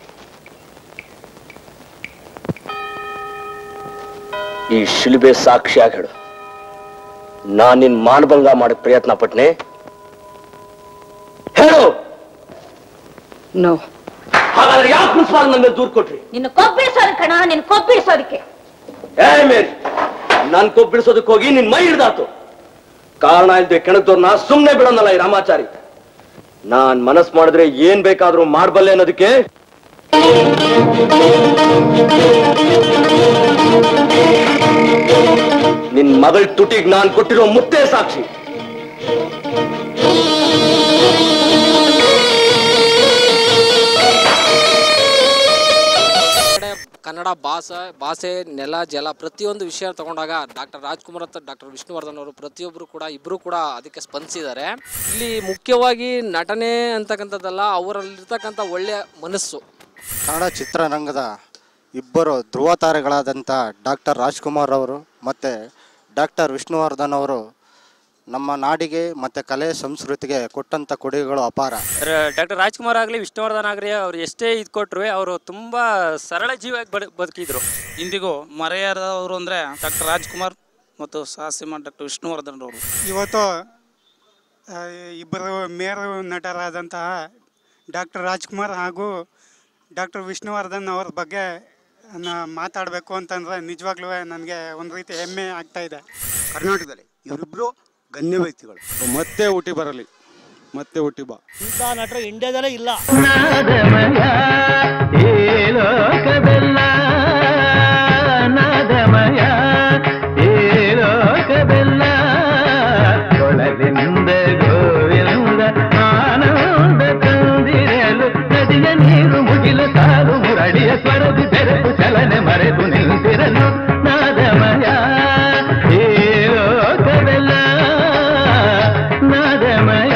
ಈ ಶಿಲುಬೆ ಸಾಕ್ಷಿಯಾಗಿ ಹೇಳು ನಾನ್ ನಿನ್ ಮಾನಭಂಗ ಮಾಡಕ್ ಪ್ರಯತ್ನ ಪಟ್ನೆ ಹೇಳು ನೋ ಹಾಗಾದ್ರೆ ಯಾಕೆ ಪ್ರಿನ್ಸಿಪಾಲ್ ನನ್ನ ಮೇಲೆ ದೂರ್ ಕೊಟ್ರಿ ನಿನ್ನ ಕೊಬ್ಬಿಳಿಸೋದು ಕಣ ನಿನ್ನ ಕೊಬ್ಬಿಳಿಸೋದಕ್ಕೆ ಏ ಮೇರಿ ನಾನ್ ಕೊಬ್ಬಿಡಿಸೋದಕ್ಕೆ ಹೋಗಿ ನಿನ್ ಮೈ ಹಿಡ್ದಾತು ಕಾರಣ ಇಲ್ದೆ ಕೆಣಕ್ದವ್ರನ್ನ ಸುಮ್ನೆ ಬಿಡೋನಲ್ಲ ಈ ರಾಮಾಚಾರಿ ನಾನ್ ಮನಸ್ ಮಾಡಿದ್ರೆ ಏನ್ ಬೇಕಾದ್ರೂ ಮಾಡ್ಬಲ್ಲೆ ಅನ್ನೋದಕ್ಕೆ ನಿನ್ ಮಗಳ ತುಟಿಗ್ ನಾನ್ ಕೊಟ್ಟಿರೋ ಮುತ್ತೆ ಸಾಕ್ಷಿ ಕಡೆ ಕನ್ನಡ ಭಾಷೆ ಭಾಷೆ ನೆಲ ಜಲ ಪ್ರತಿಯೊಂದು ವಿಷಯ ತಗೊಂಡಾಗ ಡಾಕ್ಟರ್ ರಾಜ್ಕುಮಾರ್ ಮತ್ತು ಡಾಕ್ಟರ್ ವಿಷ್ಣುವರ್ಧನ್ ಅವರು ಪ್ರತಿಯೊಬ್ಬರು ಕೂಡ ಇಬ್ಬರು ಕೂಡ ಅದಕ್ಕೆ ಸ್ಪಂದಿಸಿದ್ದಾರೆ ಇಲ್ಲಿ ಮುಖ್ಯವಾಗಿ ನಟನೆ ಅಂತಕ್ಕಂಥದ್ದಲ್ಲ ಅವರಲ್ಲಿರ್ತಕ್ಕಂಥ ಒಳ್ಳೆಯ ಮನಸ್ಸು ಕನ್ನಡ ಚಿತ್ರರಂಗದ ಇಬ್ಬರು ಧ್ರುವ ತಾರೆಗಳಾದಂಥ ಡಾಕ್ಟರ್ ರಾಜ್ಕುಮಾರ್ ಅವರು ಮತ್ತು ಡಾಕ್ಟರ್ ವಿಷ್ಣುವರ್ಧನ್ ಅವರು ನಮ್ಮ ನಾಡಿಗೆ ಮತ್ತು ಕಲೆ ಸಂಸ್ಕೃತಿಗೆ ಕೊಟ್ಟಂಥ ಕೊಡುಗೆಗಳು ಅಪಾರ ಡಾಕ್ಟರ್ ರಾಜ್ಕುಮಾರ್ ಆಗಲಿ ವಿಷ್ಣುವರ್ಧನ್ ಆಗಲಿ ಅವ್ರು ಎಷ್ಟೇ ಇದು ಕೊಟ್ಟರು ಅವರು ತುಂಬ ಸರಳ ಜೀವಿಯಾಗಿ ಬದು ಬದುಕಿದ್ರು ಇಂದಿಗೂ ಮರೆಯದವರು ಅಂದರೆ ಡಾಕ್ಟರ್ ರಾಜ್ಕುಮಾರ್ ಮತ್ತು ಸಾಸಿಮ ಡಾಕ್ಟರ್ ವಿಷ್ಣುವರ್ಧನ್ ಅವರು ಇವತ್ತು ಆ, ಇಬ್ಬರು ಮೇರು ನಟರಾದಂತಹ ಡಾಕ್ಟರ್ ರಾಜ್ಕುಮಾರ್ ಹಾಗೂ ಡಾಕ್ಟರ್ ವಿಷ್ಣುವರ್ಧನ್ ಅವ್ರ ಬಗ್ಗೆ ನಾ- ಮಾತಾಡಬೇಕು ಅಂತಂದ್ರೆ ನಿಜವಾಗ್ಲೂ ನನಗೆ ಒಂದು ರೀತಿ ಹೆಮ್ಮೆ ಆಗ್ತಾ ಇದೆ ಕರ್ನಾಟಕದಲ್ಲಿ ಇವರಿಬ್ರು ಗಣ್ಯ ವ್ಯಕ್ತಿಗಳು ಮತ್ತೆ ಹುಟ್ಟಿ ಬರಲಿ ಮತ್ತೆ ಹುಟ್ಟಿ ಬಾ ಇಂಥ ನಟರು ಇಂಡಿಯಾದಲ್ಲೇ ಇಲ್ಲ ಈ ಲೋಕವೆಲ್ಲ ನಾದಮಯ ಈ ಲೋಕವೆಲ್ಲ ಕೊಳಲಿಂದ ಗೋವಿಂದ ಆನಂದ ತಂದಿರಲು ನದಿಯ ನೀರು ಮುಗಿಲು ಸಾಲು ಮುರಡಿಯ ಸ್ವರದಿ ಬೆರೆತು ಚಲನೆ ಮರೆತು ನಿಂತಿರಲು ನಾದಮಯ ಈ ಲೋಕವೆಲ್ಲ ನಾದಮಯ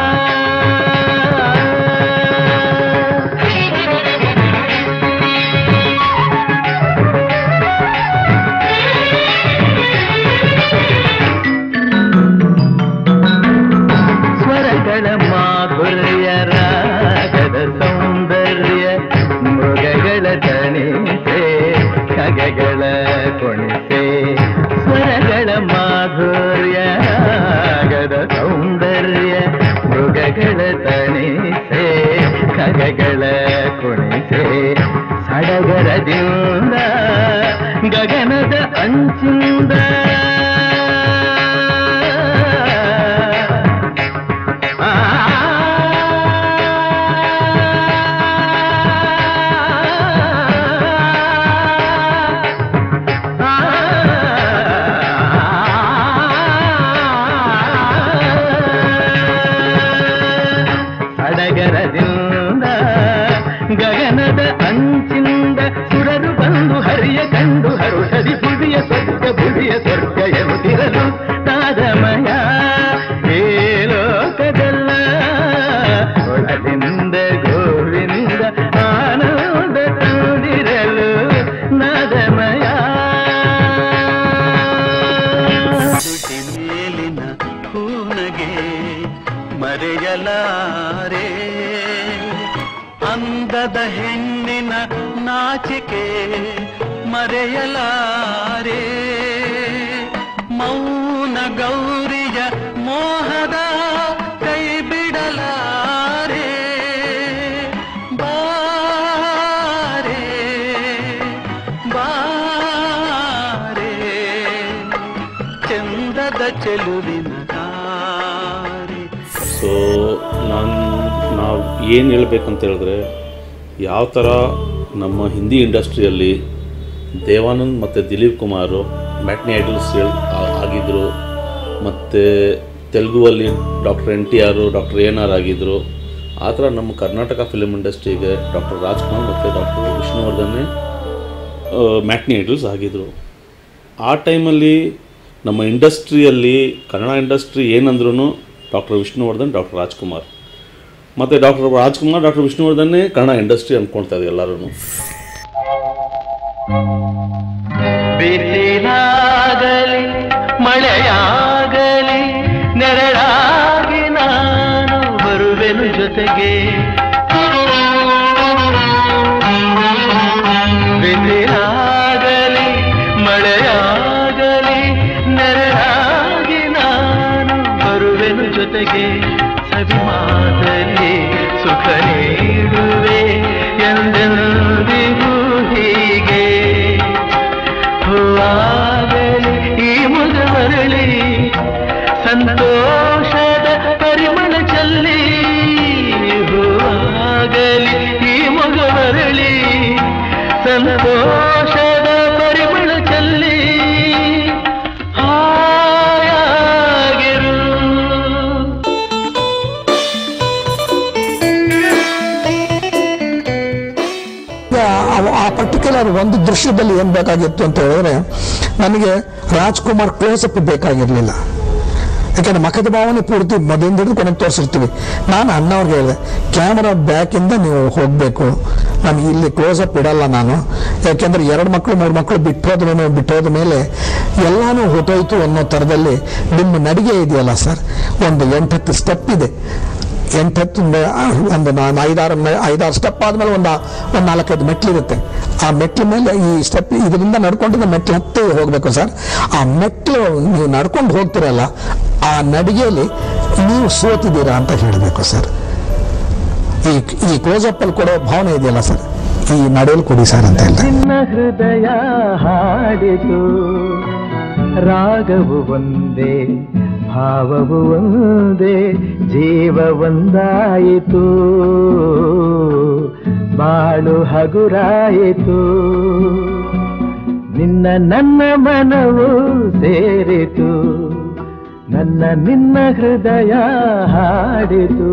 ಸ್ವರಗಳ ಮಾಧುರ್ಯ ರಾಗದ ಸೌಂದರ್ಯ ಮೃಗಗಳ ತಣಿಸೆ ಖಗಗಳ ಕೊಣಿಸೆ ಸ್ವರಗಳ ಮಾಧುರ್ಯ ರಾಗದ ಸೌಂದರ್ಯ ಮೃಗಗಳ ತಣಿಸೆ ಖಗಗಳ ಕೊಣಿಸೆ ಸಡಗರದಿಂದ ಗಗನದ ಅಂಚಿಂದ ಸಡಗರದಿಂದ ಗಗನದ ಅಂಚಿಂದ ಸುರರು ಬಂದು ಹರಿಯ ಕಂಡು ಹರುಷದಿ ಬುಡಿಯ ಸ್ವರ್ಗ ಬುಡಿಯ ಸ್ವರ್ಗ ಎನ್ನುತ್ತಿರಲು ನಾದಮಯ ಏ ಲೋಕದಲ್ಲ ಒಳದಿಂದ ಗೋವಿಂದ ಆನಂದ ತಂದಿರಲು ನಾದಮಯ ತುಟಿ ಮೇಲಿನ ಹೂನಗೆ ಮರೆಯಲಾರೆ ಅಂದದ ಹೆಣ್ಣಿನ ನಾಚಿಕೆ ಮರೆಯಲಾರೆ ಮೌನ ಗೌರಿಯ ಮೋಹದ ಕೈ ಬಿಡಲಾರೆ ಬಾರೆ ಬಾರೆ ಚಂದದ ಚೆಲುವಿನ ತಾರೆ ಸೊ ನಾನು ನಾವು ಏನು ಹೇಳ್ಬೇಕಂತ ಹೇಳಿದ್ರೆ ಯಾವ ಥರ ನಮ್ಮ ಹಿಂದಿ ಇಂಡಸ್ಟ್ರಿಯಲ್ಲಿ ದೇವಾನಂದ್ ಮತ್ತು ದಿಲೀಪ್ ಕುಮಾರು ಮ್ಯಾಟ್ನಿ ಐಡಲ್ಸ್ ಆಗಿದ್ದರು ಮತ್ತು ತೆಲುಗುವಲ್ಲಿ doctor N T R doctor N R ಆಗಿದ್ದರು ಆ ಥರ ನಮ್ಮ ಕರ್ನಾಟಕ ಫಿಲ್ಮ್ ಇಂಡಸ್ಟ್ರಿಗೆ ಡಾಕ್ಟರ್ ರಾಜ್ಕುಮಾರ್ ಮತ್ತು ಡಾಕ್ಟರ್ ವಿಷ್ಣುವರ್ಧನ್ ಮ್ಯಾಟ್ನಿ ಐಡಲ್ಸ್ ಆಗಿದ್ದರು ಆ ಟೈಮಲ್ಲಿ ನಮ್ಮ ಇಂಡಸ್ಟ್ರಿಯಲ್ಲಿ ಕನ್ನಡ ಇಂಡಸ್ಟ್ರಿ ಏನಂದ್ರೂ ಡಾಕ್ಟರ್ ವಿಷ್ಣುವರ್ಧನ್ ಡಾಕ್ಟರ್ ರಾಜ್ಕುಮಾರ್ ಮತ್ತು ಡಾಕ್ಟರ್ ರಾಜ್ಕುಮಾರ್ ಡಾಕ್ಟರ್ ವಿಷ್ಣುವರ್ಧನ್ನೇ ಕನ್ನಡ ಇಂಡಸ್ಟ್ರಿ ಅಂದ್ಕೊಳ್ತಾ ಇದ್ದಾರೆ ಎಲ್ಲರೂ ಬಿಸಿಲಾಗಲಿ ಮಳೆಯಾಗಲಿ ನೆರಳಾಗಿ ನಾನು ಬರುವೆನು ಜೊತೆಗೆ ಬಿಸಿಲಾಗಲಿ ಮಳೆಯಾಗಲಿ ನೆರಳಾಗಿ ನಾನು ಬರುವೆನು ಜೊತೆಗೆ ಸವಿ ಮಾತಲ್ಲಿ ಸುಖ ನೀಡುವೆ ಎಂದೆಂದಿಗೂ ಹೀಗೆ ಹೂವಾಗಲಿ ಈ ಮುಗವರಳಿ ಸಂತೋಷದ ಪರಿಮಳ ಚಲ್ಲಿ ಹೂವಾಗಲಿ ಈ ಮುಗವರಳಿ ಸಂತೋಷದ ಪರಿಮಳ ಚಲ್ಲಿ ಹಾಯಾಗಿರು ಈಗ ಆ- ಆ ಪರ್ಟಿಕ್ಯುಲರ್ ಒಂದು ದೃಶ್ಯದಲ್ಲಿ ಏನು ಬೇಕಾಗಿತ್ತು ಅಂತ ಹೇಳಿದ್ರೆ ನನಗೆ ರಾಜ್ಕುಮಾರ್ ಕ್ಲೋಸಪ್ ಬೇಕಾಗಿರಲಿಲ್ಲ ಯಾಕಂದ್ರೆ ಮಖದ ಭಾವನೆ ಪೂರ್ತಿ ಮೊದಲಿಂದ ಹಿಡಿದು ಕೊನೆಗೆ ತೋರಿಸಿರ್ತೀವಿ ನಾನು ಅಣ್ಣವ್ರಿಗೆ ಹೇಳಿದೆ ಕ್ಯಾಮ್ರಾ ಬ್ಯಾಕಿಂದ ನೀವು ಹೋಗಬೇಕು ನನಗೆ ಇಲ್ಲಿ ಕ್ಲೋಸಪ್ ಇಡಲ್ಲ ನಾನು ಯಾಕೆಂದ್ರೆ ಎರಡು ಮಕ್ಕಳು ಮೂರು ಮಕ್ಕಳು ಬಿಟ್ಟೋದ್ರ ಬಿಟ್ಟೋದ ಮೇಲೆ ಎಲ್ಲಾನು ಹೊಟ್ಟೋಯ್ತು ಅನ್ನೋ ಥರದಲ್ಲಿ ನಿಮ್ಮ ನಡಿಗೆ ಇದೆಯಲ್ಲ ಸರ್ ಒಂದು ಎಂಟತ್ತು ಸ್ಟೆಪ್ ಇದೆ ಎಂಟತ್ತು ಮೆ- ಆ, ಒಂದು ನಾ- ಐದಾರು ಮೆ- ಐದಾರು ಸ್ಟೆಪ್ ಆದ್ಮೇಲೆ ಒಂದು ಒಂದು ನಾಲ್ಕೈದು ಮೆಟ್ಲಿರುತ್ತೆ ಆ ಮೆಟ್ಲ ಮೇಲೆ ಈ ಸ್ಟೆಪ್ ಇದರಿಂದ ನಡ್ಕೊಂಡಿದ್ದ ಮೆಟ್ಲು ಹತ್ತಿ ಹೋಗಬೇಕು ಸರ್ ಆ ಮೆಟ್ಲು ನೀವು ನಡ್ಕೊಂಡು ಹೋಗ್ತಿರಲ್ಲ ಆ ನಡಿಗೆಯಲ್ಲಿ ನೀವು ಸೋತಿದ್ದೀರಾ ಅಂತ ಹೇಳಬೇಕು ಸರ್ ಈ ಈ ಕ್ಲೋಸಪ್ ಅಲ್ಲಿ ಕೊಡೋ ಭಾವನೆ ಇದೆಯಲ್ಲ ಸರ್ ಈ ನಡೆಯಲ್ಲಿ ಕೊಡಿ ಸರ್ ಅಂತ ಹೇಳ್ತಾರೆ ನಿನ್ನ ಹೃದಯ ಹಾಡಿತು ರಾಗವು ಒಂದೇ ಭಾವವು ಒಂದೇ ಜೀವ ಒಂದಾಯಿತು ಬಾಳು ಹಗುರಾಯಿತು ನಿನ್ನ ನನ್ನ ಮನವು ಸೇರಿತು ನನ್ನ ನಿನ್ನ ಹೃದಯ ಹಾಡಿತು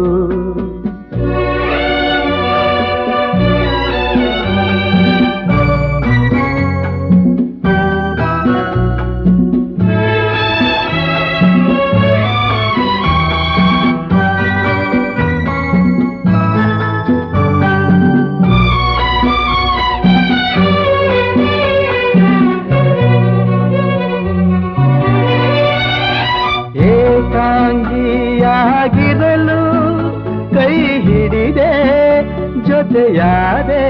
ಏಕಾಂಗಿಯಾಗಿರಲು ಕೈ ಹಿಡಿದೆ ಜೊತೆಯಾದೆ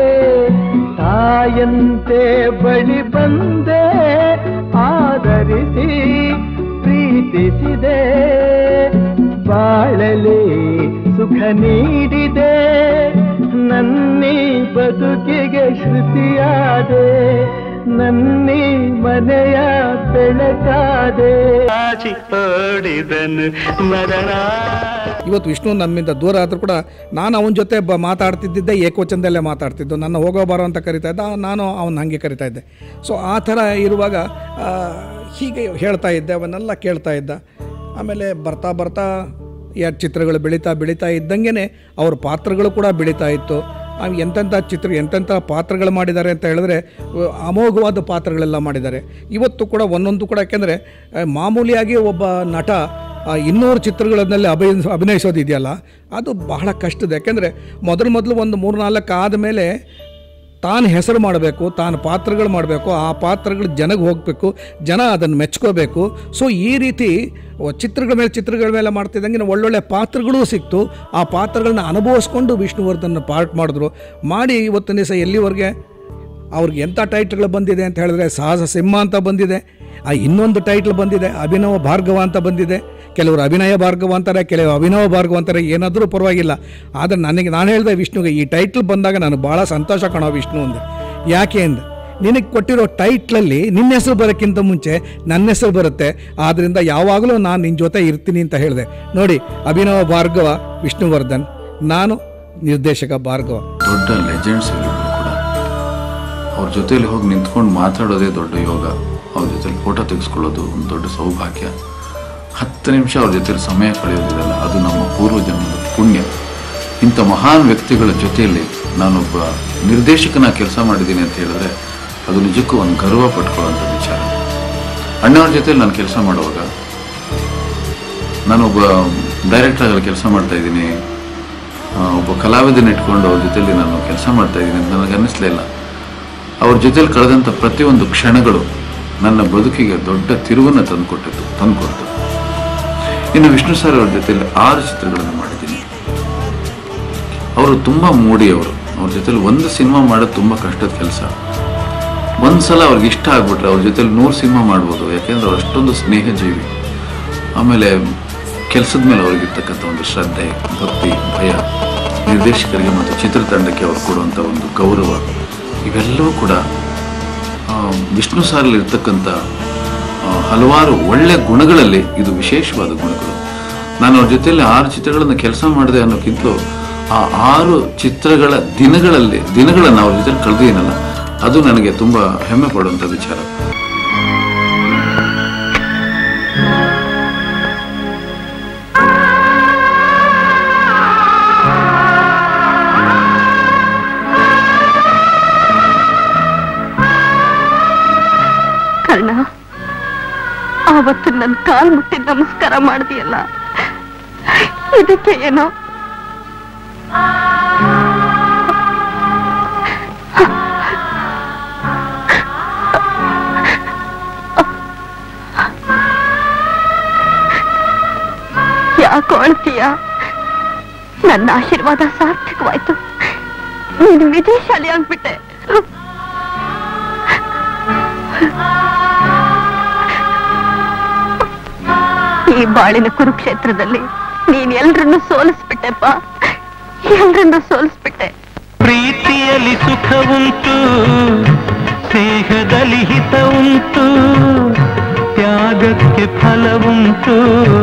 ತಾಯಂತೆ ಬಳಿ ಬಂದೆ ಆದರಿಸಿ ಪ್ರೀತಿಸಿದೆ ಬಾಳಲಿ ಸುಖ ನೀಡಿದೆ ನನ್ನಿ ಬದುಕಿಗೆ ಶ್ರುತಿಯಾದೆ ನನ್ನಿ ಮನೆಯ ಬೆಳಕಾದೆ ಓಡಿದನು ಮರಣ ಇವತ್ತು ವಿಷ್ಣು ನಮ್ಮಿಂದ ದೂರ ಆದರೂ ಕೂಡ ನಾನು ಅವನ ಜೊತೆ ಬ ಮಾತಾಡ್ತಿದ್ದೆ ಏಕವಚನದಲ್ಲೇ ಮಾತಾಡ್ತಿದ್ದು ನನ್ನ ಹೋಗೋ ಬರೋ ಅಂತ ಕರಿತಾ ಇದ್ದ ನಾನು ಅವನ ಹಾಗೆ ಕರಿತಾ ಇದ್ದೆ ಸೊ ಆ ಥರ ಇರುವಾಗ ಆ, ಹೀಗೆ ಹೇಳ್ತಾ ಇದ್ದೆ ಅವನ್ನೆಲ್ಲ ಕೇಳ್ತಾ ಇದ್ದ ಆಮೇಲೆ ಬರ್ತಾ ಬರ್ತಾ ಎರಡು ಚಿತ್ರಗಳು ಬೆಳೀತಾ ಬೆಳೀತಾ ಇದ್ದಂಗೆ ಅವ್ರ ಪಾತ್ರಗಳು ಕೂಡ ಬೆಳೀತಾ ಇತ್ತು ಆ ಎಂತೆಂಥ ಚಿತ್ರ ಎಂತೆಂಥ ಪಾತ್ರಗಳು ಮಾಡಿದ್ದಾರೆ ಅಂತ ಹೇಳಿದ್ರೆ ಅಹ್, ಅಮೋಘವಾದ ಪಾತ್ರಗಳೆಲ್ಲ ಮಾಡಿದ್ದಾರೆ ಇವತ್ತು ಕೂಡ ಒಂದೊಂದು ಕೂಡ ಯಾಕೆಂದರೆ ಮಾಮೂಲಿಯಾಗಿ ಒಬ್ಬ ನಟ ಆ ಇನ್ನೂರು ಚಿತ್ರಗಳನ್ನಲ್ಲಿ ಅಭಿನ ಅಭಿನಯಿಸೋದಿದೆಯಲ್ಲ ಅದು ಬಹಳ ಕಷ್ಟದ ಯಾಕೆಂದರೆ ಮೊದಲು ಮೊದಲು ಒಂದು ಮೂರು ನಾಲ್ಕು ಆದಮೇಲೆ ತಾನು ಹೆಸರು ಮಾಡಬೇಕು ತಾನು ಪಾತ್ರಗಳು ಮಾಡಬೇಕು ಆ ಪಾತ್ರಗಳು ಜನಗೆ ಹೋಗಬೇಕು ಜನ ಅದನ್ನು ಮೆಚ್ಕೋಬೇಕು ಸೊ ಈ ರೀತಿ ಒ- ಚಿತ್ರಗಳ ಮೇಲೆ ಚಿತ್ರಗಳ ಮೇಲೆ ಮಾಡ್ತಿದ್ದಂಗೆ ಒಳ್ಳೊಳ್ಳೆ ಪಾತ್ರಗಳೂ ಸಿಕ್ತು ಆ ಪಾತ್ರಗಳನ್ನ ಅನುಭವಿಸ್ಕೊಂಡು ವಿಷ್ಣುವರ್ಧನ್ ಪಾರ್ಟ್ ಮಾಡಿದ್ರು ಮಾಡಿ ಇವತ್ತಿನ ದಿವಸ ಎಲ್ಲಿವರೆಗೆ ಅವ್ರಿಗೆ ಎಂಥ ಟೈಟ್ಲ್ಗಳು ಬಂದಿದೆ ಅಂತ ಹೇಳಿದ್ರೆ ಸಾಹಸ ಸಿಂಹ ಅಂತ ಬಂದಿದೆ ಆ ಇನ್ನೊಂದು ಟೈಟ್ಲ್ ಬಂದಿದೆ ಅಭಿನವ ಭಾರ್ಗವ ಅಂತ ಬಂದಿದೆ ಕೆಲವರು ಅಭಿನಯ ಭಾರ್ಗವ ಅಂತಾರೆ ಕೆಲವರು ಅಭಿನವ ಭಾರ್ಗವ ಅಂತಾರೆ ಏನಾದರೂ ಪರವಾಗಿಲ್ಲ ಆದರೆ ನನಗೆ ನಾನು ಹೇಳಿದೆ ವಿಷ್ಣುಗೆ ಈ ಟೈಟ್ಲ್ ಬಂದಾಗ ನಾನು ಭಾಳ ಸಂತೋಷ ಕಾಣೋ ವಿಷ್ಣು ಅಂದೆ ಯಾಕೆ ಅಂದೆ ನಿನಗೆ ಕೊಟ್ಟಿರೋ ಟೈಟ್ಲಲ್ಲಿ ನಿನ್ನ ಹೆಸರು ಬರೋಕ್ಕಿಂತ ಮುಂಚೆ ನನ್ನ ಹೆಸರು ಬರುತ್ತೆ ಆದ್ದರಿಂದ ಯಾವಾಗಲೂ ನಾನು ನಿನ್ನ ಜೊತೆ ಇರ್ತೀನಿ ಅಂತ ಹೇಳಿದೆ ನೋಡಿ ಅಭಿನವ ಭಾರ್ಗವ ವಿಷ್ಣುವರ್ಧನ್ ನಾನು ನಿರ್ದೇಶಕ ಭಾರ್ಗವ ದೊಡ್ಡ ಲೆಜೆಂಡ್ಸ್ ಇಲ್ಲಿಬ್ರು ಕೂಡ ಅವ್ರ ಜೊತೆಲಿ ಹೋಗಿ ನಿಂತ್ಕೊಂಡು ಮಾತಾಡೋದೇ ದೊಡ್ಡ ಯೋಗ ಅವ್ರ ಜೊತೆಲಿ ಫೋಟೋ ತೆಗೆಸ್ಕೊಳ್ಳೋದು ಒಂದು ದೊಡ್ಡ ಸೌಭಾಗ್ಯ ಹತ್ತು ನಿಮಿಷ ಅವ್ರ ಜೊತೆಲಿ ಸಮಯ ಕಳೆಯೋದಿದೆಯಲ್ಲ ಅದು ನಮ್ಮ ಪೂರ್ವ ಜನ್ಮದ ಪುಣ್ಯ ಇಂಥ ಮಹಾನ್ ವ್ಯಕ್ತಿಗಳ ಜೊತೆಯಲ್ಲಿ ನಾನೊಬ್ಬ ನಿರ್ದೇಶಕನ ಕೆಲಸ ಮಾಡಿದ್ದೀನಿ ಅಂತ ಹೇಳಿದ್ರೆ ಅದು ನಿಜಕ್ಕೂ ಒಂದು ಗರ್ವ ಪಟ್ಕೊಳ್ಳೋಂಥ ವಿಚಾರ ಅಣ್ಣವ್ರ ಜೊತೆಲಿ ನಾನು ಕೆಲಸ ಮಾಡುವಾಗ ನಾನೊಬ್ಬ ಡೈರೆಕ್ಟರ್ ಆಗಲಿ ಕೆಲಸ ಮಾಡ್ತಾ ಇದ್ದೀನಿ ಆ, ಒಬ್ಬ ಕಲಾವಿದನ ಇಟ್ಕೊಂಡು ಅವ್ರ ಜೊತೆಲಿ ನಾನು ಕೆಲಸ ಮಾಡ್ತಾ ಇದ್ದೀನಿ ಅಂತ ನನಗೆ ಅನ್ನಿಸ್ಲಿಲ್ಲ ಅವ್ರ ಜೊತೆಲಿ ಕಳೆದಂಥ ಪ್ರತಿಯೊಂದು ಕ್ಷಣಗಳು ನನ್ನ ಬದುಕಿಗೆ ದೊಡ್ಡ ತಿರುವನ್ನು ತಂದುಕೊಟ್ಟಿತ್ತು ತಂದುಕೊಡ್ತು ಇನ್ನು ವಿಷ್ಣು ಸರ್ ಅವ್ರ ಜೊತೆಲಿ ಆರು ಚಿತ್ರಗಳನ್ನು ಮಾಡಿದ್ದೀನಿ ಅವರು ತುಂಬ ಮೂಡಿ ಅವರು ಅವ್ರ ಜೊತೆಲಿ ಒಂದು ಸಿನಿಮಾ ಮಾಡೋದು ತುಂಬ ಕಷ್ಟದ ಕೆಲಸ ಒಂದ್ಸಲ ಅವ್ರಿಗೆ ಇಷ್ಟ ಆಗ್ಬಿಟ್ರೆ ಅವ್ರ ಜೊತೆಲಿ ನೂರು ಸಿನಿಮಾ ಮಾಡ್ಬೋದು ಯಾಕೆಂದ್ರೆ ಅವ್ರು ಅಷ್ಟೊಂದು ಸ್ನೇಹಜೀವಿ ಆಮೇಲೆ ಕೆಲಸದ ಮೇಲೆ ಅವ್ರಿಗಿರ್ತಕ್ಕಂಥ ಒಂದು ಶ್ರದ್ಧೆ ಭಕ್ತಿ ಭಯ ನಿರ್ದೇಶಕರಿಗೆ ಮತ್ತು ಚಿತ್ರತಂಡಕ್ಕೆ ಅವ್ರು ಕೊಡುವಂಥ ಒಂದು ಗೌರವ ಇವೆಲ್ಲವೂ ಕೂಡ ಆ, ವಿಷ್ಣು ಸಾರಲ್ಲಿ ಇರ್ತಕ್ಕಂಥ ಆ, ಹಲವಾರು ಒಳ್ಳೆ ಗುಣಗಳಲ್ಲಿ ಇದು ವಿಶೇಷವಾದ ಗುಣಗಳು ನಾನು ಅವ್ರ ಜೊತೆಯಲ್ಲಿ ಆರು ಚಿತ್ರಗಳನ್ನು ಕೆಲಸ ಮಾಡಿದೆ ಅನ್ನೋಕ್ಕಿಂತಲೂ ಆ ಆರು ಚಿತ್ರಗಳ ದಿನಗಳಲ್ಲಿ ದಿನಗಳನ್ನು ಅವ್ರ ಜೊತೆ ಕಳೆದಿದ್ದೀನಲ್ಲ ಅದು ನನಗೆ ತುಂಬ ಹೆಮ್ಮೆ ಪಡುವಂಥ ವಿಚಾರ ಕರ್ಣ ಆವತ್ತು ನನ್ನ ಕಾಲ್ ಮುಟ್ಟಿ ನಮಸ್ಕಾರ ಮಾಡಿದೆಯಲ್ಲ ಇದಕ್ಕೆ ಏನೋ ಯಾಕೋ ಅಳ್ತೀಯ ನನ್ನ ಆಶೀರ್ವಾದ ಸಾರ್ಥಕವಾಯ್ತು ನೀನು ವಿಜಯಶಾಲಿ ಆಗ್ಬಿಟ್ಟೆ ಈ ಬಾಳಿನ ಕುರುಕ್ಷೇತ್ರದಲ್ಲಿ ನೀನ್ ಎಲ್ರನ್ನು ಸೋಲಿಸ್ಬಿಟ್ಟೆಪ್ಪ ಎಲ್ರನ್ನು ಸೋಲಿಸ್ಬಿಟ್ಟೆ ಪ್ರೀತಿಯಲ್ಲಿ ಸುಖ ಉಂಟು ಸ್ನೇಹದಲ್ಲಿ ಹಿತ ಉಂಟು ತ್ಯಾಗಕ್ಕೆ ಫಲವುಂಟು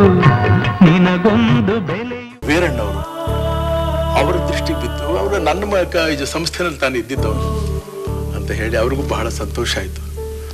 ನಿನಗೊಂದು ಬೆಲೆ ವೀರಣ್ಣವರು ಅವರ ದೃಷ್ಟಿ ಬಿದ್ದು ಅವರು ನನ್ನ ಮ- ಕ- ಇದು ಸಂಸ್ಥೆನಲ್ಲಿ ತಾನು ಇದ್ದಿದ್ದವನು ಅಂತ ಹೇಳಿ ಅವ್ರಿಗೂ ಬಹಳ ಸಂತೋಷ ಆಯಿತು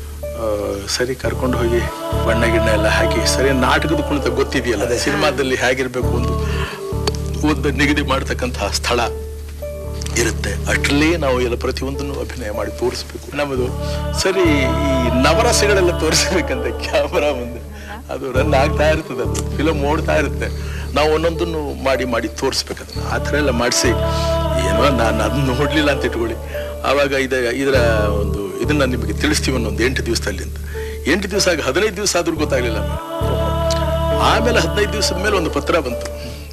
ಸರಿ ಕರ್ಕೊಂಡು ಹೋಗಿ ಬಣ್ಣ ಗಿಣ್ಣ ಎಲ್ಲ ಹಾಕಿ ಸರಿ ನಾಟಕದ ಕುಣಿತ ಗೊತ್ತಿದೆಯಲ್ಲ ಸಿನಿಮಾದಲ್ಲಿ ಹೇಗಿರ್ಬೇಕು ಒಂದು ಒಂದು ನಿಗದಿ ಮಾಡ್ತಕ್ಕಂತಹ ಸ್ಥಳ ಇರುತ್ತೆ ಅಷ್ಟರಲ್ಲೇ ನಾವು ಎಲ್ಲ ಪ್ರತಿಯೊಂದನ್ನು ಅಭಿನಯ ಮಾಡಿ ತೋರಿಸ್ಬೇಕು ನಮ್ಮದು ಸರಿ ಈ ನವರಸಗಳೆಲ್ಲ ತೋರಿಸ್ಬೇಕಂತ ಕ್ಯಾಮರಾ ಮುಂದೆ ಅದು ರನ್ ಆಗ್ತಾ ಇರ್ತದೆ ಅದು ಫಿಲಮ್ ಓಡ್ತಾ ಇರುತ್ತೆ ನಾವು ಒಂದೊಂದನ್ನು ಮಾಡಿ ಮಾಡಿ ತೋರಿಸ್ಬೇಕಂತ ಆ ಥರ ಎಲ್ಲ ಮಾಡಿಸಿ ಏನೋ ನಾನು ಅದನ್ನ ನೋಡ್ಲಿಲ್ಲ ಅಂತ ಇಟ್ಕೊಳ್ಳಿ ಆವಾಗ ಇದ ಇದರ ಒಂದು ಇದನ್ನ ನಿಮಗೆ ತಿಳಿಸ್ತೀವಿ ಒಂದು ಎಂಟು ದಿವಸದಲ್ಲಿ ಅಂತ ಎಂಟು ದಿವಸ ಆಗಿ ಹದಿನೈದು ದಿವಸ ಆದ್ರೂ ಗೊತ್ತಾಗ್ಲಿಲ್ಲ ಆಮೇಲೆ ಹದಿನೈದು ದಿವಸದ ಮೇಲೆ ಒಂದು ಪತ್ರ ಬಂತು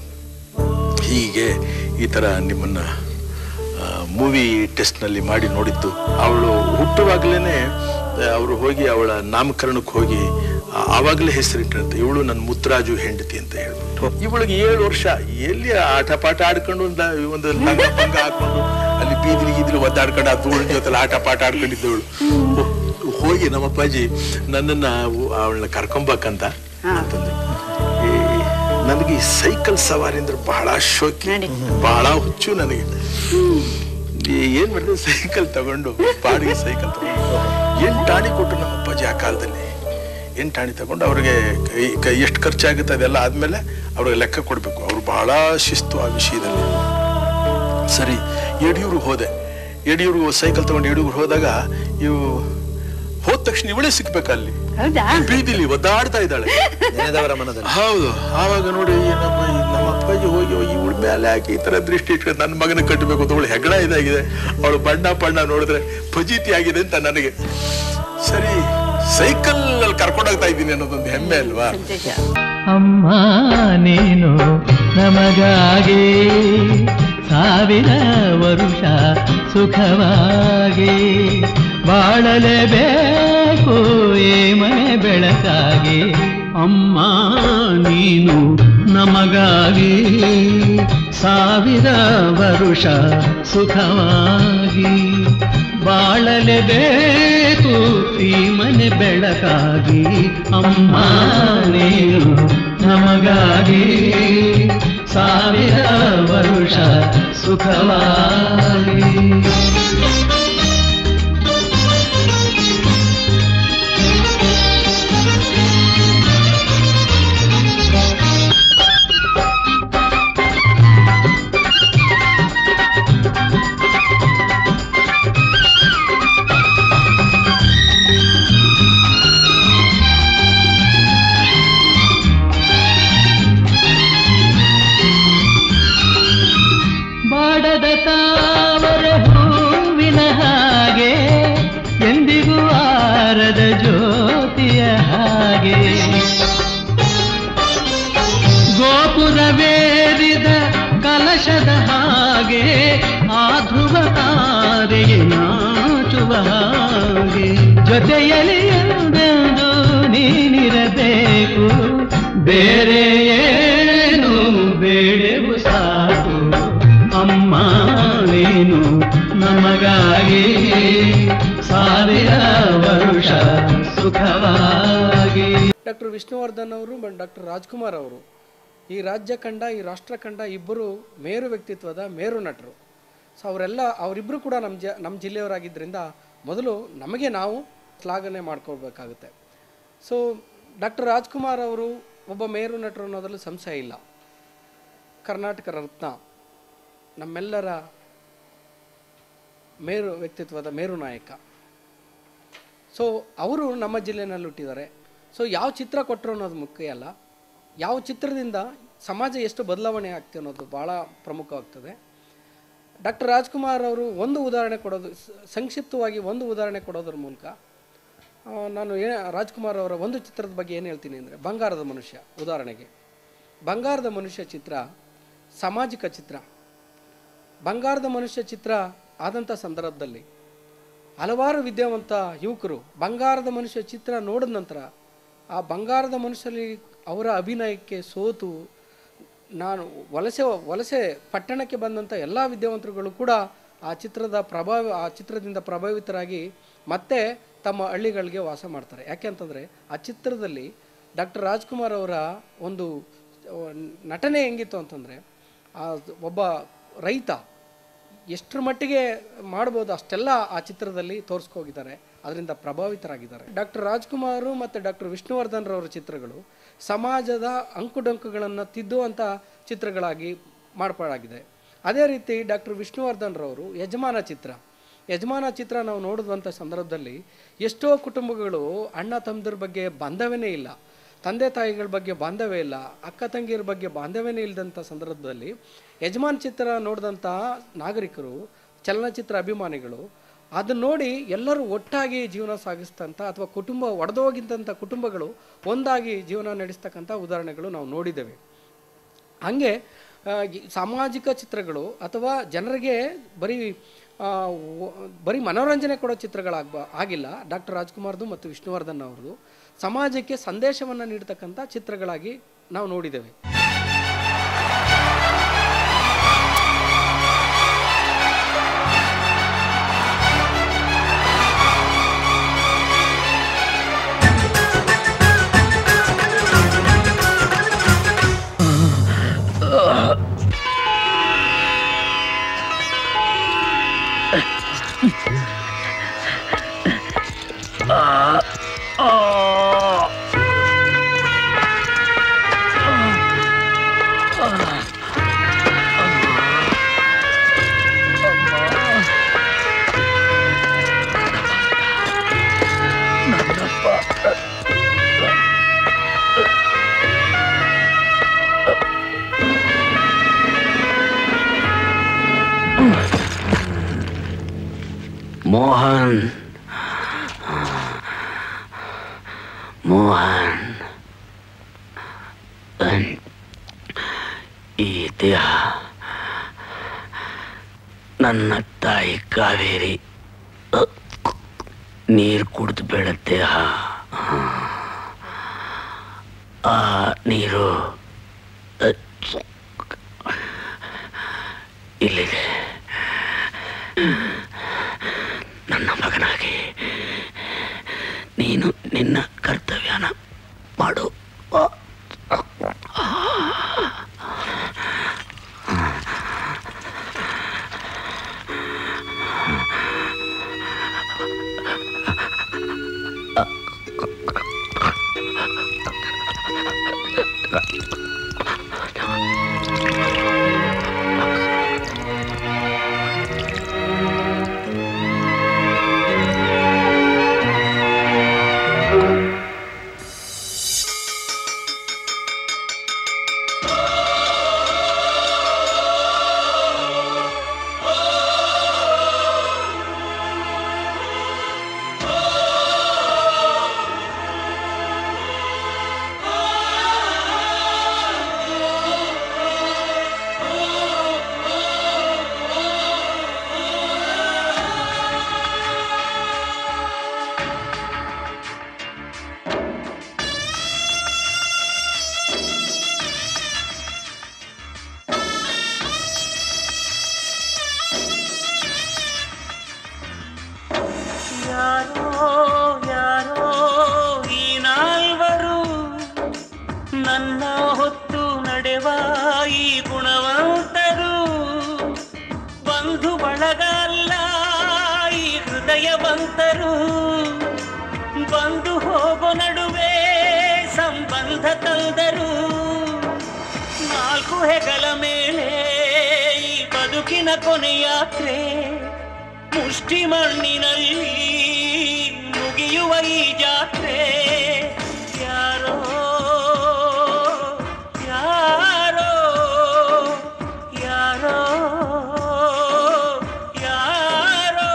ಹೀಗೆ ಈ ಥರ ನಿಮ್ಮನ್ನ ಮೂವಿ ಟೆಸ್ಟ್ನಲ್ಲಿ ಮಾಡಿ ನೋಡಿದ್ದು ಅವಳು ಹುಟ್ಟುವಾಗಲೇ ಅವರು ಹೋಗಿ ಅವಳ ನಾಮಕರಣಕ್ಕೆ ಹೋಗಿ ಆ- ಆವಾಗಲೇ ಹೆಸರಿಟ್ಟಿರುತ್ತೆ ಇವಳು ನನ್ನ ಮುತ್ತರಾಜು ಹೆಂಡತಿ ಅಂತ ಹೇಳ್ಬಿಟ್ಟು ಇವಳಿಗೆ ಏಳು ವರ್ಷ ಎಲ್ಲಿ ಆಟ ಪಾಠ ಆಡ್ಕೊಂಡು ಒಂದು ಒಂದು ಲಂಗ ಪಂಗ ಹಾಕೊಂಡು ಅಲ್ಲಿ ಬೀದಿಲಿ ಗೀದಿಲಿ ಒದ್ದಾಡ್ಕೊಂಡು ಆ ಧೂಳಿನ ಜೊತೆ ಆಟ ಪಾಠ ಆಡ್ಕೊಂಡಿದ್ದವಳು ಹೋಗಿ ನಮ್ಮ ಅಪ್ಪಾಜಿ ನನ್ನನ್ನ ಅವಳನ್ನ ಕರ್ಕೊಂಬಕ್ಕಂತ ಅಂತಂದ್ರು ಈ ನನಗೆ ಈ ಸೈಕಲ್ ಸವಾರಿ ಅಂದ್ರೆ ಬಹಳ ಶೋಕಿ ಬಹಳ ಹುಚ್ಚು ನನಗೆ ಈ ಏನ್ ಮಾಡಿದೆ ಸೈಕಲ್ ತಗೊಂಡು ಬಾಡಿಗೆ ಸೈಕಲ್ ತಗೊಂಡು ಎಂಟು ಆಣಿ ಕೊಟ್ಟು ನಮ್ಮ ಅಪ್ಪಾಜಿ ಆ ಕಾಲದಲ್ಲಿ ಎಂಟು ಆಣಿ ತಗೊಂಡು ಅವ್ರಿಗೆ ಎಷ್ಟು ಖರ್ಚಾಗುತ್ತೆ ಅದೆಲ್ಲ ಆದ್ಮೇಲೆ ಅವ್ರಿಗೆ ಲೆಕ್ಕ ಕೊಡ್ಬೇಕು ಅವ್ರು ಬಹಳ ಶಿಸ್ತು ಆ ವಿಷಯದಲ್ಲಿ ಸರಿ ಯಡಿಯೂರು ಹೋದೆ ಯಡಿಯೂರು ಸೈಕಲ್ ತಗೊಂಡು ಯಡಿಯೂರು ಹೋದಾಗ ಇವು ಹೋದ ತಕ್ಷಣ ಇವಳೇ ಸಿಕ್ಬೇಕು ಅಲ್ಲಿ ಬೀದಿಲಿ ಒದ್ದಾಡ್ತಾ ಇದ್ದಾಳೆ ಹೌದು ಆವಾಗ ನೋಡಿ ಈ ನಮ್ಮ ಈ ನಮ್ಮ ಅಪ್ಪಾಜಿ ಹೋಗಿ ಹೋಗಿ ಇವಳ ಮೇಲೆ ಹಾಕಿ ಈ ತರ ದೃಷ್ಟಿ ಇಟ್ಕೊಂಡು ನನ್ನ ಮಗನ ಕಟ್ಟಬೇಕು ಅಂತ ಅವಳು ಹೆಗಣ ಇದಾಗಿದೆ ಅವಳು ಬಣ್ಣ ಬಣ್ಣ ನೋಡಿದ್ರೆ ಫಜೀತಿ ಆಗಿದೆ ಅಂತ ನನಗೆ ಸರಿ ಸೈಕಲ್ ಅಲ್ಲಿ ಕರ್ಕೊಂಡೋಗ್ತಾ ಇದ್ದೀನಿ ಅನ್ನೋದೊಂದು ಹೆಮ್ಮೆ ಅಲ್ವಾ ಅಮ್ಮ ನೀನು ನಮಗಾಗಿ ಸಾವಿರ ವರುಷ ಸುಖವಾಗಿ ಬಾಳಲೇಬೇಕು ಈ ಮನೆ ಬೆಳಕಾಗಿ ಅಮ್ಮ ನೀನು ನಮಗಾಗಿ ಸಾವಿರ ವರುಷ ಸುಖವಾಗಿ ಬಾಳಲೇಬೇಕು ಈ ಮನೆ ಬೆಳಕಾಗಿ ಅಮ್ಮ ನೀನು ನಮಗಾಗಿ ಸಾವಿರ ವರುಷ ಸುಖವಾಗಿ ಬಾಡದ ತಾವರ ಹೂವಿನ ಹಾಗೆ ಎಂದಿಗೂ ಆರದ ಜ್ಯೋತಿಯ ಹಾಗೆ ಗೋಪುರವೇರಿದ ಕಲಶದ ಹಾಗೆ ಆ ಧ್ರುವ ತಾರೆಯ ನಾಚುತ್ತಿರುವಾಗ ಮುಟ್ಟುವ ಹಾಗೆ ಜೊತೆಯಲ್ಲಿ ಎಂದೆಂದು ನೀನಿರಬೇಕು ಬೇರೆ ಏನು ಬೇಡೆವು ಸಾಕು ಅಮ್ಮ ನೀನು ನಮಗಾಗಿ ಸಾವಿರ ವರುಷ ಸುಖವಾಗಿ ಡಾಕ್ಟರ್ ವಿಷ್ಣುವರ್ಧನ್ ಅವರು ಮತ್ತು ಡಾಕ್ಟರ್ ರಾಜ್ಕುಮಾರ್ ಅವರು ಈ ರಾಜ್ಯ ಕಂಡ ಈ ರಾಷ್ಟ್ರ ಕಂಡ ಇಬ್ಬರು ಮೇರು ವ್ಯಕ್ತಿತ್ವದ ಮೇರು ನಟರು ಸೊ ಅವರೆಲ್ಲ ಅವರಿಬ್ಬರು ಕೂಡ ನಮ್ಮ ಜ ನಮ್ಮ ಜಿಲ್ಲೆಯವರಾಗಿದ್ದರಿಂದ ಮೊದಲು ನಮಗೆ ನಾವು ಶ್ಲಾಘನೆ ಮಾಡ್ಕೊಳ್ಬೇಕಾಗುತ್ತೆ ಸೊ ಡಾಕ್ಟರ್ ರಾಜ್ಕುಮಾರ್ ಅವರು ಒಬ್ಬ ಮೇರು ನಟರು ಅನ್ನೋದ್ರಲ್ಲಿ ಸಂಶಯ ಇಲ್ಲ ಕರ್ನಾಟಕ ರತ್ನ ನಮ್ಮೆಲ್ಲರ ಮೇರು ವ್ಯಕ್ತಿತ್ವದ ಮೇರು ನಾಯಕ ಸೊ ಅವರು ನಮ್ಮ ಜಿಲ್ಲೆನಲ್ಲಿ ಹುಟ್ಟಿದ್ದಾರೆ ಸೊ ಯಾವ ಚಿತ್ರ ಕೊಟ್ಟರು ಅನ್ನೋದು ಮುಖ್ಯ ಅಲ್ಲ ಯಾವ ಚಿತ್ರದಿಂದ ಸಮಾಜ ಎಷ್ಟು ಬದಲಾವಣೆ ಆಗ್ತದೆ ಅನ್ನೋದು ಭಾಳ ಪ್ರಮುಖವಾಗ್ತದೆ ಡಾಕ್ಟರ್ ರಾಜ್ಕುಮಾರ್ ಅವರು ಒಂದು ಉದಾಹರಣೆ ಕೊಡೋದು ಸ- ಸಂಕ್ಷಿಪ್ತವಾಗಿ ಒಂದು ಉದಾಹರಣೆ ಕೊಡೋದ್ರ ಮೂಲಕ ಆ, ನಾನು ಏ ರಾಜ್ಕುಮಾರ್ ಅವರ ಒಂದು ಚಿತ್ರದ ಬಗ್ಗೆ ಏನು ಹೇಳ್ತೀನಿ ಅಂದರೆ ಬಂಗಾರದ ಮನುಷ್ಯ ಉದಾಹರಣೆಗೆ ಬಂಗಾರದ ಮನುಷ್ಯ ಚಿತ್ರ ಸಾಮಾಜಿಕ ಚಿತ್ರ ಬಂಗಾರದ ಮನುಷ್ಯ ಚಿತ್ರ ಆದಂಥ ಸಂದರ್ಭದಲ್ಲಿ ಹಲವಾರು ವಿದ್ಯಾವಂತ ಯುವಕರು ಬಂಗಾರದ ಮನುಷ್ಯ ಚಿತ್ರ ನೋಡಿದ ನಂತರ ಆ ಬಂಗಾರದ ಮನುಷ್ಯರಲ್ಲಿ ಅವರ ಅಭಿನಯಕ್ಕೆ ಸೋತು ನಾನು ವಲಸೆ ವಲಸೆ ಪಟ್ಟಣಕ್ಕೆ ಬಂದಂಥ ಎಲ್ಲ ವಿದ್ಯಾವಂತರುಗಳು ಕೂಡ ಆ ಚಿತ್ರದ ಪ್ರಭಾವ ಆ ಚಿತ್ರದಿಂದ ಪ್ರಭಾವಿತರಾಗಿ ಮತ್ತೆ ತಮ್ಮ ಹಳ್ಳಿಗಳಿಗೆ ವಾಸ ಮಾಡ್ತಾರೆ ಯಾಕೆ ಅಂತಂದರೆ ಆ ಚಿತ್ರದಲ್ಲಿ ಡಾಕ್ಟರ್ ರಾಜ್ಕುಮಾರ್ ಅವರ ಒಂದು ಆ, ನಟನೆ ಹೆಂಗಿತ್ತು ಅಂತಂದರೆ ಆ ಒಬ್ಬ ರೈತ ಎಷ್ಟರ ಮಟ್ಟಿಗೆ ಮಾಡ್ಬೋದು ಅಷ್ಟೆಲ್ಲ ಆ ಚಿತ್ರದಲ್ಲಿ ತೋರಿಸ್ಕೋಗಿದ್ದಾರೆ ಅದರಿಂದ ಪ್ರಭಾವಿತರಾಗಿದ್ದಾರೆ ಡಾಕ್ಟರ್ ರಾಜ್ಕುಮಾರ್ ಮತ್ತು ಡಾಕ್ಟರ್ ವಿಷ್ಣುವರ್ಧನ್ ರವರ ಚಿತ್ರಗಳು ಸಮಾಜದ ಅಂಕುಡೊಂಕುಗಳನ್ನು ತಿದ್ದುವಂಥ ಚಿತ್ರಗಳಾಗಿ ಮಾರ್ಪಾಡಾಗಿದೆ ಅದೇ ರೀತಿ ಡಾಕ್ಟರ್ ವಿಷ್ಣುವರ್ಧನ್ ರವರು ಯಜಮಾನ ಚಿತ್ರ ಯಜಮಾನ ಚಿತ್ರ ನಾವು ನೋಡಿದಂಥ ಸಂದರ್ಭದಲ್ಲಿ ಎಷ್ಟೋ ಕುಟುಂಬಗಳು ಅಣ್ಣ ತಮ್ಮದ್ರ ಬಗ್ಗೆ ಬಾಂಧವ್ಯನೇ ಇಲ್ಲ ತಂದೆ ತಾಯಿಗಳ ಬಗ್ಗೆ ಬಾಂಧವ್ಯ ಇಲ್ಲ ಅಕ್ಕ ತಂಗಿಯರ ಬಗ್ಗೆ ಬಾಂಧವ್ಯನೇ ಇಲ್ಲದಂಥ ಸಂದರ್ಭದಲ್ಲಿ ಯಜಮಾನ್ ಚಿತ್ರ ನೋಡಿದಂಥ ನಾಗರಿಕರು ಚಲನಚಿತ್ರ ಅಭಿಮಾನಿಗಳು ಅದನ್ನ ನೋಡಿ ಎಲ್ಲರೂ ಒಟ್ಟಾಗಿ ಜೀವನ ಸಾಗಿಸ್ತಂಥ ಅಥವಾ ಕುಟುಂಬ ಒಡೆದೋಗಿದ್ದಂಥ ಕುಟುಂಬಗಳು ಒಂದಾಗಿ ಜೀವನ ನಡೆಸ್ತಕ್ಕಂಥ ಉದಾಹರಣೆಗಳು ನಾವು ನೋಡಿದ್ದೇವೆ ಹಾಗೆ ಆ, ಈ ಸಾಮಾಜಿಕ ಚಿತ್ರಗಳು ಅಥವಾ ಜನರಿಗೆ ಬರೀ ಆ, ಒ- ಬರೀ ಮನೋರಂಜನೆ ಕೊಡೋ ಚಿತ್ರಗಳಾಗ ಆಗಿಲ್ಲ ಡಾಕ್ಟರ್ ರಾಜ್ಕುಮಾರ್ದು ಮತ್ತು ವಿಷ್ಣುವರ್ಧನ್ ಅವ್ರದ್ದು ಸಮಾಜಕ್ಕೆ ಸಂದೇಶವನ್ನು ನೀಡ್ತಕ್ಕಂಥ ಚಿತ್ರಗಳಾಗಿ ನಾವು ನೋಡಿದ್ದೇವೆ ಮೋಹನ್ ಮೋಹನ್ ಅನ್- ಈ ದೇಹ ನನ್ನ ತಾಯಿ ಕಾವೇರಿ ನೀರು ಕುಡಿದು ಬೆಳ ದೇಹ ಆ ನೀರು ಅ, ಇಲ್ಲಿದೆ ನನ್ನ ಮಗನಾಗಿ ನೀನು ನಿನ್ನ ಕರ್ತವ್ಯನ ಮಾಡು ಆ ಹೊತ್ತು ನಡೆವ ಈ ಗುಣವಂತರು ಬಂಧು ಬಳಗ ಅಲ್ಲ ಈ ಹೃದಯವಂತರು ಬಂದು ಹೋಗೋ ನಡುವೆ ಸಂಬಂಧ ತಂದರು ನಾಲ್ಕು ಹೆಗಲ ಮೇಲೆ ಈ ಬದುಕಿನ ಕೊನೆಯಾತ್ರೆ ಮುಷ್ಟಿ ಮಣ್ಣಿನಲ್ಲಿ ಮುಗಿಯುವ ಈ ಜಾತ್ರೆ ಯಾರೋ ಯಾರೋ ಯಾರೋ ಯಾರೋ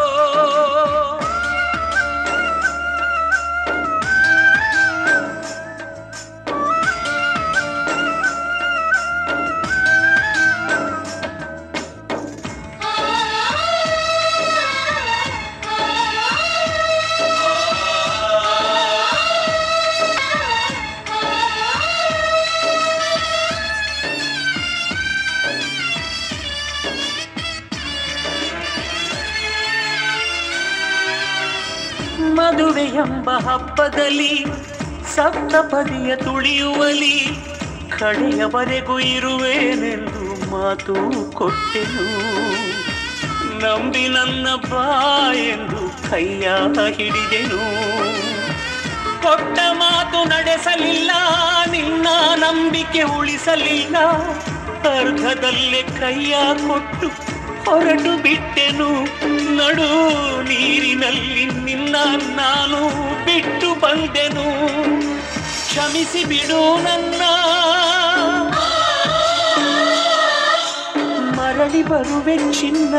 ಮದುವೆ ಎಂಬ ಹಬ್ಬದಲ್ಲಿ ಸಪ್ತಪದಿಯ ತುಳಿಯುವಲಿ ಕಡೆಯವರೆಗೂ ಇರುವೇನೆಂದು ಮಾತು ಕೊಟ್ಟೆನು ನಂಬಿ ನನ್ನ ಬಾ ಎಂದು ಕೈಯ ಹಿಡಿದೆನು ಕೊಟ್ಟ ಮಾತು ನಡೆಸಲಿಲ್ಲ ನಿನ್ನ ನಂಬಿಕೆ ಉಳಿಸಲಿಲ್ಲ ಅರ್ಧದಲ್ಲೇ ಕೈಯ ಕೊಟ್ಟು ಹೊರಟು ಬಿಟ್ಟೆನು ನಡು ನೀರಿನಲ್ಲಿ ನಿನ್ನ ನಾನು ಬಿಟ್ಟು ಬಂದೆನು ಕ್ಷಮಿಸಿ ಬಿಡು ನನ್ನ ಮರಳಿ ಬರುವೆ ಚಿನ್ನ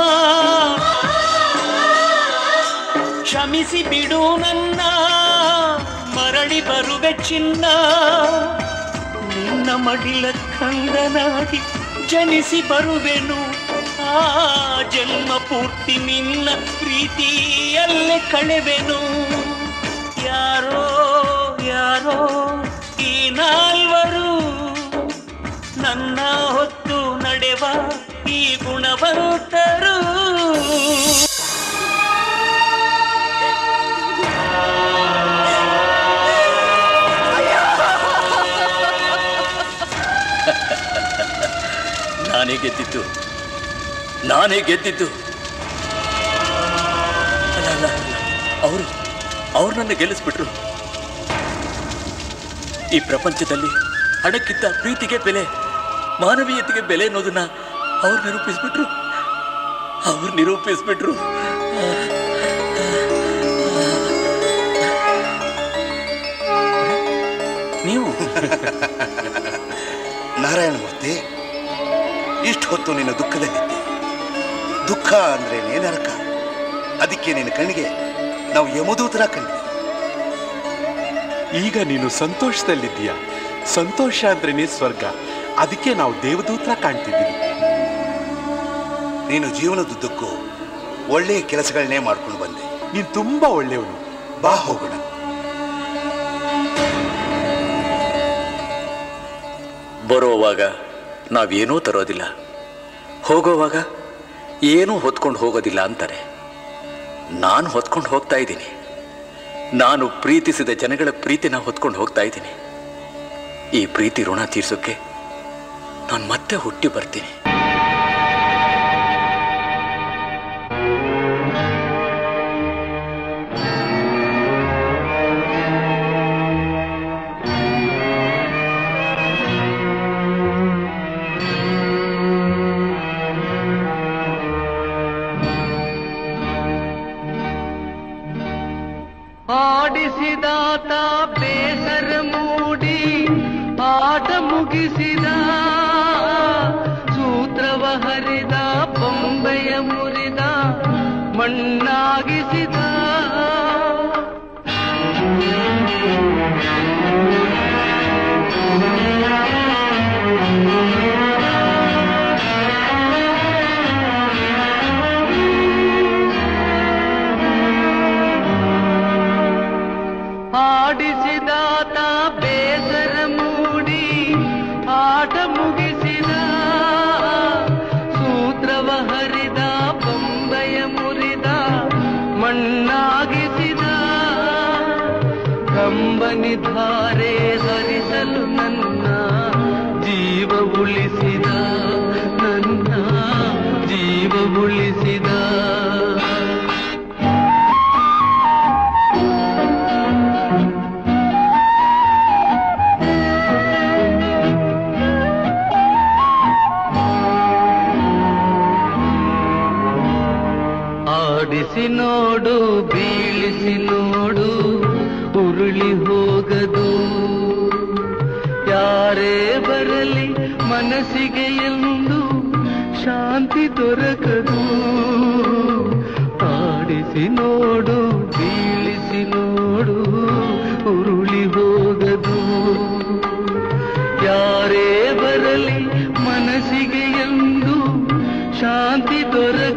ಕ್ಷಮಿಸಿ ಬಿಡು ನನ್ನ ಮರಳಿ ಬರುವೆ ಚಿನ್ನ ನಿನ್ನ ಮಡಿಲ ಕಂದನಾಗಿ ಜನಿಸಿ ಬರುವೆನು ಆ ಜನ್ಮ ಪೂರ್ತಿ ನಿನ್ನ ಪ್ರೀತಿಯಲ್ಲೇ ಕಳೆವೆನು ಯಾರೋ ಯಾರೋ ಈ ನಾಲ್ವರು ನನ್ನ ಹೊತ್ತು ನಡೆವ ಈ ಗುಣವಂತರು ನಾನೇ ಗೆದ್ದಿದ್ದು ನಾನೇ ಗೆದ್ದಿದ್ದು ಅಲ್ಲ ಅಲ್ಲ ಅವರು ಅವ್ರು ನನ್ನ ಗೆಲ್ಲಿಸ್ಬಿಟ್ರು ಈ ಪ್ರಪಂಚದಲ್ಲಿ ಹಣಕ್ಕಿಂತ ಪ್ರೀತಿಗೆ ಬೆಲೆ ಮಾನವೀಯತೆಗೆ ಬೆಲೆ ಅನ್ನೋದನ್ನ ಅವ್ರು ನಿರೂಪಿಸ್ಬಿಟ್ರು ಅವ್ರು ನಿರೂಪಿಸ್ಬಿಟ್ರು ನೀವು ನಾರಾಯಣಮೂರ್ತಿ ಇಷ್ಟು ಹೊತ್ತು ನಿನ್ನ ದುಃಖದಲ್ಲಿದ್ದೆ ದುಃಖ ಅಂದ್ರೆ ನರಕ ಅದಕ್ಕೆ ನಿನ್ನ ಕಣ್ಣಿಗೆ ನಾವು ಯಮದೂತರ ಕಂಡ್ವಿ ಈಗ ನೀನು ಸಂತೋಷದಲ್ಲಿದ್ದೀಯ ಸಂತೋಷ ಅಂದ್ರೇನೆ ಸ್ವರ್ಗ ಅದಕ್ಕೆ ನಾವು ದೇವದೂತ್ರ ಕಾಣ್ತಿದ್ದೀವಿ ನೀನು ಜೀವನದುದ್ದಕ್ಕೂ ಒಳ್ಳೆಯ ಕೆಲಸಗಳನ್ನೇ ಮಾಡ್ಕೊಂಡು ಬಂದೆ ನೀನ್ ತುಂಬಾ ಒಳ್ಳೆಯವನು ಬಾ ಹೋಗೋಣ ಬರೋವಾಗ ನಾವೇನೂ ತರೋದಿಲ್ಲ ಹೋಗೋವಾಗ ಏನೂ ಹೊತ್ಕೊಂಡು ಹೋಗೋದಿಲ್ಲ ಅಂತಾರೆ ನಾನು ಹೊತ್ಕೊಂಡು ಹೋಗ್ತಾ ಇದ್ದೀನಿ ನಾನು ಪ್ರೀತಿಸಿದ ಜನಗಳ ಪ್ರೀತಿನ ಹೊತ್ಕೊಂಡು ಹೋಗ್ತಾ ಇದ್ದೀನಿ ಈ ಪ್ರೀತಿ ಋಣ ತೀರ್ಸೋಕ್ಕೆ ನಾನು ಮತ್ತೆ ಹುಟ್ಟಿ ಬರ್ತೀನಿ ಆಡಿಸಿದಾತ ಬೇಸರ ಮೂಡಿ ಆಟ ಮುಗಿಸಿದ ಸೂತ್ರವ ಹರಿದ ಬೊಂಬೆಯ ಮುರಿದ ಮಣ್ಣಾಗಿಸಿದ ಆಡಿಸಿದಾತ ಬೇಸರ ಮೂಡಿ ಆಟ ಮುಗಿಸಿದ ಸೂತ್ರವ ಹರಿದ ಬೊಂಬೆಯ ಮುರಿದ ಮಣ್ಣಾಗಿಸಿದ ಕಂಬನಿ ಧಾರೆ ಹರಿಸಲು ನನ್ನ ಉಳಿಸಿದ ನನ್ನ ಜೀವ ಉಳಿಸಿದ ಆಡಿಸಿ ನೋಡು ಬೀಳಿಸಿ ನೋಡು ಉರುಳಿ ಹೋಗದು ಯಾರೇ ಬರಲಿ ಮನಸ್ಸಿಗೆ ಎಂದು ಶಾಂತಿ ದೊರಕದು ಆಡಿಸಿ ನೋಡು ಬೀಳಿಸಿ ನೋಡು ಉರುಳಿ ಹೋಗದು ಯಾರೇ ಬರಲಿ ಮನಸ್ಸಿಗೆ ಎಂದು ಶಾಂತಿ ದೊರಕದು